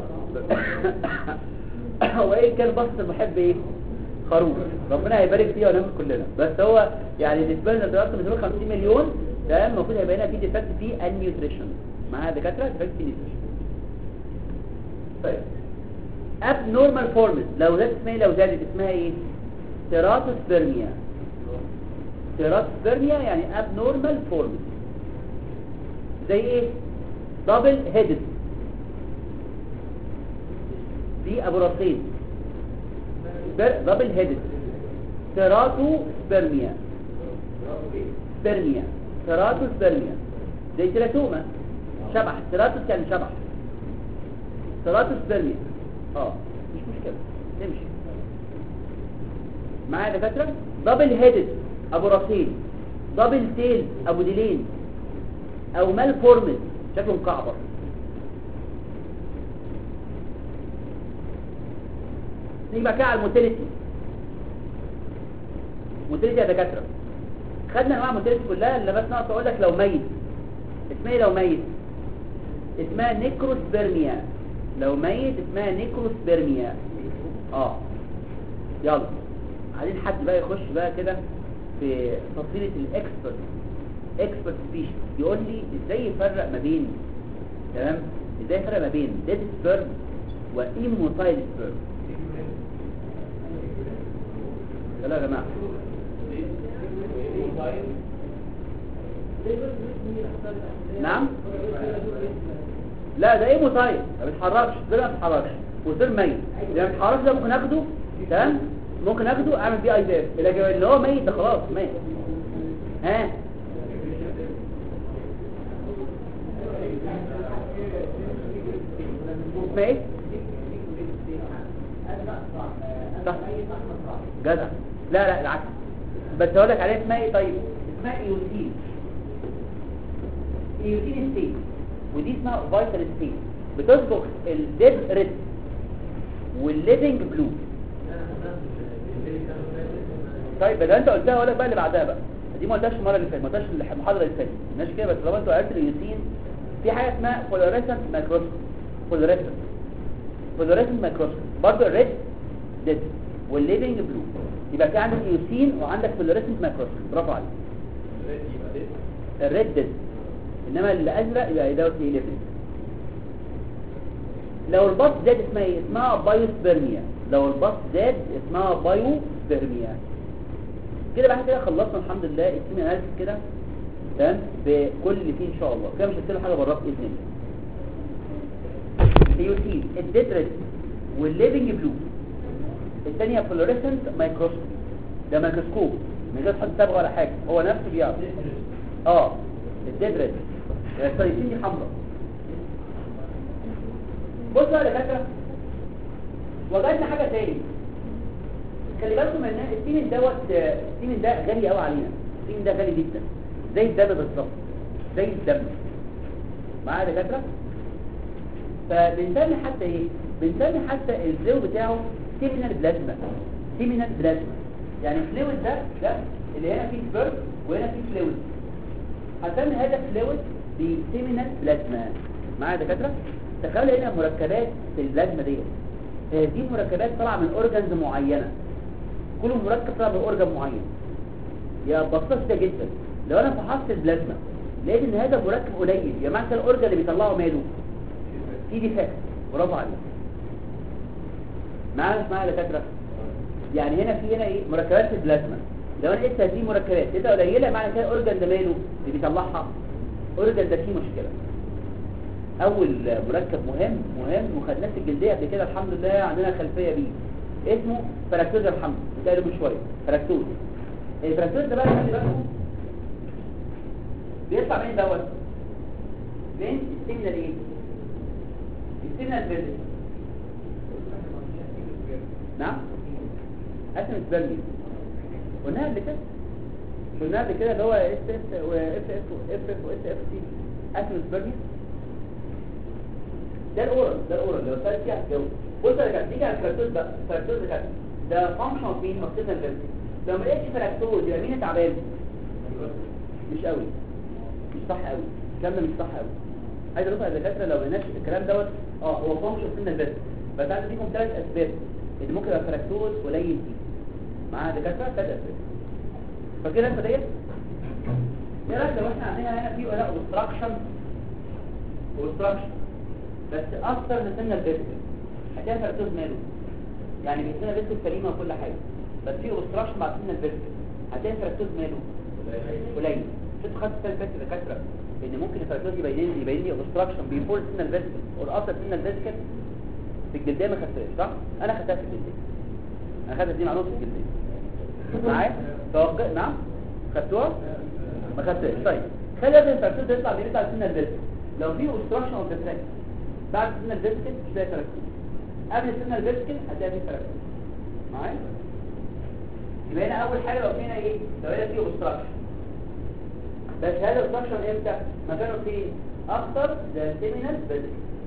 هو ايه كان بص المحب ايه خروف ربنا هيبارك فيها ونعمل كلنا بس هو يعني بالنسبه لنا دلوقتي 250 مليون ده المفروض هيبقى لنا في ديفكت في النيوتريشن معايا يا دكاتره ديفكت في النيوتريشن طيب abnormal forms لو زادت اسمها إيه؟ لو زادت اسمها ايه تيراتوسبرميا تيراتوسبرميا يعني abnormal forms زي ايه دبل هيدد دي ابو راسين دبل هيدد تيراتوسبرميا سبرميا تيراتوسبرميا زي تيراتوما شبح تيراتوس يعني شبح تيراتوسبرميا اه مش مشكلة تمشي معايا يا دكاتره دبل هيدد ابو راسين دبل تيل ابو ديلين او مال فورمد شكله مكعبر نيجي بقى كده على الموتيليتي موتيليتي يا دكاتره خدنا انواع الموتيليتي كلها اللي بس ناقص اقول لك لو ميت اسمها ايه لو ميت اسمها نيكروسبرميا لو ميت اسمها نيكروسبرميا اه يلا عايزين حد بقى يخش بقى كده في فصيلة الاكسبرت اكسبرت سبيشيز يقول لي ازاي يفرق ما بين تمام ازاي يفرق ما بين ديد سبيرم وايموتايل سبيرم يلا يا جماعه نعم لا ده ايه مطير ما بيتحركش ده ما بيتحركش وصير ميت ده ما بيتحركش ده ممكن اخده تمام ممكن اخده اعمل بيه اي بي لكن اللي هو ميت ده خلاص ميت ها اسمها ايه صح جدع لا لا العكس بس اقول لك عليها اسمها ايه طيب اسمها ايوتين ايوتين ستيت ودي اسمها فايتال ستيت بتصبغ الديد ريد والليفنج بلو طيب لو انت قلتها اقول لك بقى اللي بعدها بقى دي ما قلتهاش المره اللي فاتت ما قلتهاش المحاضره اللي فاتت ماشي كده بس لو انتوا عرفتوا اليوتين في حاجه اسمها فلوريسنت مايكروسكوب فلوريسنت فلوريسنت مايكروسكوب برضه الريد ديد والليفنج بلو يبقى في عندك ايوسين وعندك فلوريسنت مايكروسكوب برافو عليك الريد ديد انما الازرق يبقى دوت ايه ليفنج لو الباص زاد اسمها ايه اسمها بايوسبرميا لو الباص زاد اسمها بايوسبرميا كده بعد كده خلصنا الحمد لله السيمي اناليسيس كده تمام بكل اللي فيه ان شاء الله كده مش هتسيب حاجه براك باذن الله اليوتين الديد ريد والليفنج بلو الثانيه فلوريسنت مايكروسكوب ده ميكروسكوب من غير تحط صبغه ولا حاجه هو نفسه بيعرف اه الديد ريد السيتين دي حمراء بصوا يا دكاتره وجدنا حاجه تاني خلي بالكم ان السيمن دوت السيمن ده غالي قوي علينا السيمن ده غالي جدا زي الدم بالظبط زي الدم معايا يا دكاتره فبنسمي حتى ايه بنسمي حتى الفلو بتاعه سيمينال بلازما سيمينال بلازما يعني الفلويد ده ده اللي هنا فيه سبيرم وهنا فيه فلويد هسمي هذا الفلويد بسيمينال بلازما معايا يا دكاتره تخيلوا هنا مركبات في البلازما ديت هذه مركبات طالعه من اورجانز معينه كل مركب طالع من اورجان معين يا بسيطه ده جدا لو انا فحصت البلازما لقيت ان هذا مركب قليل يا معنى كده الاورجان اللي بيطلعه ماله في ديفكت برافو عليك معايا مش معايا يا دكاتره يعني هنا في هنا ايه مركبات في البلازما لو انا لقيت هذه مركبات لقيتها قليله معنى كده الاورجان ده ماله اللي بيطلعها اورجان ده فيه مشكله اول مركب مهم مهم وخدناه في الجلديه قبل كده الحمد لله عندنا خلفيه بيه اسمه فراكتوز الحمد بتقاله من شويه فراكتوز الفراكتوز ده بقى خلي بالكم بيطلع من دوت من السمنه ايه السمنه الفيزيك نعم اسم السبرمي قلناها قبل كده قلناها قبل كده اللي هو اس اس واف اف واف اف واس اف سي اسم السبرمي ده الاورال ده الاورال لو سالت فيها هتجاوب بص يا جماعه تيجي على الفراكتوز بقى الفراكتوز ده كده ده فانكشن اوف مين اوف سيتن فيرس لو ما لقيتش فراكتوز يبقى مين تعبان مش قوي مش صح قوي الكلام ده مش صح قوي عايز اقول لكم يا دكاتره لو لقيناش الكلام دوت اه هو فانكشن اوف سيتن فيرس بس عايز اديكم ثلاث اسباب ان ممكن يبقى فراكتوز قليل فيه معاها دكاتره ثلاث اسباب فاكر انت ديت ايه رايك لو احنا عندنا هنا في ولا اوبستراكشن اوبستراكشن بس اكتر من سن الفيسكل هتلاقي فرقتوز ماله يعني بيدينا فيسكل سليمه وكل حاجه بس في اوبستراكشن بعد سن الفيسكل هتلاقي فرقتوز ماله قليل شفت خدت السنه اللي فاتت دكاتره ان ممكن الفرقتوز يبين لي يبين لي اوبستراكشن بيفور سن الفيسكل اور افتر سن الفيسكل في الجلديه ما خدتهاش صح انا خدتها في الجلديه انا خدت دي معلومه في الجلديه معايا توقع نعم خدتوها ما خدتهاش طيب خلي بالك الفرقتوز يطلع بيرجع على سن الفيسكل لو في اوبستراكشن اوف ذا بعد سن الفيسكل مش هتلاقي تركيز قبل سن الفيسكل هتلاقي فيه تركيز معايا يبقى هنا اول حاجه لو فينا ايه لو هنا فيه اوبستراكشن بس هذا الاوبستراكشن امتى مكانه فين اكتر ذا سيمينال فيسكل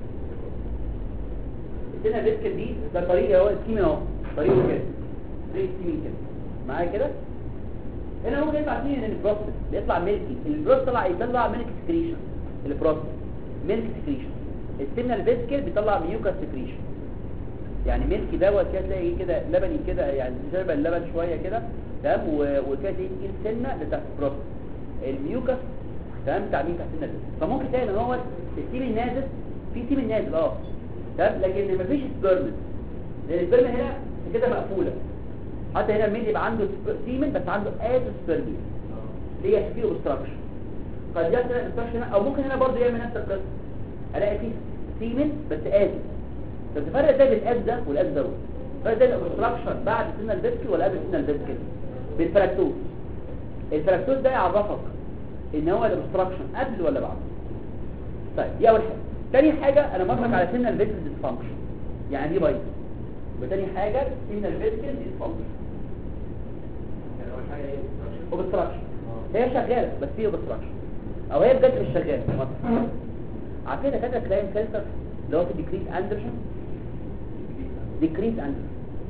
السنه الفيسكل دي ده طريق اهو السكيمين اهو طريقه كده طريق السكيمين كده معايا كده هنا ممكن يطلع فيه البروسس بيطلع ميلكي البروسس طلع يطلع ميلك سكريشن البروسس ميلك سكريشن السمنه الفيسكل بيطلع ميوكا سكريشن يعني ميلك دوت كده تلاقي ايه كده لبني كده يعني شبه اللبن شويه كده تمام وكده تلاقي تقيل سنه بتاعت البروست الميوكس تمام بتاع مين بتاع السنه الفيسكل فممكن تلاقي ان هو السيم النازل في سيم النازل اه تمام لكن مفيش سبرم لان السبرم هنا كده مقفوله حتى هنا الميل يبقى عنده سيمن بس عنده ادوسبرميا اللي هي فيه اوبستراكشن قد يحصل اوبستراكشن او ممكن هنا برضه يعمل نفس القصه الاقي فيه سيمن بس ادي طب تفرق ازاي بين الاد ده والاد دوت فرق ازاي الاوبستراكشن بعد سن الفيسكل ولا قبل سن الفيسكل بالفراكتوز الفراكتوز ده يعرفك ان هو الاوبستراكشن قبل ولا بعد طيب دي اول حاجه تاني حاجه انا مرمك على سن الفيسكل ديسفانكشن يعني دي بايظه وتاني حاجه سن الفيسكل ديسفانكشن يعني اول حاجه ايه اوبستراكشن هي شغاله بس في اوبستراكشن او هي بجد مش شغاله مثلا عارفين كده كلاين كانسر اللي هو في ديكريز اندرسون ديكريز اندرسون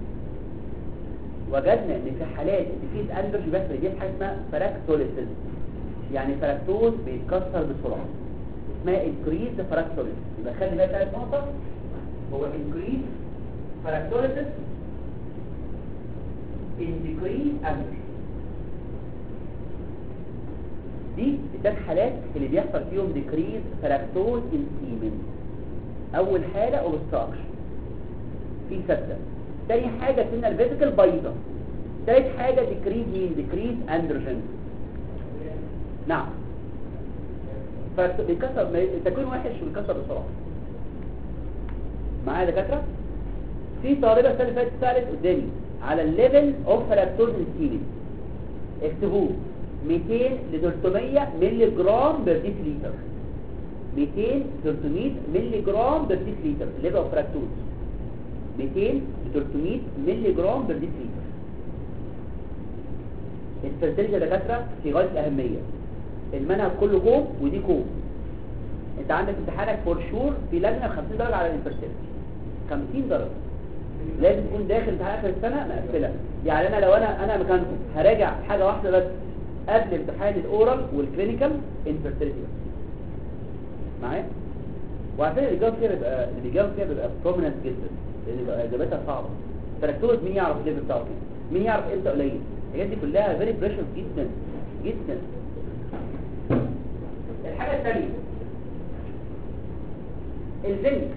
وجدنا ان في حالات ديكريز اندرسون بس دي حاجه اسمها فراكتوليسيس يعني فراكتوز بيتكسر بسرعه اسمها انكريز فراكتوليسيس يبقى خلي بالك ثالث نقطه هو انكريز فراكتوليسيس in decrease aندرسون دي الثلاث حالات اللي بيحصل فيهم ديكريز فراكتوز انسيمن اول حاله اوبستراكشن في سته تاني حاجه سن الفيزيكال بيضه تالت حاجه ديكريز مين ديكريز اندروجين نعم فبيكسر التكوين وحش وبيكسر بسرعه معايا يا دكاتره في طالبه السنه اللي فاتت سالت قدامي على الليفل اوف فراكتوز انسيمن اكتبوه 200 ل 300 مللي جرام بر ديسليتر 200 300 مللي جرام بر ديسليتر ليفل اوف فراكتوز 200 ل 300 مللي جرام بر ديسليتر الفرتيليتي يا دكاتره في غايه الاهميه المنهج كله كوم ودي كوم انت عندك امتحانك فور شور في لجنه ب 50 درجه على الانفرتيليتي 50 درجه لازم تكون داخل امتحان اخر السنه مقفله يعني انا لو انا انا مكانكم هراجع حاجه واحده بس قبل امتحان الاورال والكلينيكال انفرتيليتي بس معايا وعشان اللي بيجاوب فيها بيبقى اللي بيجاوب فيها بيبقى بروميننت جدا لان بيبقى اجابتها صعبه فالكتوز مين يعرف الليفل بتاعه فين مين يعرف امتى قليل الحاجات دي كلها فيري بريشر جدا جدا الحاجه الثانيه الزنك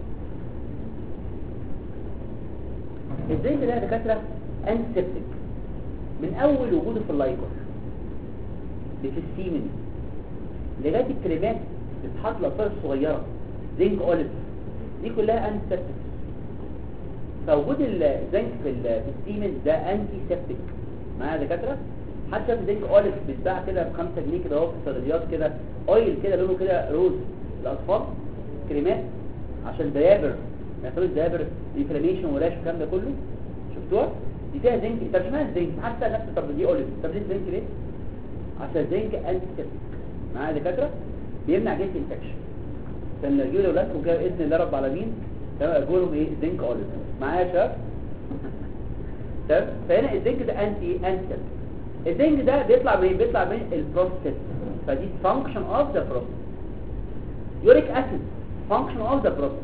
الزنك ده يا دكاتره انسبتك من اول وجوده في اللايكر في السيمن لغايه الكريمات بتتحط الاطفال الصغيره زنك اوليف دي كلها انسبتك فوجود الزنك في ال- في السيمن ده انتي سبتك معايا يا دكاتره حتى شاف زنك اوليف بيتباع كده ب 5 جنيه كده اهو في الصيدليات كده اويل كده لونه كده روز الاطفال كريمات عشان ديابر ما يحصلش ديابر انفلاميشن وراش والكلام ده كله شفتوها دي فيها زنك طب اشمعنى الزنك حتى نفس طب دي اوليف طب ليه الزنك ليه عشان الزنك انتي سبتك معايا يا دكاتره بيمنع جلد انفكشن عشان لو يجيبوا لاولادكم كده باذن الله رب العالمين تمام اقول لهم ايه زنك اوليف معايا يا شباب تمام فهنا الزنك ده انتي انتي الزنك ده بيطلع من بيطلع من البروستات فدي فانكشن اوف ذا بروستات يوريك اسيد فانكشن اوف ذا بروستات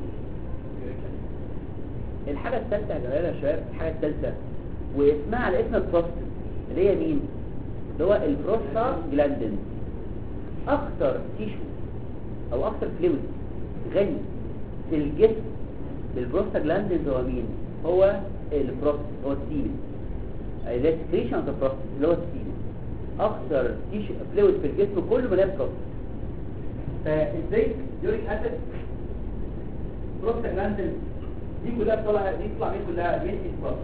الحاجه الثالثه يا جماعه يا شباب الحاجه الثالثه واسمها على اسم البروستات اللي هي مين اللي هو البروستا جلاندين اكتر تيشو او اكتر فلويد غني في الجسم بالبروستا جلاندين هو مين هو البروست هو السيمن الاسكريشن اوف ذا بروست اللي هو السيمن اكتر تيشو فلويد في الجسم كله مليان بروست فالزنك يوريك اسيد بروستا جلاندين دي كلها بتطلع دي بتطلع مين كلها من البروست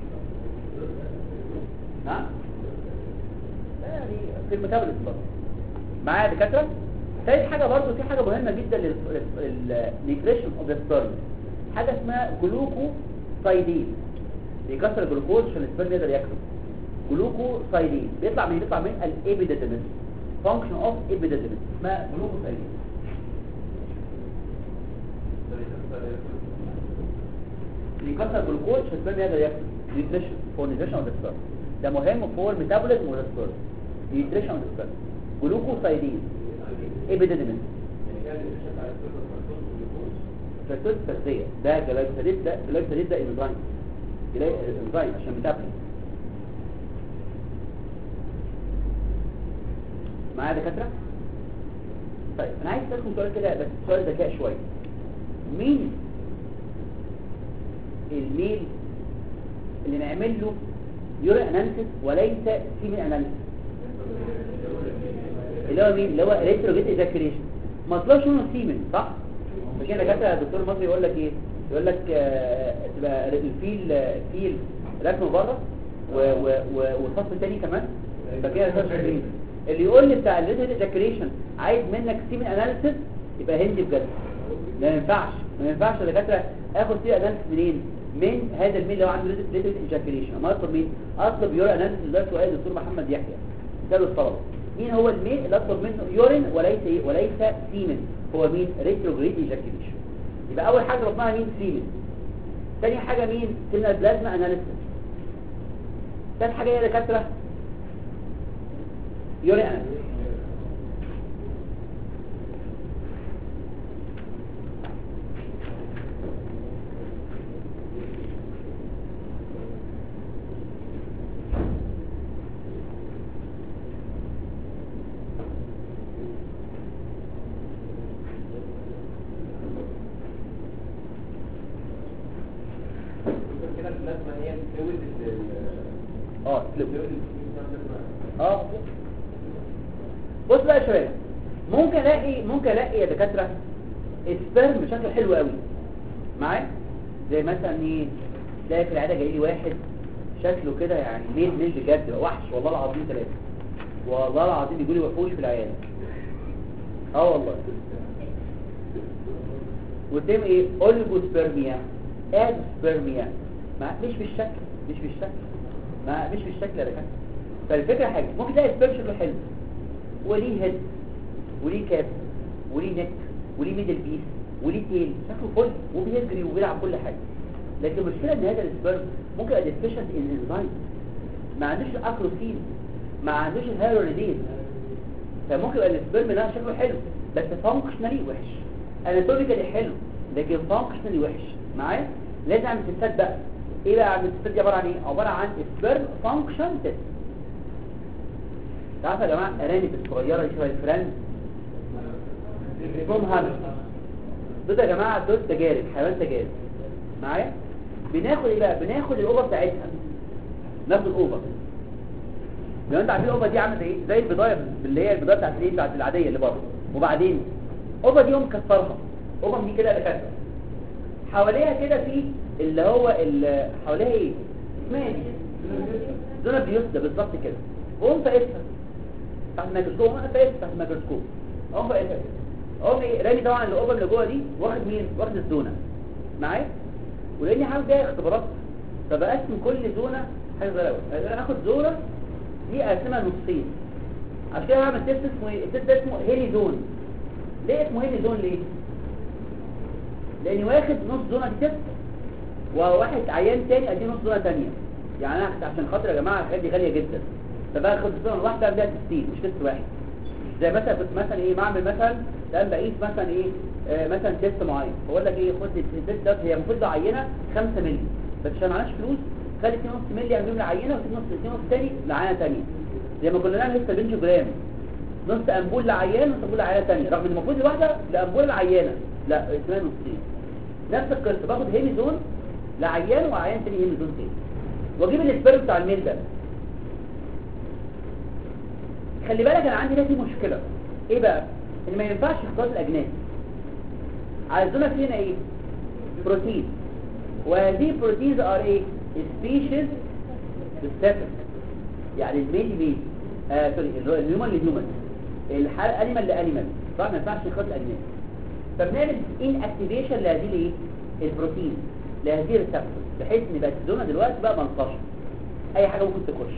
نعم يعني في الميتابوليزم برضه معايا يا دكاتره ثالث حاجه برضه في حاجه مهمه جدا للنيوتريشن اوف ذا سبيرم حاجه اسمها جلوكوسايدين بيكسر الجلوكوز عشان السبيرم يقدر ياكله جلوكوسايدين بيطلع من بيطلع من الابيديدمس فانكشن اوف ابيديدمس اسمها جلوكوسايدين بيكسر الجلوكوز عشان السبيرم يقدر ياكله نيوتريشن فور نيوتريشن اوف ذا سبيرم ده مهم فور ميتابوليزم اوف ذا سبيرم نيوتريشن اوف ذا سبيرم جلوكوسايدين ابيديدمس فاكتور تغذية ده جلايكوسيديد ده جلايكوسيديد ده انزيم جلاي- انزيم عشان بتاكل معايا يا دكاتره طيب انا عايز اسالكم سؤال كده بس سؤال ذكاء شويه مين الميل اللي نعمل له يوري اناليسيس وليس سيمي اناليسيس اللي هو مين اللي هو ريتروجيت ايجاكيوليشن ما طلعش منه سيمن صح مش كده كده الدكتور المصري يقول لك ايه يقول لك آه، تبقى الفيل الفيل ركنه بره و- و- و- والصف الثاني كمان يبقى كده ده شغالين. اللي يقول لي بتاع الريتروجيت ايجاكيوليشن عايز منك سيمن اناليسيس يبقى هندي بجد ما ينفعش ما ينفعش يا دكاتره اخد سيمن اناليسيس منين من هذا الميل اللي هو عنده ريتروجيت ايجاكيوليشن ما اطلب مين اطلب يوري اناليسيس ده سؤال الدكتور محمد يحيى ده الطلبه مين هو الميل اللي اطلب منه يورين وليس ايه وليس سيمن هو مين ريتروجريد ايجاكيوليشن يبقى اول حاجه ربنا مين سيمن ثاني حاجه مين سيمن بلازما اناليسيس ثالث حاجه ايه يا دكاتره يورين اناليسيس كده البلازما هي الفلويد اللي اه فلويد. الفلويد اللي فيه بلازما. اه بص بقى يا شباب ممكن الاقي ممكن الاقي يا دكاتره سبرم بشكل حلو قوي معايا زي مثلا ايه تلاقي في العياده جاي لي واحد شكله كده يعني ميل ميل بجد بقى وحش والله العظيم ثلاثه والله العظيم بيقول لي وحوش في العياده اه والله قدام ايه اوليجوسبرميا ادوسبرميا ما مش بالشكل مش بالشكل ما مش بالشكل يا دكاتره فالفكره حاجه ممكن تلاقي سبيرم شكله حلو وليه هيد وليه كاب وليه نك وليه ميدل بيس وليه تيل شكله فل وبيجري وبيلعب كل حاجه لكن المشكله ان هذا السبيرم ممكن يبقى ديفيشنت ان انزايم ما عندوش الاكروسين ما عندوش الهيروليدين فممكن يبقى السبيرم ده شكله حلو بس فانكشنالي وحش اناتوميكالي حلو لكن فانكشنالي وحش معايا لازم اعمل تستات بقى ايه بقى اعمل تستات دي عباره عن ايه عباره عن سبيرم فانكشن تيست تعرفوا يا جماعه ارانب الصغيره اللي شبه الفرنس اسمهم هامستر دول يا جماعه دول تجارب حيوان تجارب معايا بناخد ايه بقى بناخد الاوفر بتاعتها ناخد الاوفر لو انت عارفين الاوفر دي عامله زي ايه زي البضايه اللي هي البضايه بتاعت الايه بتاعت العاديه اللي بره وبعدين اوفر دي يوم مكسرها اوفر دي كده اللي كسر حواليها كده في اللي هو ال- حواليها ايه اسمها ايه دي زونه بيوسدا بالظبط كده قوم فاقسها تحت الميكروسكوب قوم فاقسها تحت الميكروسكوب قوم فاقسها كده قوم ايه رامي طبعا الاوفر اللي جوه دي واخد مين واخد الزونه معايا ولاني عامل بيها اختبارات فبقسم كل زونه حاجه صغيره قوي انا هاخد زونه دي اقسمها نصين عشان كده هعمل تيست اسمه ايه التيست ده اسمه هيلي زون ليه اسمه هيلي زون ليه لاني واخد نص زونه دي تيست وواحد عيان تاني اديه نص زونه تانية يعني انا عشان خاطر يا جماعه الحاجات دي غاليه جدا فباخد الزونه الواحده ابدا تستين مش تيست واحد زي مثلا كنت مثلا ايه بعمل مثلا تمام بقيس مثلا ايه آه مثلا تيست معين بقول لك ايه خد التيست ده هي المفروض له عينه 5 مللي بس عشان معناش فلوس خلي 2 نص مللي اعمل العينه و2 نص 2 نص تاني لعينه ثانيه زي ما كنا نعمل هيستا بنج جرام نص امبول لعيان ونص امبول لعينه ثانيه رغم ان المفروض الواحده لامبول العيانه لا اسمها نصين نفس القصه باخد هيميزون لعيان وعيان تاني هيميزون تاني واجيب الاسبرم بتاع الميل ده خلي بالك انا عندي هنا في مشكله ايه بقى ان ما ينفعش اختلاط الاجناس عايزونا فينا ايه بروتين وهذه بروتينز ار ايه سبيشيز سبيسيفيك يعني الميل ميل آه سوري الهيومن لهيومن الانيمال لانيمال طبعا ما ينفعش اختلاط الاجناس فبنعمل ان اكتيفيشن لهذه الايه البروتين لهذه الريسبتور بحيث ان بقت الزونه دلوقتي بقى منطشه اي حاجه ممكن تخش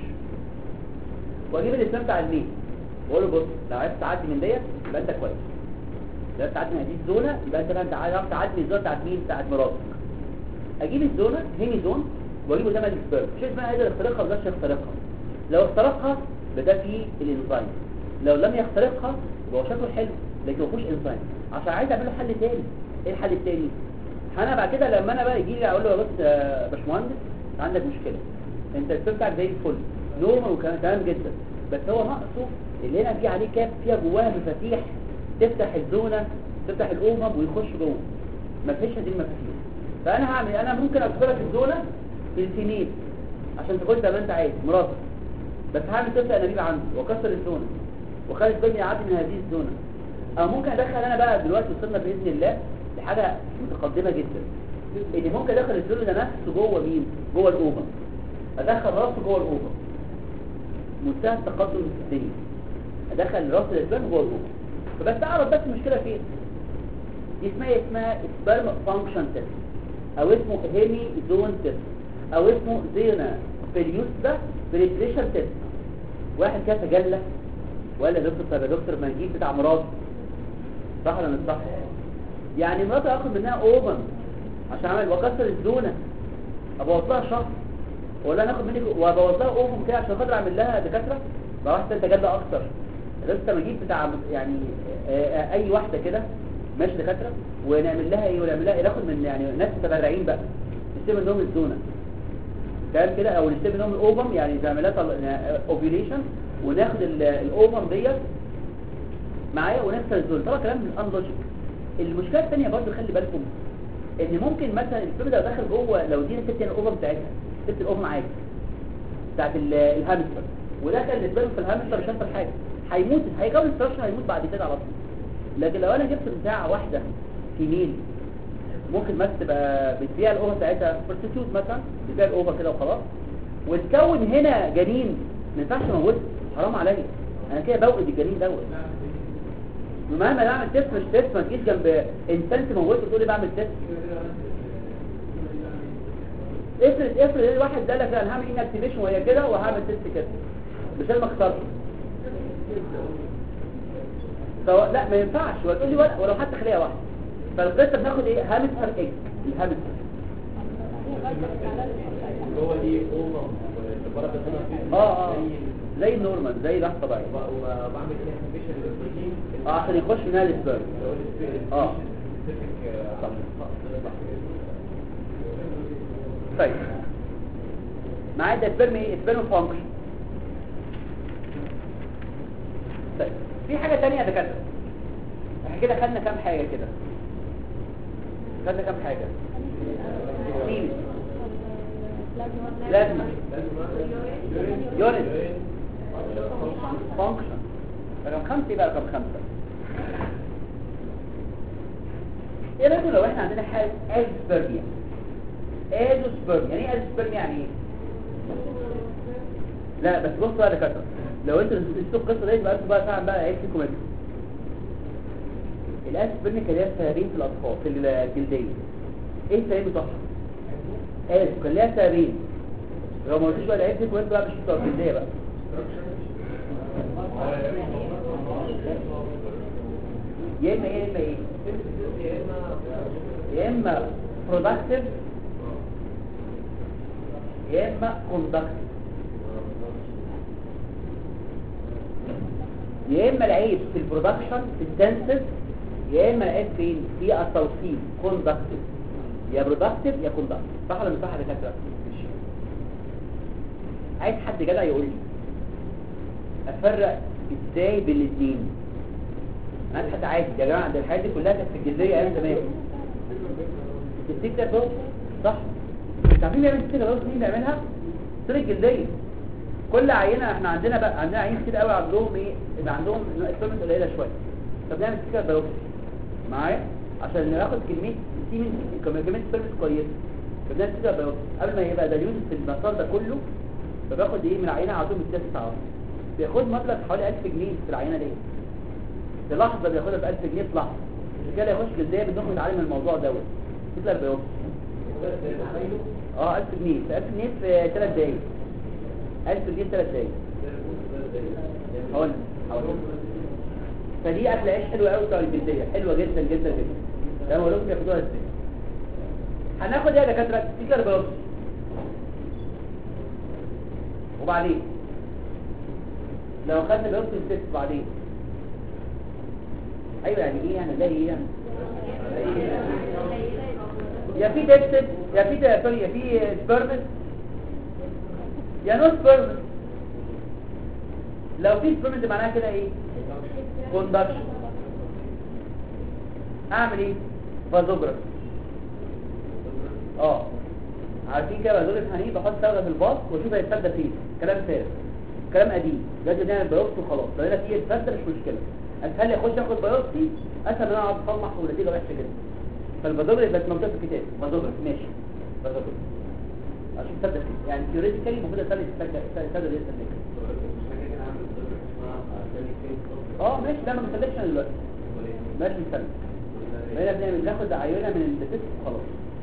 واجيب الاسلام بتاع الميل واقول له بص لو عرفت تعدي من ديت يبقى انت كويس لو عرفت تعدي من هذه الزونه يبقى انت انت عرفت تعدي من الزونه بتاعت مين بتاعت مراتك اجيب الزونه هيمي زون واجيبه زي ما الاسبرم مش اسمها قادر يخترقها ولا يخترقها لو اخترقها يبقى ده فيه الانزيم لو لم يخترقها يبقى هو شكله حلو لكن ما فيهوش انزيم عشان عايز اعمل له حل تاني ايه الحل التاني انا بعد كده لما انا بقى يجي لي اقول له يا بص يا باشمهندس عندك مشكله انت السيستم بتاعك زي الفل نورمال وكلام تمام جدا بس هو ناقصه اللي هنا في عليه كاب فيها جواها مفاتيح تفتح الزونه تفتح الاوفم ويخش جوه ما فيش دي المفاتيح فانا هعمل انا ممكن ادخلك الزونه في السنين عشان تخش زي ما انت عايز مراتب بس هعمل تفتح انابيب عندي واكسر الزونه واخلي السبرم يعدي من هذه الزونه او ممكن ادخل انا بقى دلوقتي وصلنا باذن الله لحاجه متقدمه جدا ان ممكن ادخل الزول ده نفسه جوه مين جوه الاوفر ادخل راسه جوه الاوفر منتهى التقدم في الدنيا ادخل راس الاسبرم جوه الاوفر فبس اعرف بس المشكله فين دي اسمها إيه؟ اسمها سبرم فانكشن تيست او اسمه هيمي زون تيست او اسمه زينا بيريوستا بريتريشن تيست واحد كده تجلى ولا دكتور طب يا دكتور ما نجيب بتاع مراته صح ولا مش صح يعني مراتي اخد منها اوبن عشان اعمل واكسر الزونه ابوظ لها شهر ولا ناخد منك وابوظ لها اوبن كده عشان خاطر اعمل لها دكاتره بقى واحده تجلى اكتر لسه ما اجيب بتاع يعني آه، آه، اي واحده كده ماشي دكاتره ونعمل لها ايه ونعمل لها إيه؟ ناخد من يعني ناس متبرعين بقى نستلم منهم الزونه تمام كده او نستلم منهم الاوفم يعني نعمل لها اوفيوليشن وناخد ال- الاوفم ديت معايا ونكسر الزول طبعا كلام من انلوجيك المشكله الثانيه برضو خلي بالكم ان ممكن مثلا الفيلم ده دخل جوه لو دي ست الاوفم بتاعتها ست الاوفم عادي بتاعت ال- الهامستر ودخل السبرم في الهامستر مش هيحصل حاجه هيموت هيكون الفراش هيموت بعد كده على طول لكن لو انا جبت بتاع واحده فيميل ممكن مثلا تبقى بتبيع الاوفر بتاعتها بروستيتيوت مثلا بتبيع الاوفر كده وخلاص وتكون هنا جنين ما ينفعش اموته حرام عليا انا كده بوقد الجنين دوت مهما بعمل تيست مش تيست ما تجيش جنب انسان تموته وتقول لي بعمل تيست افرض افرض الواحد قال لك انا هعمل ان اكتيفيشن وهي كده وهعمل تيست كده مش انا اخترته سواء لا ما ينفعش وتقول لي ولا ولو حتى خليه واحده فالقصه بناخد ايه هامستر اكس الهامستر هو دي اوما البرد ده اه اه زي النورمال زي الواحد طبيعي وبعمل فيها انفيشن للبروتين اه عشان يخش منها السبرم لو السبيسيفيك اه صح طيب معايا ده سبرم ايه سبرم فانكشن طيب في حاجه ثانيه يا دكاتره احنا كده خدنا كام حاجه كده خدنا كام حاجه سيمس لازم يورين فانكشن رقم خمسة يبقى رقم خمسة ايه رايكم لو احنا عندنا حالة ازبرميا ازوسبرميا يعني ايه ازوسبرميا يعني ايه لا بس بصوا بقى يا دكاتره لو انتوا نسيتوا القصه دي يبقى انتوا بقى فعلا بقى عيب فيكم انتوا الاسبرميا كان ليها سببين في الاطفال في الجلديه ايه السبب بتوعها ايه كان ليها سببين لو ما قلتوش بقى العيب فيكم انتوا بقى مش بتوع الجلديه بقى يا اما ايه يا اما ايه يا اما productive يا اما conductive يا اما العيب في البرودكشن في السنسز يا اما العيب فين في التوصيل conductive يا productive يا conductive صح ولا مش صح يا دكاتره عايز حد جدع يقول لي افرق ازاي بين الاثنين انا حد عادي يا جماعه ده الحاجات دي كلها كانت في الجزيره ايام زمان الستيك ده بص صح انت عارفين بيعمل ستيك ده مين بيعملها ستيك الجلديه كل عينه احنا عندنا بقى عندنا عيين كتير قوي عندهم ايه يبقى عندهم اكسبيرمنت قليله شويه فبنعمل ستيك بايوبسي معايا عشان ناخد كميه سيمن كميه سبيرمنت كويسه فبنعمل ستيك بايوبسي قبل ما يبقى ده يوز في المسار ده كله فباخد ايه من العينه على طول بالتست على طول بياخد مبلغ حوالي 1000 جنيه في العينه دي في لحظه بياخدها ب 1000 جنيه في لحظه عشان كده يخش جلديه بدون نتعلم الموضوع دوت تطلع البيوت اه 1000 جنيه في 1000 جنيه في 3 دقايق 1000 جنيه في 3 دقايق هقول هقول فدي اكل عيش حلوه قوي بتاع الجلديه حلوه جدا جدا جدا ده بقول لكم ياخدوها ازاي هناخد ايه يا دكاتره تيجر بيوت وبعدين لو خدنا بيوت الست بعدين ايوه يعني ايه يعني زي ايه يعني يا في ديكسد يا في سوري يا في سبرمس يا نو سبرمس لو في سبرمس معناها كده ايه كوندكشن اعمل ايه فازوجراف اه عارفين كده بازوجراف هنيه بحط صبغه في الباص واشوف هيتصدى فين كلام فارغ كلام قديم لازم نعمل بايوبسي وخلاص لو لقينا فيه اتفسد مش مشكله اسهل لي اخش اخد بايوبسي اسهل ان انا اقعد اصلح ونتيجه وحشه جدا فالبازوجراف بس موجود في الكتاب بازوجراف ماشي بازوجراف عشان تصدق فيه يعني ثيوريتيكالي المفروض اسهل تصدق دي السنه اه ماشي لا ما بنسلكش انا دلوقتي ماشي نسلك بقينا بنعمل ناخد عينه من التست خلاص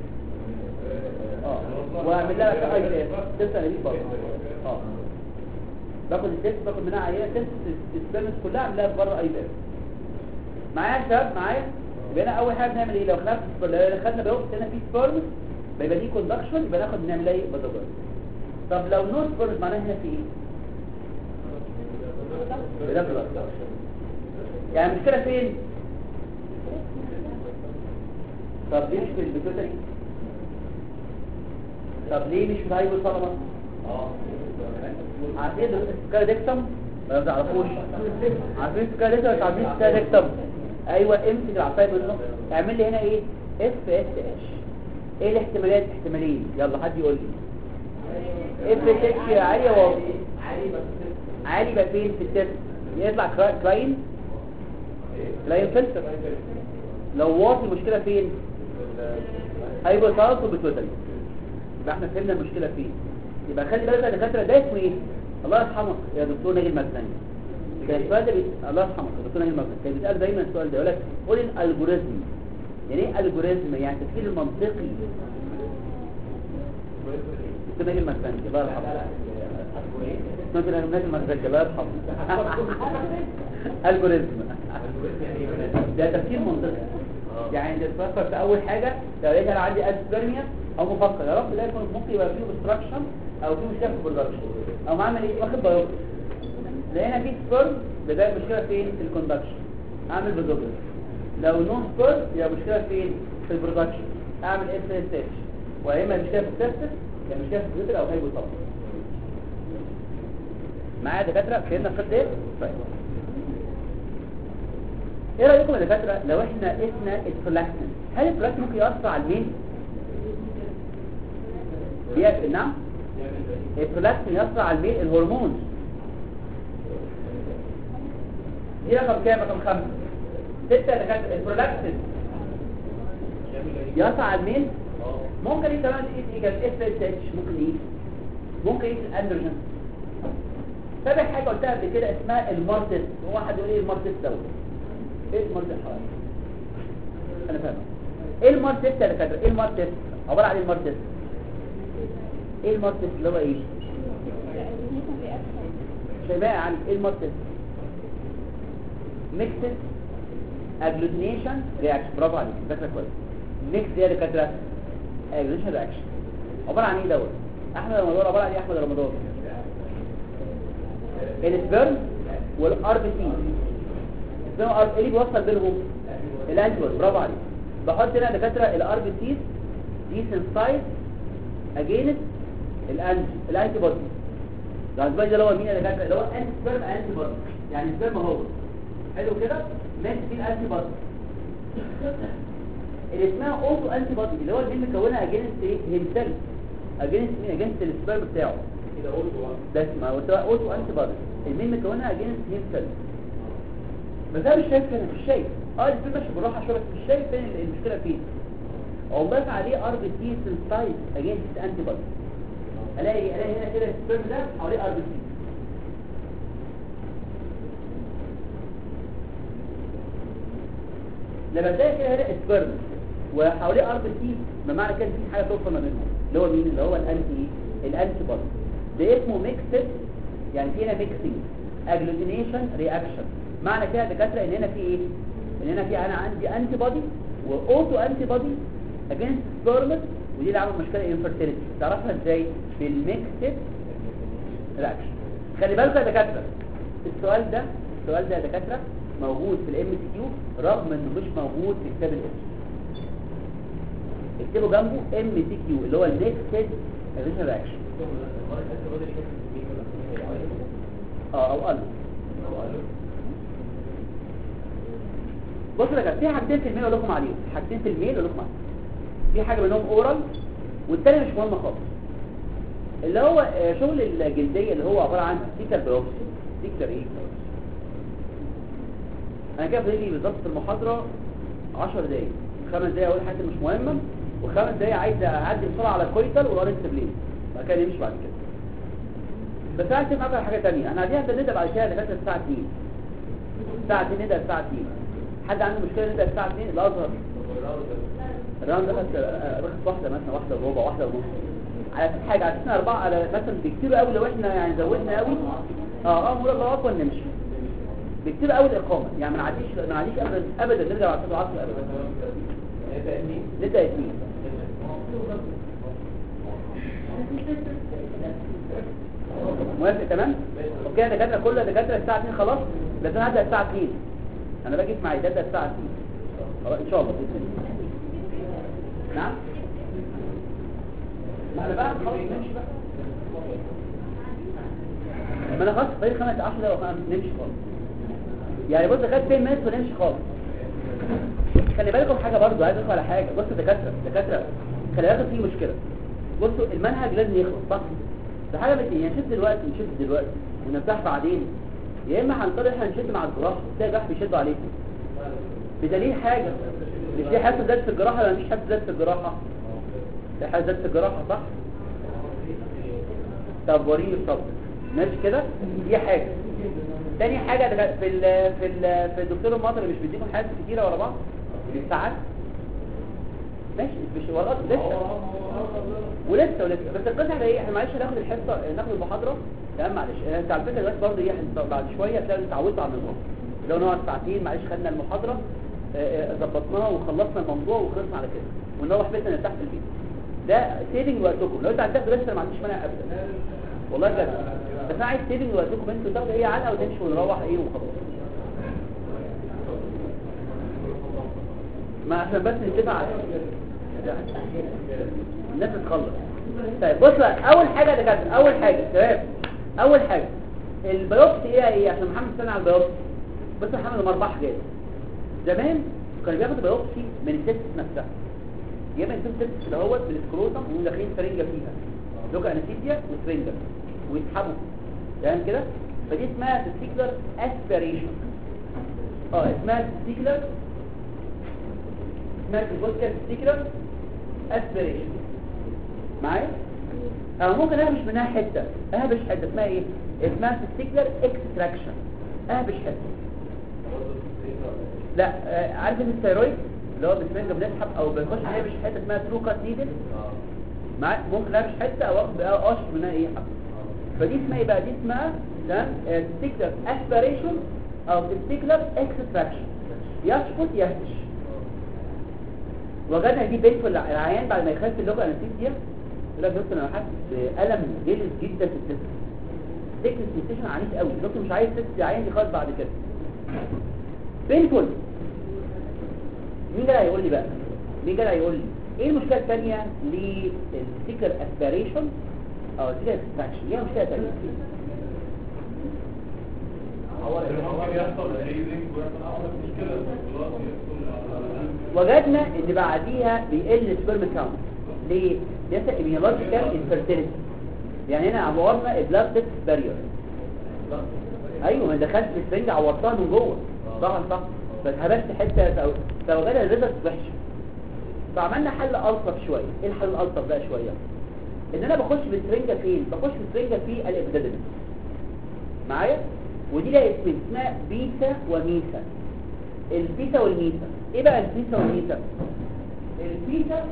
اه واعمل لها بقى اي تست دي برضه اه باخد التست باخد منها عينه تست السبيرمز كلها اعملها بره اي باب معايا يا شباب معايا يبقى انا اول حاجه بنعمل ايه لو خدنا لو خدنا بيوبس هنا في سبيرمز بيبقى دي كوندكشن يبقى ناخد نعمل ايه بازوجر طب لو نو سبيرمز معناها هنا في ايه بلاد يعني المشكله فين طب ليه مش في البيتوتري طب ليه مش في الهايبو ثالاموس اه عارفين السكر ديكتم ما تعرفوش عارفين السكر ديكتم مش عارفين السكر ديكتم ايوه امسك العصايه منه اعمل لي هنا ايه اف اس اتش ايه الاحتمالات احتمالين يلا حد يقول لي اف اس اتش عاليه واطي عالي بقى فين في التست يطلع كرا- كلاين كلاين فلتر لو واطي المشكله فين هيبقى تعرض بتوتري يبقى احنا فهمنا المشكله فين يبقى خلي بالك يا دكاتره ده اسمه ايه الله يرحمك يا دكتور ناجي المكني كان السؤال ده بي... الله يرحمك يا دكتور ناجي المكني كان بيتقال دايما السؤال ده يقول لك قول الالجوريزم يعني ايه الجوريزم يعني التفكير المنطقي دكتور ناجي المكني الله يرحمه نادي نادي المغرب الله يرحمه الجوريزم ده تفكير منطقي يعني انت تفكر في اول حاجه لو لقيت انا عندي اسبرميا او مفكر يا رب ده يكون ممكن يبقى فيه obstruction او فيه مشكله في البرودكشن او اعمل ايه واخد بايوبسي لقينا فيه سبرم ده المشكله فين في الكوندكشن اعمل فيزوبل لو نو سبرم يبقى مشكله فين في البرودكشن اعمل اس اس اتش واما مشكله في التستس يا مشكله في الجدر او هايبوثالاموس معايا يا دكاتره فهمنا الخط ايه طيب ايه رايكم يا دكاتره لو احنا قسنا البرولاكتين هل البرولاكتين ممكن ياثر على المين بيقفل نعم البرولاكتين ياثر على المين الهرمون دي رقم كام رقم خمسة ستة يا دكاتره البرولاكتين ياثر على المين ممكن ايه كمان ايه كان اف اس اتش ممكن ايه ممكن ايه الاندروجين سابع حاجه قلتها قبل كده اسمها المارتس هو واحد يقول ايه المارتس دوت ايه المارتس حوالي انا فاهم ايه المارتس يا دكاتره ايه المارتس عباره عن ايه المارتس ايه المارتس اللي هو ايه شباب عن ايه المارتس ميكسد اجلوتينيشن رياكشن برافو عليك فاكره كويس ميكس يا دكاتره اجلوتينيشن رياكشن عباره عن ايه دوت احمد رمضان عباره عن ايه احمد رمضان السبرم والار بي سي السبرم والار ايه اللي بيوصل بينهم الانتيبودي برافو عليك بحط هنا دكاتره الار بي سي دي سنسايد اجينست الانتي الانتي بودي ده الباقي ده اللي هو مين يا دكاتره اللي هو انتي سبرم انتي بودي يعني السبرم هو حلو كده ماشي فيه الانتي بودي اللي اسمها اوتو انتي بودي اللي هو دي مكونه اجينست ايه هيمسيلف اجينست مين اجينست السبرم بتاعه كده اوتو ده اسمه اوتو انتي بودي المين مكونها اجينست هيمسيلف بس انا مش شايف هنا مش شايف اه دي ماشي بالراحه شويه بس مش شايف فين المشكله فين او بس عليه ار بي سي سنسايد اجينست انتي بودي الاقي الاقي هنا كده السبرم ده حواليه ار بي سي لما تلاقي كده هنا سبرم وحواليه ار بي سي ما معنى كده في حاجه توصل ما بينهم اللي هو مين اللي هو الانتي الانتي بودي ده اسمه ميكسد يعني في هنا ميكسينج اجلوتينيشن رياكشن معنى كده يا دكاتره ان هنا في ايه ان هنا في انا عندي انتي بودي واوتو انتي بودي اجينست سبرم ودي اللي عامله مشكله انفيرتيليتي تعرفها ازاي بالميكسد رياكشن خلي بالكم يا دكاتره السؤال ده السؤال ده يا دكاتره موجود في الام سي كيو رغم انه مش موجود في كتاب الاسم اكتبوا جنبه ام سي كيو اللي هو الميكسد رياكشن اه او قلب بصوا يا جماعه في حاجتين في الميل اقول لكم عليهم حاجتين في الميل اقول لكم عليهم في حاجه منهم اورال والتاني مش مهم خالص اللي هو آه، شغل الجلديه اللي هو عباره عن ستيكر بيوبسي ستيكر ايه انا كده فاضل لي بالظبط في المحاضره 10 دقايق خمس دقايق اقول حاجه مش مهمه وخمس دقايق عايز اعدي بسرعه على الكويتال والارنس بلين بعد كده نمشي بعد كده بس عايز تبقى على حاجه ثانيه انا قاعدين هنبدا بعد كده لغايه الساعه 2 الساعه 2 نبدا الساعه 2 حد عنده مشكله نبدا الساعه 2 الازهر الراوند ده بس رخص واحده مثلا واحده وربع واحده ونص على أساس حاجه على اساس اربعه على مثلا بكتير قوي لو احنا يعني زودنا قوي اه اه نقول الله اكبر نمشي بكتير قوي الاقامه يعني ما نعديش ما نعديش ابدا ابدا نرجع على الساعه 10 ابدا نبدا اثنين موافق تمام اوكي يا دكاتره كل الدكاتره الساعه 2 خلاص بس انا هبدا الساعه 2 انا باجي في ميعاد هبدا الساعه 2 خلاص ان شاء الله باذن الله نعم ما انا بقى خلاص نمشي بقى ما انا خلاص فاضل خمس 10 دقايق وخلاص نمشي خالص يعني بص خد 10 مينت ونمشي خالص خلي بالكم حاجه برضو عايز اقول على حاجه بصوا يا دكاتره دكاتره خلي بالكم في مشكله بصوا المنهج لازم يخلص صح ده حاجه بت يعني نشد دلوقتي نشد دلوقتي ونرتاح بعدين يا اما هنضطر احنا نشد مع الجراح تلاقي الجراح بيشدوا عليكم بدليل حاجه مش في حاسه زاد في الجراحه ولا مفيش حاسه زاد في الجراحه في حاسه زاد في الجراحه صح طب وريني الصبر ماشي كده دي حاجه تاني حاجه ده في ال في ال في الدكتور المطري مش بيديكم حاجات كتيره ورا بعض بالساعات ماشي مش ورقات لسه ولسه ولسه بس القصه احنا ايه احنا معلش هناخد الحصه ناخد المحاضره تمام معلش انت على فكره دلوقتي برضه ايه إحنا بعد شويه هتلاقي اتعودت على النظام لو نقعد ساعتين معلش خدنا المحاضره آه، آه، ظبطناها وخلصنا الموضوع وخلصنا على كده ونروح بيتنا نرتاح في البيت ده سيفنج وقتكم لو انت هتاخد لسه أنا ما عنديش مانع ابدا والله بجد بس انا عايز سيفنج وقتكم انتوا تاخدوا ايه علقه وتمشوا ونروح ايه وخلاص ما عشان بس نتفق على الناس تتخلص طيب بص بقى اول حاجه يا دكاتره اول حاجه تمام اول حاجه البيوبسي ايه ايه عشان محمد سنة على البيوبسي بص يا محمد هم اربع حاجات زمان كانوا بياخدوا بيوبسي من التست نفسها يا اما يكون تست اللي هو بالسكروتم وداخلين سرنجه فيها لوكا انستيزيا وسرنجه ويسحبوا تمام كده فدي اسمها تستيكلر اسبيريشن اه اسمها تستيكلر اسمها البوستر تستيكلر اسبيريشن معايا او ممكن اهبش منها حته اهبش حته اسمها ايه اسمها تستيكلر اكستراكشن اهبش حته لا آه، عارف ان الثيرويد اللي هو بسمنجه بنسحب او بنخش نهبش حته اسمها تروكات نيدل معاك ممكن اهبش حته او اخد بقى قشر منها ايه حبه فدي اسمها ايه بقى دي اسمها تمام تستيكلر اسبيريشن او تستيكلر اكستراكشن يسقط يهبش وجدنا دي بنت ولا العيان بعد ما يخف اللوكال انستيزيا يقول لك يا دكتور انا حاسس بألم جلد جدا في الجسم سكت سنسيشن عنيف قوي الدكتور مش عايز تست العيان دي خالص بعد كده بينفول مين جاي هيقول لي بقى مين جاي هيقول لي ايه المشكله الثانيه للسيكر اسبيريشن او السيكر اكستراكشن ايه المشكله الثانيه ممكن يحصل هيزنج ويحصل مشكلة خلاص يحصل وجدنا ان بعديها بيقل سبيرم كاونت ليه؟ لسه immunological infertility يعني هنا عورنا البلاد تيست بارير ايوه ما دخلت في السرنج عورتها من جوه صح صح بس هبشت حته فو- فوجدنا الريزلت وحشه فعملنا حل الطف شويه ايه الحل الالطف بقى شويه ان انا بخش بالسرنجه فين بخش بالسرنجه في الابدادمس معايا ودي لها اسمين اسمها بيتا وميتا البيتا والميتا ايه بقى البيتا والميتا البيتا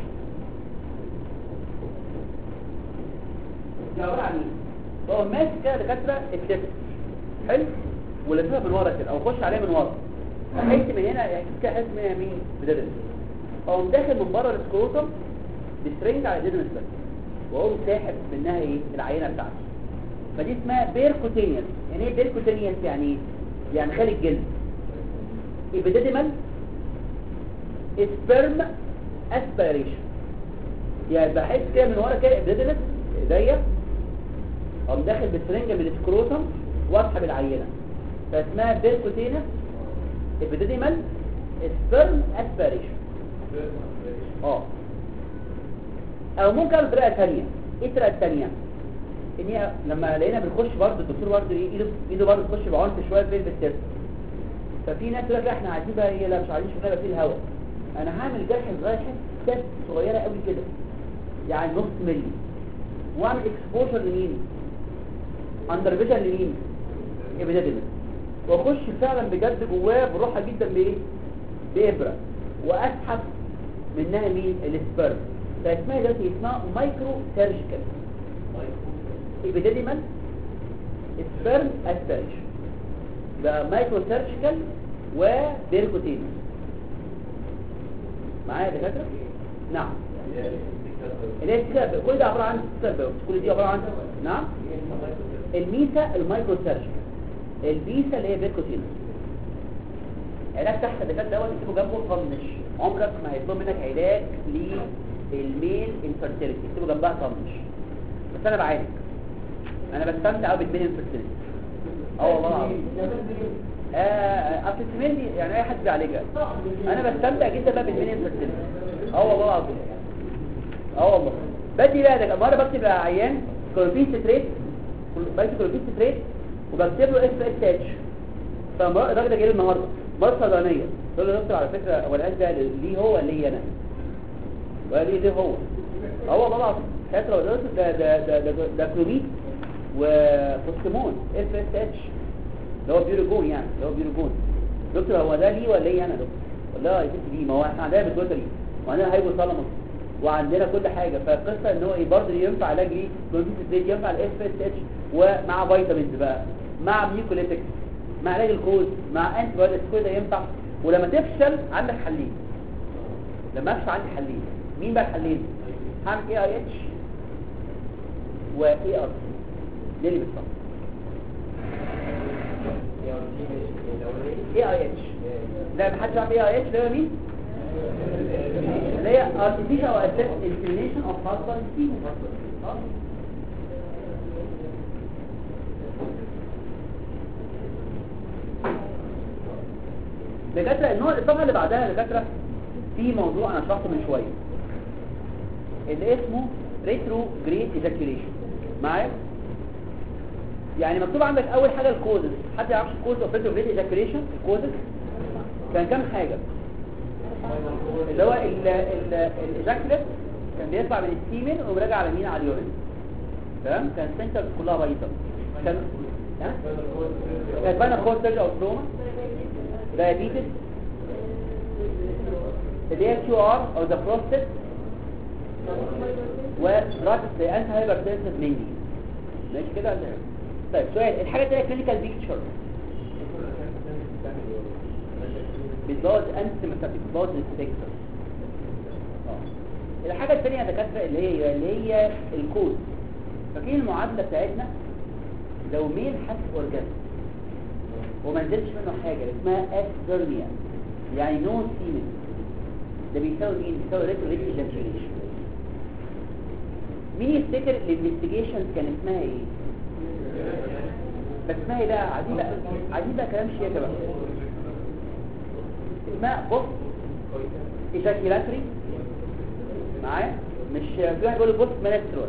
دي عباره عن ايه هو ماسك كده دكاتره التست حلو ولفها من ورا كده او خش عليها من ورا احس من هنا احس كده احس من هنا مين بدل او داخل من بره السكروتم بسترينج على الديدنس بس واقوم ساحب منها ايه العينه بتاعتي فدي اسمها بيركوتينيوس يعني ايه بيركوتينيوس يعني ايه يعني خارج الجلد ابيديديمال سبرم اسبيريشن يعني بحس كده من ورا كده ابيديديمال ايديا اقوم داخل بالسرنجه من السكروتم واسحب العينه فاسمها بيركوتينيوس ابيديديمال سبرم اسبيريشن اه او ممكن اعمل طريقه ثانيه ايه الطريقه الثانيه ان هي لما لقينا بنخش برضه الدكتور برضه ايه ايده ايده برضه تخش بعنف شويه في التست ففي ناس تقول لك لا احنا عايزين بقى ايه لا مش عايزين شغاله فيه الهواء انا هعمل جرح صغير حته تست صغيره قوي كده يعني نص ملي واعمل اكسبوجر لمين اندر فيجن لمين ابيديديمس واخش فعلا بجد جواه بروحها جدا بايه بابره واسحب منها مين السبرم فاسمها دلوقتي اسمها مايكرو سيرجيكال ابيديديمال سبرم اسبيريشن ده مايكرو سيرجيكال وبيركوتين معايا يا دكاتره نعم اللي هي السكاب كل ده عباره عن سكاب كل دي عباره عن نعم الميسا المايكرو سيرجيكال البيسا اللي هي بيركوتين علاج تحت الدكاتره دوت تكتبه جنبه طنش عمرك ما هيطلب منك علاج للميل انفيرتيليتي تكتبه جنبها طنش بس انا بعالج انا بستمتع قوي بالميل انفيرتيليتي اه والله العظيم آه، اصل السمين دي يعني اي حد بيعالجها انا بستمتع جدا بقى بالميل انفيرتيليتي اه والله العظيم اه والله بدي بقى ده مره بكتب عيان كلوفين ستريت بكتب كلوفين ستريت وبكتب له اس اس اتش فالراجل ده جاي لي النهارده مرة صيدلانية تقول له يا دكتور على فكرة هو العلاج ده ليه هو ليه انا وقال لي ليه هو اه والله العظيم حياتي لو درست ده ده ده ده, ده كلوميد وفوسكيمون اف اس اتش اللي هو بيوروجون يعني اللي هو بيوروجون دكتور هو ده ليه ولا ليه انا دكتور والله يا ستي دي ما هو احنا عندنا بالجوتري وعندنا هايبوثالاموس وعندنا كل حاجه فالقصه ان هو ايه برضه ينفع علاج ليه كونسيستنت ينفع الاف اس اتش ومع فيتامينز بقى مع ميوكوليتكس مع علاج الكوز مع انتي بايوتكس كل ده ينفع ولما تفشل عندك حلين لما افشل عندي حلين مين بقى الحلين هعمل اي اي اتش واي ار دي اللي بتصح اي اي اتش لا محدش يعرف اي اي اتش ده مين اللي هي artificial or assist insemination of husband female آه. دكاتره النوع الصفحه اللي بعدها يا دكاتره في موضوع انا شرحته من شويه اللي اسمه ريترو جريد ايجاكيوليشن معايا يعني مكتوب عندك اول حاجه الكوزز حد يعرفش الكوز اوف ريترو جريد ايجاكيوليشن الكوزز كان كام حاجه اللي هو الايجاكوليت كان بيطلع من السيمن وراجع على مين على اليورين تمام كان السنتر كلها بيضاء كان ها؟ كانت باينه كورد ترجع او تروما diabetes اللي هي كيو ار او ذا بروستات ودراجز زي انتي هايبرتنسيف مني ماشي كده ولا إيه؟ طيب سؤال الحاجه الثانيه كلينيكال بيكتشر بتبوظ انتي ميتابيك بتبوظ السبيكتر الحاجه الثانيه يا دكاتره اللي هي اللي هي الكود فاكرين المعادله بتاعتنا لو ميل حس اورجازم وما نزلش منه حاجة اسمها اكسدرميا يعني نو سيمن ده بيساوي مين؟ بيساوي ريتو ريتو ايجاكيوليشن مين يفتكر الانفستيجيشن كان اسمها ايه؟ بس اسمها ايه بقى؟ عايزين بقى عايزين بقى كلام شياكة بقى اسمها بص ايجاكيولاتري معايا؟ مش في واحد بيقول بص منسترول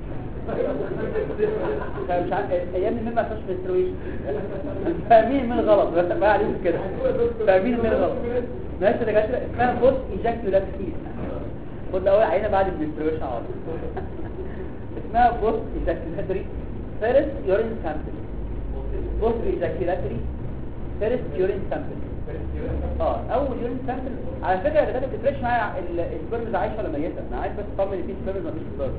مش عارف ايام مين ما فيش منسترويشن فاهمين من غلط بس بقى عليهم كده فاهمين من غلط ماشي يا دكاتره اسمها بوست ايجاكيولاتري خد اول عينه بعد المنسترويشن على طول اسمها بوست ايجاكيولاتري فيرست يورين سامبل بوست ايجاكيولاتري فيرست يورين سامبل اه اول يورين سامبل على فكره يا دكاتره ما بتفرقش معايا السبرمز عايشه ولا ميته انا عايز بس اطمن ان في سبرمز ما فيش سبرمز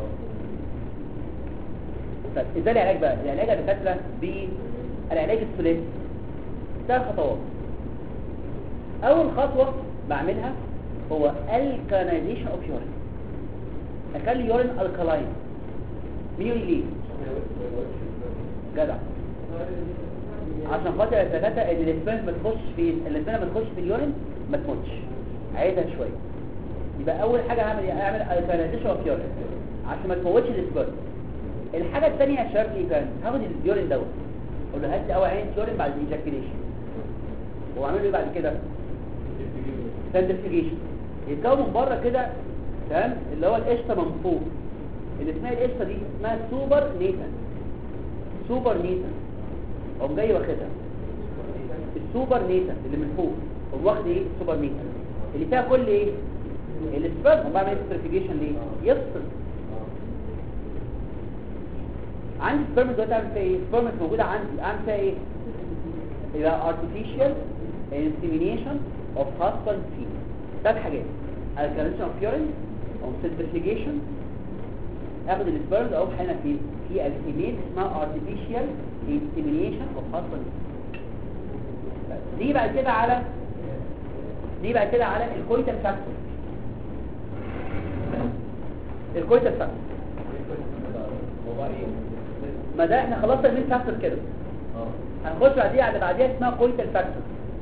طيب ازاي العلاج بقى العلاج يا دكاتره بالعلاج الثلاثي ثلاث خطوات اول خطوه بعملها هو الكالينايزيشن اوف يورين اخلي يورين الكالاين مين يقول لي ليه جدع عشان خاطر الدكاتره ان الاسبان ما تخش في الاسبان ما تخش في اليورين ما تموتش عايزها شويه يبقى اول حاجه هعمل ايه اعمل الكالينايزيشن اوف يورين عشان ما تموتش الاسبان الحاجة الثانية يا شباب ايه كان هاخد اليورين دوت اقول له هات لي اول عين يورين بعد الايجاكيوليشن واعمل له ايه بعد كده سنترفيجيشن يتكون من بره كده تمام اللي هو القشطه من فوق اللي اسمها القشطه دي اسمها سوبر نيتن سوبر نيتن قوم جاي واخدها السوبر نيتن اللي من فوق قوم واخد ايه سوبر نيتن اللي فيها كل ايه السبرم بعمل ايه سنترفيجيشن ليه يفصل عندي سبرم دلوقتي اعمل فيها ايه سبرم موجوده عندي اعمل فيها ايه يبقى artificial insemination of husband female ثلاث حاجات alkalization of urine او centrifugation اخد السبرم او هنا في في الفيميل اسمها artificial insemination of husband دي بعد كده على دي بعد كده على الكويتال فاكتور الكويتال فاكتور ما ده احنا خلصنا المين فاكتور كده هنخش بعديها على بعديها اسمها كويتال فاكتور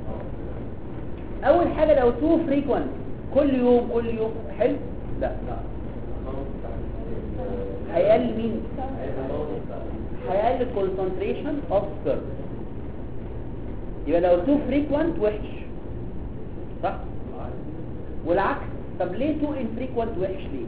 اول حاجه لو تو فريكوينت كل يوم كل يوم حلو لا هيقل مين هيقل الكونسنتريشن اوف سبيرم يبقى لو تو فريكوينت وحش صح والعكس طب ليه تو انفريكوينت وحش ليه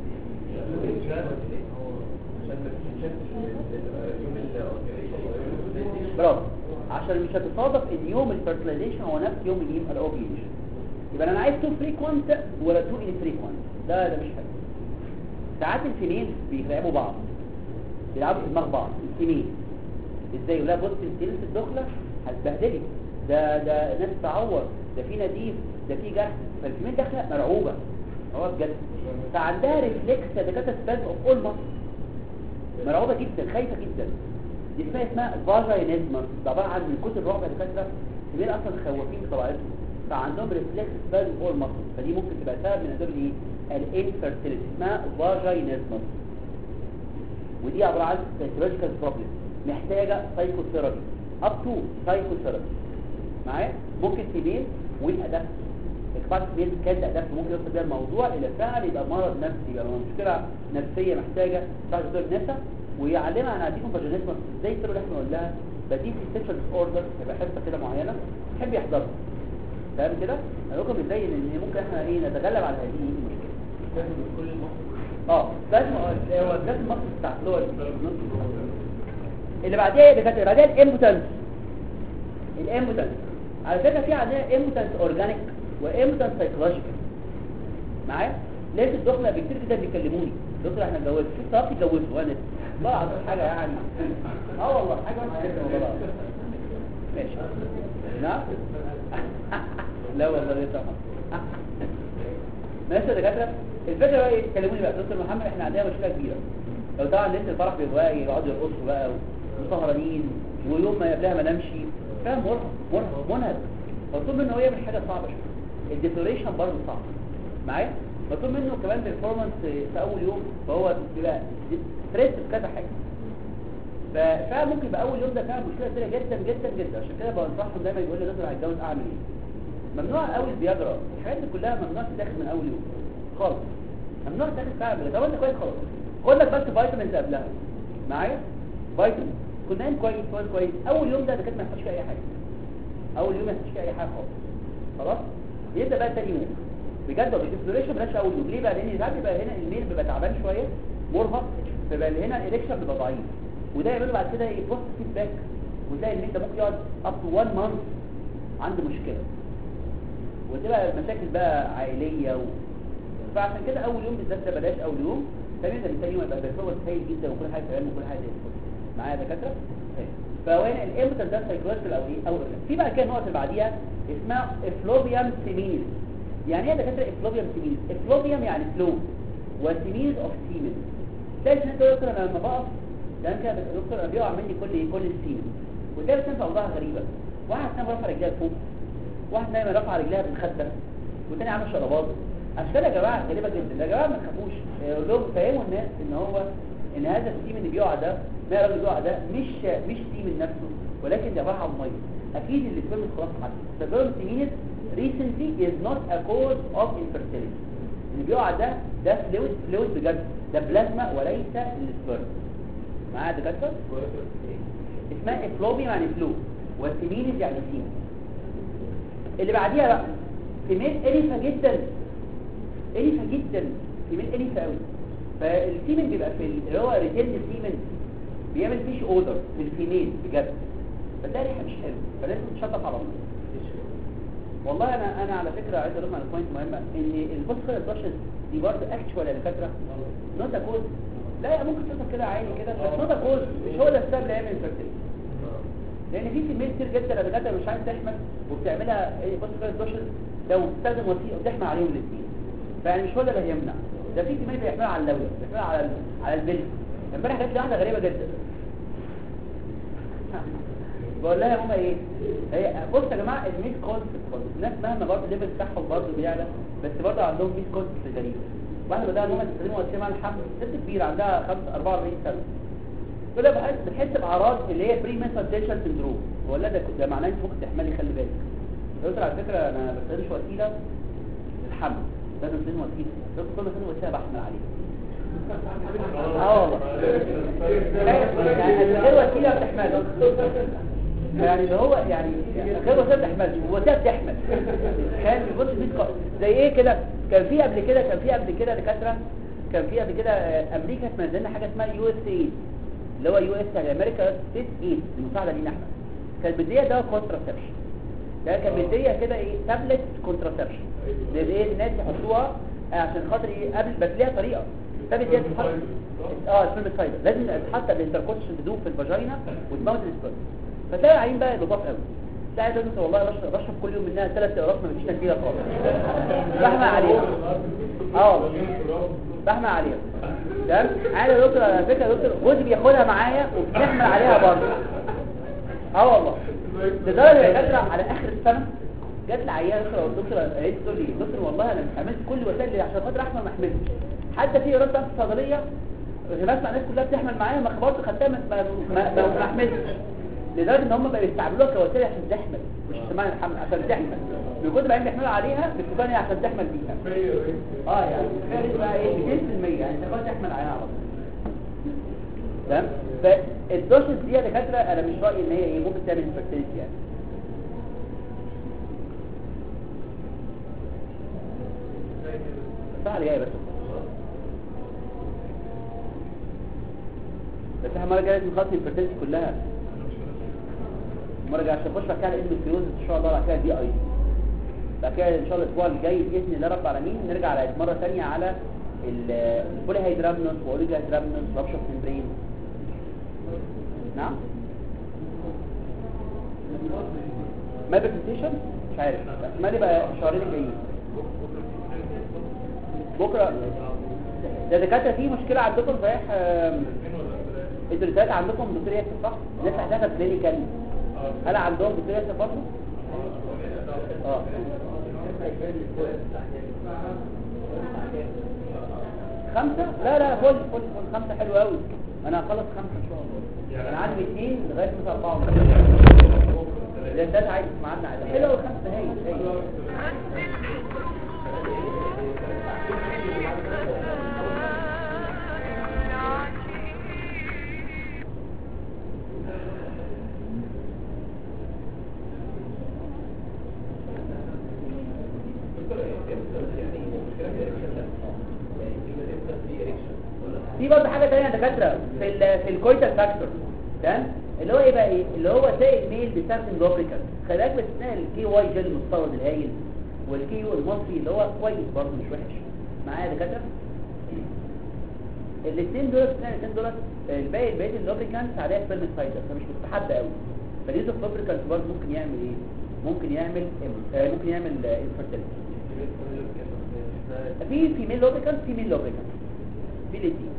برافو عشان مش هتصادف ان يوم الفيرتلايزيشن هو نفس يوم اليوم الاوفيوليشن يبقى انا عايز تو فريكوينت ولا تو انفريكوينت ده ده مش حلو ساعات الفيميل بيراقبوا بعض بيلعبوا في دماغ بعض الفيميل ازاي ولا بص السيل في الدخله هتبهدلي ده ده ناس تعور ده في نزيف ده في جرح فالفيميل داخله مرعوبه هو بجد فعندها ريفلكس يا دكاتره سبازم اوف اول مصر مرعوبه جدا خايفه جدا دي اسمها اسمها فاجينيزمر ده عباره عن من كتر الرعب يا دكاتره كبير اصلا خوافين بطبيعتهم فعندهم ريفلكس سبازم اوف اول مصر فدي ممكن تبقى سبب من اسباب الايه الانفيرتيليتي اسمها فاجينيزمر ودي عباره عن سايكولوجيكال بروبلم محتاجه سايكوثيرابي اب تو سايكوثيرابي معايا ممكن تبين والادب اكبار بين كذا ادب ممكن يوصل بيها الموضوع الى فعل يبقى مرض نفسي يبقى مشكله نفسيه محتاجه بعد دكتور نسا ويعلمها انا هديكم فاجينيزم ازاي تقولوا اللي احنا قلناها بديك سيكشوال ديس اوردر يبقى حصه كده معينه تحب يحضرها تمام كده اقول لكم ازاي ان ممكن احنا ايه نتغلب على هذه المشكله اه لازم هو لازم المصري بتاع اللور اللي بعديها ايه دكاتره بعديها الامبوتنس الامبوتنس على فكره في عندنا امبوتنس اورجانيك وامبوتنس سايكولوجيكال معايا لقيت الدكتور بكتير جدا بيكلموني دكتور احنا اتجوزنا شوف طلبت اتجوزت وانا والله العظيم حاجه يعني اه والله حاجه وحشه جدا والله العظيم. ماشي نعم لا والله ليه طبعا ماشي يا دكاتره الفكره بقى ايه تكلموني بقى دكتور محمد احنا عندنا مشكله كبيره لو طبعا ليله الفرح بيبقى إيه، يقعدوا يرقصوا بقى وسهرانين ويوم ما قبلها ما نمشي فاهم مرهق مرهق منهك مطلوب منه هو يعمل حاجه صعبه شويه الديكوريشن برضه صعب معايا مطلوب منه كمان بيرفورمانس في اول يوم فهو بيبقى ستريس في كذا حاجه ف- فممكن يبقى اول يوم ده فعلا مشكله كبيره جدا جدا جدا عشان كده بنصحهم دايما يقول لي دكتور هتجوز اعمل ايه ممنوع قوي الفياجرا الحاجات دي كلها ممنوع تتاخد من اول يوم خالص ممنوع تاخد فعلا بالله. طب انت كويس خلاص خد لك بس فيتامينز قبلها معايا فيتامين كنت نايم كويس كويس كويس اول يوم ده ده كانت ما يحصلش فيه اي حاجه اول يوم ما يحصلش فيه اي حاجه خالص خلاص يبدا بقى تاني يوم بجد الديكلاريشن بلاش اول يوم ليه بقى لان ساعات بيبقى هنا الميل بيبقى تعبان شويه مرهق فيبقى اللي هنا الاريكشن بيبقى ضعيف وده يعمله بعد كده ايه بوست فيدباك وتلاقي الميل ده ممكن يقعد اب تو 1 مانث عنده مشكله وتبقى مشاكل بقى عائليه و... فعشان كده اول يوم بالذات ده بلاش اول يوم تاني ده تاني يوم يبقى بيرفورمانس هايل جدا وكل حاجه تمام وكل حاجه زي الفل معايا يا دكاتره طيب. فهو هنا الامتى ده سايكولوجيكال او ايه او في بقى كده النقطه اللي بعديها اسمها افلوبيوم سيمينيس يعني ايه يا دكاتره افلوبيوم سيمينيس افلوبيوم يعني فلو وسيمينيس اوف سيمن تلاقي ان انت دكتور انا لما بقف ده كده بس دكتور انا بيقع مني كل كل السيمن وتلاقي بس انت اوضاعها غريبه واحد نايم رافع رجليها فوق واحد نايم رافع رجليها بالخده والتاني عامل شرابات عشان كده يا جماعه غريبه جدا يا جماعه ما تخافوش قول لهم فهموا الناس ان هو ان هذا السيم اللي بيقع ده ما الراجل بيقع ده مش مش سيم نفسه ولكن ده عباره عن ميه اكيد اللي سبرم خلاص حد سبرم سيمينس recently is not a cause of infertility اللي بيقع ده ده فلويد فلويد بجد ده بلازما وليس السبرم معايا يا دكاتره اسمها افلوبيوم يعني فلو والسيمينس يعني سيم اللي بعديها بقى كمية قرفة جدا قرفة جدا كمية قرفة قوي فالسيمن بيبقى في ال- اللي هو ريتيرن سيمن بيعمل فيش اودر في الفيميل بجد فتلاقي ريحة مش حلو فلازم تشطف على طول والله انا انا على فكره عايز اقول لكم على بوينت مهمه ان الفوسفور الدشز دي برضه اكشوال يا دكاتره نوت كوز لا يا ممكن تصف كده عادي كده بس نوت كوز مش هو ده السبب اللي يعمل infertility. لان في كميه كتير جدا يا دكاتره مش عايز تحمل وبتعملها ايه فوسفور الدشز لو بتستخدم وسيله وتحمل عليهم الاثنين فيعني مش هو ده اللي هيمنع ده في كميه بيحملها على اللوله بيحملها على ال- على البلد امبارح جات لي واحده غريبه جدا بقول لها يا ماما ايه هي بص يا جماعه الميس كونسبت برضه الناس مهما برضه الليفل بتاعهم برضه بيعلى بس برضه عندهم ميس كونسبت غريب واحده بدأ ماما تستخدمها وسيله مع الحمل ست كبيره عندها 5 44 سنه تقول لها بحس بتحس باعراض اللي هي بري ميساتيشن سندروم بقول لها ده ده معناه انت ممكن تحملي خلي بالك قلت لها على فكره انا ما بستخدمش وسيله للحمل لازم استخدم وسيله قلت كل ما استخدم وسيله بحمل عليها اه والله يعني غير وسيله بتحمل يعني اللي هو يعني غير وسيله بتحمل وسيله بتحمل كان بيبص في زي ايه كده كان في قبل كده كان في قبل كده دكاتره كان في قبل كده آه، امريكا تنزل لنا حاجه اسمها يو اس اي اللي هو يو اس يعني امريكا ستيت ايد المساعده لينا احنا كانت بديه ده كونتراسبشن ده كان بديه كده ايه تابلت كونتراسبشن ده ايه الناس يحطوها آه، عشان خاطر ايه قبل بس ليها طريقه التابلت دي تتحط اه الفيلم سايبر لازم تتحط الانتركوتشن تدوب في الفاجينا وتموت السبرم فتلاقي العين بقى لطاف قوي لا يا دكتور والله بشرب بشرب كل يوم منها ثلاث اقراص ما فيش نتيجه خالص بحمى عليها اه بحمى عليها تمام عادي يا دكتور على فكره يا دكتور جوزي بياخدها معايا وبنحمل عليها برضه اه والله لدرجه يا دكتور على اخر السنه جت لي عيانه دكتور الدكتور قالت تقول لي دكتور والله انا عملت كل وسائل اللي عشان خاطر احمل ما احملش حتى في ايراد بتاعت الصيدليه بسمع الناس كلها بتحمل معايا ما خبرت خدتها ما ما ما- ما ما حملتش لدرجه ان هم بقوا يستعملوها كوسيله عشان تحمل مش تسمعني الحمل عشان تحمل من كتر ما هم بيحملوا عليها بتبقى عشان تحمل بيها اه يعني فارق بقى ايه 200% يعني انت خلاص تحمل عليها على طول تمام فالدوشز دي يا دكاتره انا مش رايي ان هي ايه ممكن تعمل انفكتيلتي يعني الساعه اللي جايه بس بس احنا المره الجايه لازم نخلص الانفكتيلتي كلها المره الجايه عشان نخش بعد كده على الاندوكريوز ان شاء الله بعد كده دي اي بعد كده ان شاء الله الاسبوع الجاي باذن الله رب العالمين نرجع على مره ثانيه على البولي هيدرامنوس واوليجا هيدرامنوس رابشر ممبرين نعم ما برزنتيشن مش عارف احتمال يبقى الشهرين الجايين بكره ده دكاتره في مشكله عندكم صحيح آم، انتوا الرسالات عندكم دكتور ياسر صح؟ الناس هتاخد كلينيكال هل عندهم دكتور ياسر برضه؟ اه خمسة؟ لا لا فل فل فل خمسة حلو قوي انا هخلص خمسة ان شاء الله انا عندي اثنين لغاية مثلا اربعة لان ده عايز معانا عايز حلو قوي خمسة هاي هاي في برضه حاجه ثانيه يا دكاتره في ال في الكويتال فاكتور تمام اللي هو ايه بقى ايه اللي هو سائل ميل بيستخدم لوبريكانت خلي بالك باستثناء الكي واي جل المستورد الهايل والكي يو المصري اللي هو كويس برضه مش وحش معايا يا دكاتره الاثنين دول باستثناء الاثنين دول الباقي بقيه اللوبريكانت عليها سبيرم سايدر فمش مستحب قوي فاليوز اوف لوبريكانت برضه ممكن يعمل ايه ممكن يعمل آه، ممكن يعمل انفيرتيلتي في فيميل لوبريكانت فيميل لوبريكانت في الاثنين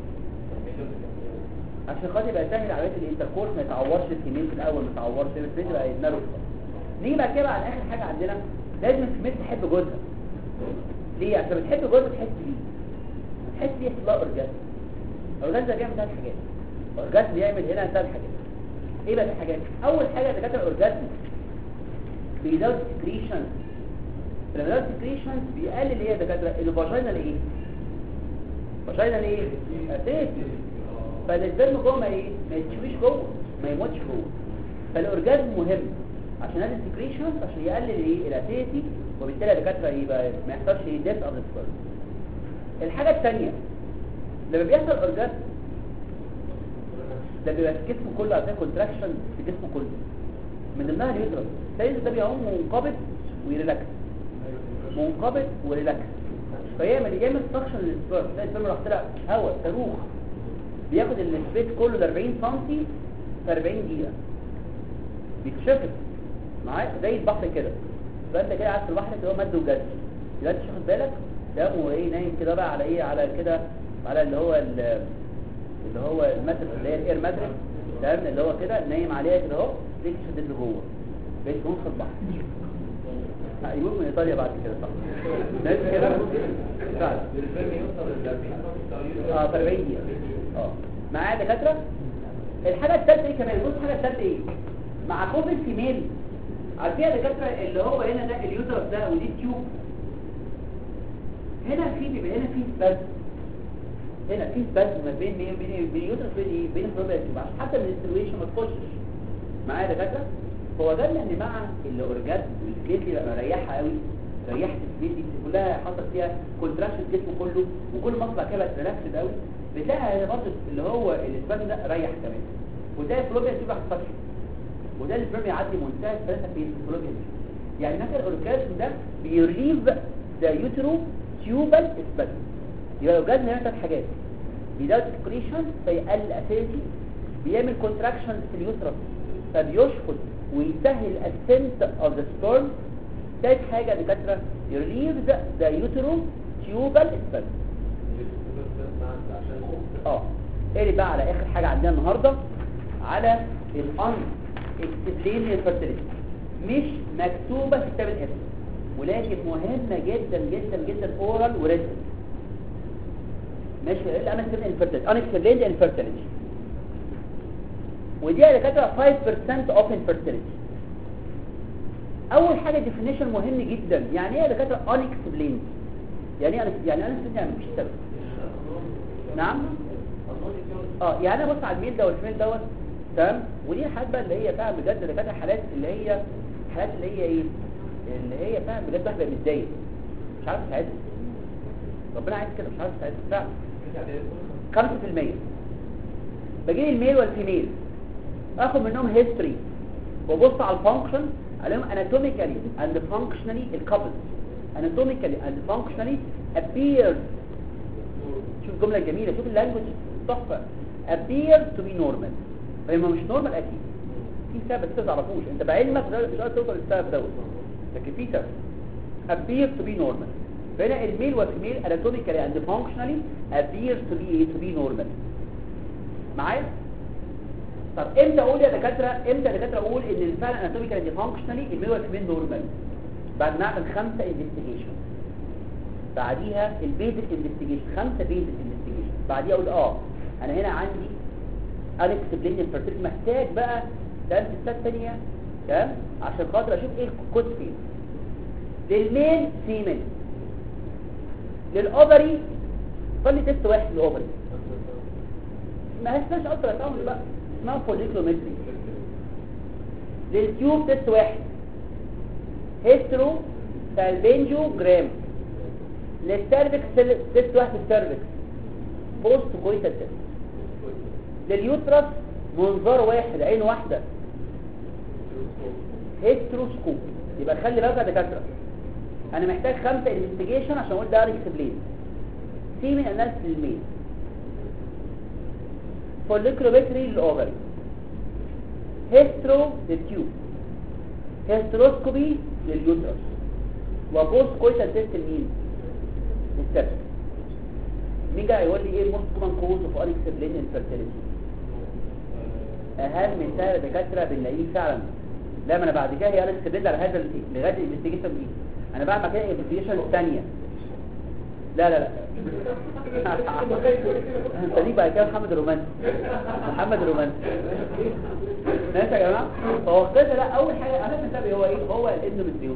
عشان خاطر يبقى سهل عمليه الانتركورس ما يتعورش الفيميل في الاول ما يتعورش الفيميل تبقى يتنرف نيجي بعد كده على اخر حاجه عندنا لازم الفيميل تحب جوزها ليه عشان بتحب جوزها تحس بيه تحس بيه اطلاق اورجازم الاورجازم ده بيعمل ثلاث حاجات الاورجازم بيعمل هنا ثلاث حاجات ايه بقى الحاجات اول حاجه ده كانت الاورجازم بيزود سكريشن لما يزود سكريشن بيقلل ايه يا دكاتره الفاجينال ايه فاجينال ايه اساسي فالسبرم جوه ما ايه ما يتشويش جوه ما يموتش جوه فالاورجازم مهم عشان هذا السكريشن عشان يقلل ايه الاساسي وبالتالي الدكاتره يبقى ما يحصلش ايه ديث اوف السبرم الحاجه الثانيه لما بيحصل اورجازم ده بيبقى في جسمه كله عشان كونتراكشن في جسمه كله من ضمنها اليوترس السيد ده بيقوم منقبض ويريلاكس منقبض وريلاكس فيعمل يعمل سكشن للسبرم تلاقي السبرم راح طلع هواء صاروخ بياخد السبيس كله ل 40 سم في 40 دقيقه بيتشفط معاك زي البحر كده فانت كده قاعد في البحر كده هو مد وجد يبقى انت مش واخد بالك ده هو ايه نايم كده بقى على ايه على كده على اللي هو ال- اللي هو الماتريس اللي هي الاير ماتريس تمام اللي هو كده نايم عليها كده اهو رجلك شدت لجوه بقيت في نص البحر يموت من ايطاليا بعد كده صح نايم كده فعلا اه في 40 دقيقه اه معايا دكاتره الحاجه الثالثه ايه كمان بص الحاجه الثالثه ايه مع خوف الفيميل عارفين يا دكاتره اللي هو هنا ده اليوترس ده ودي التيوب هنا في بيبقى هنا في سباز هنا في سباز ما بين بين بين بين اليوترس بين ايه بين الفلوبيا عشان حتى من السيرويشن ما تخشش معايا يا دكاتره هو ده ان مع الاورجازم والسكيت بقى مريحه قوي ريحت السكيت دي كلها حصل فيها كونتراكشن الجسم كله وكل مصر بعد كده بقت ريلاكسد قوي بتلاقي برضه اللي هو الاسبان ده ريح كمان وده الفلوبيا تبقى سطحي وده اللي السبرم يعدي منتهى الثلاثه في الفلوبيا دي يعني مثلا الاورجازم ده بيريف ذا يوترو تيوبال اسبان يبقى الاورجازم هنا ثلاث حاجات بيزود سكريشن فيقلل اساسي بيعمل كونتراكشن في اليوترس فبيشفط ويسهل السنت اوف ذا سبرم ثالث حاجه يا دكاتره relieves the uterotubal spasm اه قلب بقى على اخر حاجه عندنا النهارده على الان اكسبلين انفيرتيليتي مش مكتوبه في كتاب الاسم ولكن مهمه جدا جدا جدا اورال وريتن ماشي ايه انا اكسبلين انفيرتيليتي انا اكسبلين انفيرتيليتي ودي يا دكاتره 5% اوف انفيرتيليتي اول حاجه ديفينيشن مهم جدا يعني ايه يا دكاتره unexplained يعني ايه يعني unexplained يعني مفيش سبب نعم اه يعني انا بص على الميل ده والفيل دوت تمام ودي حاجات بقى اللي هي فعلا بجد اللي كانت حالات اللي هي حالات اللي هي ايه اللي هي فعلا بجد واحده متضايق مش عارف تساعدها ربنا عايز كده مش عارف تساعدها فعلا 5% بجيب الميل والفيميل اخد منهم هيستوري وابص على الفانكشن عليهم anatomically and functionally الكابل anatomically and functionally appears شوف الجملة الجميلة شوف اللانجوج تحفة appears to be normal فهم مش نورمال اكيد في سبب انت ما تعرفوش انت بعلمك مش قادر توصل للسبب دوت لكن في سبب appears to be normal فهنا الميل والفيميل anatomically and functionally appears to be to be normal معايا طب امتى اقول يا دكاتره امتى يا دكاتره اقول ان الفعل اناتوميكال اند فانكشنالي الميل والفيميل نورمال بعد ما اعمل خمسه انفستيجيشن بعديها البيزك انفستيجيشن خمسه بيزك انفستيجيشن بعديها اقول اه انا هنا عندي انكسبلين انفيرتيلتي محتاج بقى تمام ستات ثانيه تمام عشان خاطر اشوف ايه الكود فين للميل فيميل للاوفري فلي تيست واحد للاوفري ما اسمهاش الترا ساوند بقى اسمها فوليكلومتري للتيوب تيست واحد هيسترو سالبنجو جرام للسيرفكس تيست واحد السيرفكس بوست كويتا تيست لليوترس منظار واحد عين واحدة هيستروسكوب يبقى خلي بالك يا دكاتره انا محتاج خمسه انفستيجيشن عشان اقول ده اكسبلين سيمين اناليسيس للميل فوليكلومتري للاوفري هيسترو للتيوب هيستروسكوبي لليوترس وبوست كويتال تيست لمين للسبت مين جاي يقول لي ايه الموست كومن كوز اوف انكسبلين انفيرتيليتي اهم مثال دكاتره بنلاقيه فعلا لا ما انا بعد كده هي انكسبلين على هذا ال- لغايه الانفستيجيشن دي انا بعمل كده الانفستيجيشن الثانيه لا لا لا انت دي بقى كده محمد الرومانسي محمد الرومانسي ماشي يا جماعه هو كده لا اول حاجه اهم مثال هو ايه هو الاندوميتريوز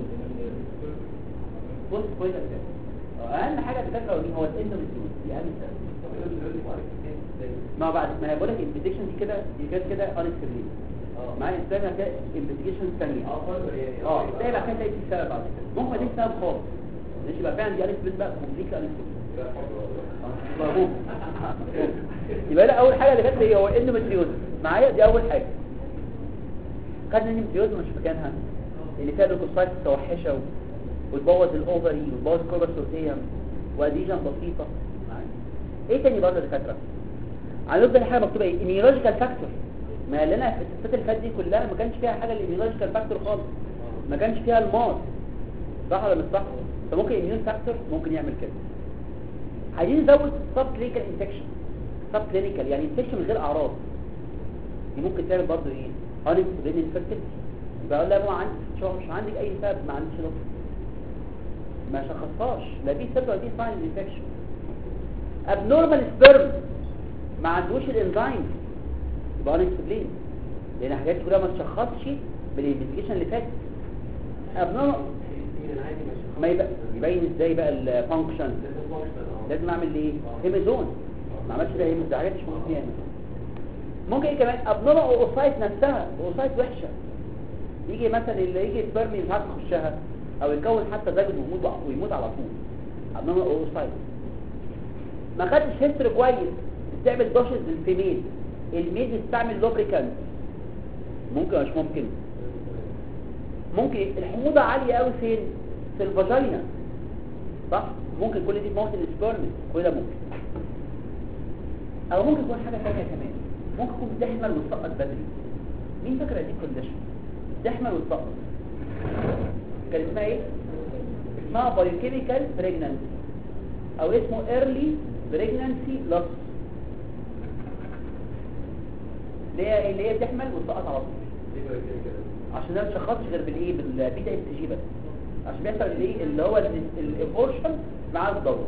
بص كويس كده اهم حاجه تذكرها دي هو الاندوميتريوز دي اهم مثال ما بعد ما بقول لك الانفستيجيشن دي كده دي كده كده انكسبلين معايا استنى كده انفستيجيشن ثانيه اه تلاقي بعد كده تلاقي في سبب بعد كده ممكن ما تلاقيش سبب خالص ماشي بقى فعلا دي انكسبلين بقى كومبليت انكسبلين مفهوم يبقى لا اول حاجه اللي جت لي هو اندوميتريوز معايا دي اول حاجه خدنا اندوميتريوز مش مكانها اللي فيها لوكوسايت متوحشه و- وتبوظ الاوفري وتبوظ الكوربس سورتيوم واديجن بسيطه معايا ايه تاني برضه يا دكاتره هنفضل حاجه مكتوبه ايه immunological فاكتور ما اللي انا في الستات اللي فاتت دي كلها ما كانش فيها حاجه الاميونولوجيكال فاكتور خالص ما كانش فيها الماس صح ولا مش صح فممكن اميون فاكتور ممكن يعمل كده عايزين نزود سب كلينيكال انفكشن سب كلينيكال يعني انفكشن من غير اعراض دي ممكن تعمل برضه ايه هانكس بين انفكتد يبقى اقول لها ما عندي شو مش عندك اي سبب ما عنديش دكتور ما شخصهاش لا دي سبب ولا دي ساين انفكشن ابنورمال سبرم ما عندوش الانزيم يبقى انكسبلين لان حاجات كلها ما تشخصش بالانفستيجيشن اللي فاتت ابنورمال ما يبقى يبين ازاي بقى الفانكشن لازم اعمل ايه هيميزون ما عملش ده هيميزون ده حاجات مش موجود فيها هيميزون ممكن إيه كمان ابنورمال اوسايت نفسها اوسايت وحشه يجي مثلا اللي يجي سبرم مش عارف يخشها او يكون حتى زاجد ويموت ويموت على طول ابنورمال اوسايت ما خدتش هيستوري كويس بتعمل دوشز للفيميل الميل بتستعمل لوبريكانت ممكن مش ممكن ممكن الحموضه عاليه قوي فين في الفاجينا صح ممكن كل دي تموت السبرم كل ده ممكن او ممكن يكون حاجه ثانيه كمان ممكن تكون بتحمل وتسقط بدري مين فاكره دي كونديشن تحمل وتسقط كان اسمها ايه اسمها بايوكيميكال بريجنانسي او اسمه ايرلي بريجنانسي لوس اللي هي اللي هي بتحمل وتسقط على طول ليه بقى كده كده؟ عشان ده ما بيشخصش غير بالايه بالبيتا اس جي بس عشان بيحصل الايه اللي هو الابورشن مع الدوره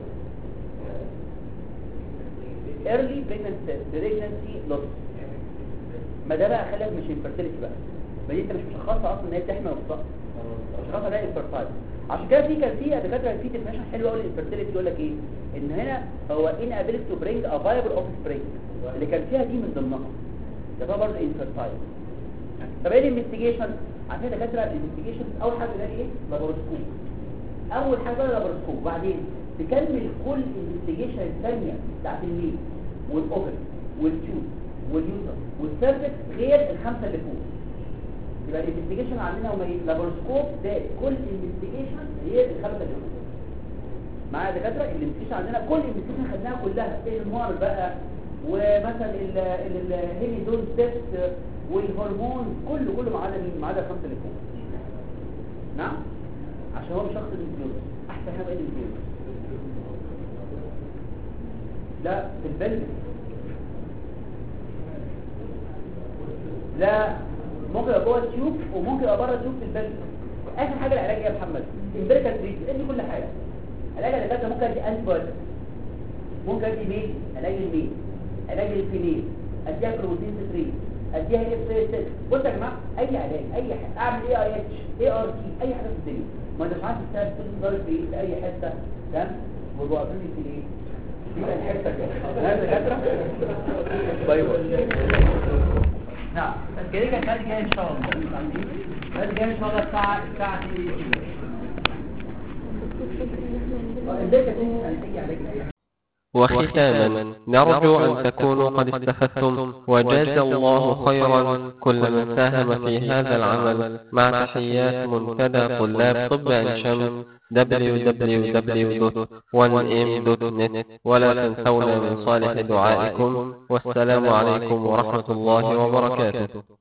early pregnancy pregnancy loss ما ده بقى خلاك مش infertility بقى ما دي انت مش مشخصها اصلا ان هي بتحمل وبتسقط مشخصها ان هي infertile عشان كده في كان في دكاتره في ديفينيشن حلو قوي للانفيرتيليتي يقول لك ايه ان هنا هو inability to bring a viable offspring اللي كان فيها دي من ضمنها ده بقى برضه infertile طب ايه الانفستيجيشن عشان دكاتره الانفستيجيشن اول حاجه ده ايه لابوروسكوب اول حاجه بقى لابوروسكوب وبعدين تكمل كل الانفستيجيشن الثانيه بتاعت الليل والاوفر والتيوب واليوتر والسيرفكس غير الخمسه اللي فوق يبقى الانفستيجيشن عندنا هم ايه لابوروسكوب ده كل انفستيجيشن غير الخمسه اللي فوق معايا يا دكاتره الانفستيجيشن عندنا كل الانفستيجيشن خدناها كلها الهرمون بقى ومثلا الهيميدون تيست والهرمون كله كله ما عدا مين ما عدا الخمسه اللي فوق نعم عشان هو شخص الانفيوز احسن حاجه ايه الانفيوز لا في البلد لا ممكن يبقى جوه التيوب وممكن يبقى بره التيوب في البلد اخر حاجه العلاج ايه يا محمد امبريكال تريت ادي كل حاجه علاج العلاج ممكن ادي انتي بايوتيك ممكن ادي ميل علاج الميل علاج الفينيل اديها بروتين ستريت اديها اف اس اس بص يا جماعه اي علاج اي حاجه اعمل اي اي اتش اي ار تي اي حاجه في الدنيا ما انتش عارف تستاهل تضرب في في اي حته تمام وبقى في ايه يبقى الحته كده هذا دكاتره باي باي نعم بس كده كان الفرق جاي ان شاء الله الفرق جاي ان شاء الله الساعه الساعه 2 ازاي تكون اي علاج اي وختاما نرجو أن تكونوا قد استفدتم وجاز الله خيرا كل من ساهم في هذا العمل مع تحيات منتدى طلاب طب عين شمس www.1m.net ولا تنسونا من صالح دعائكم والسلام عليكم ورحمة الله وبركاته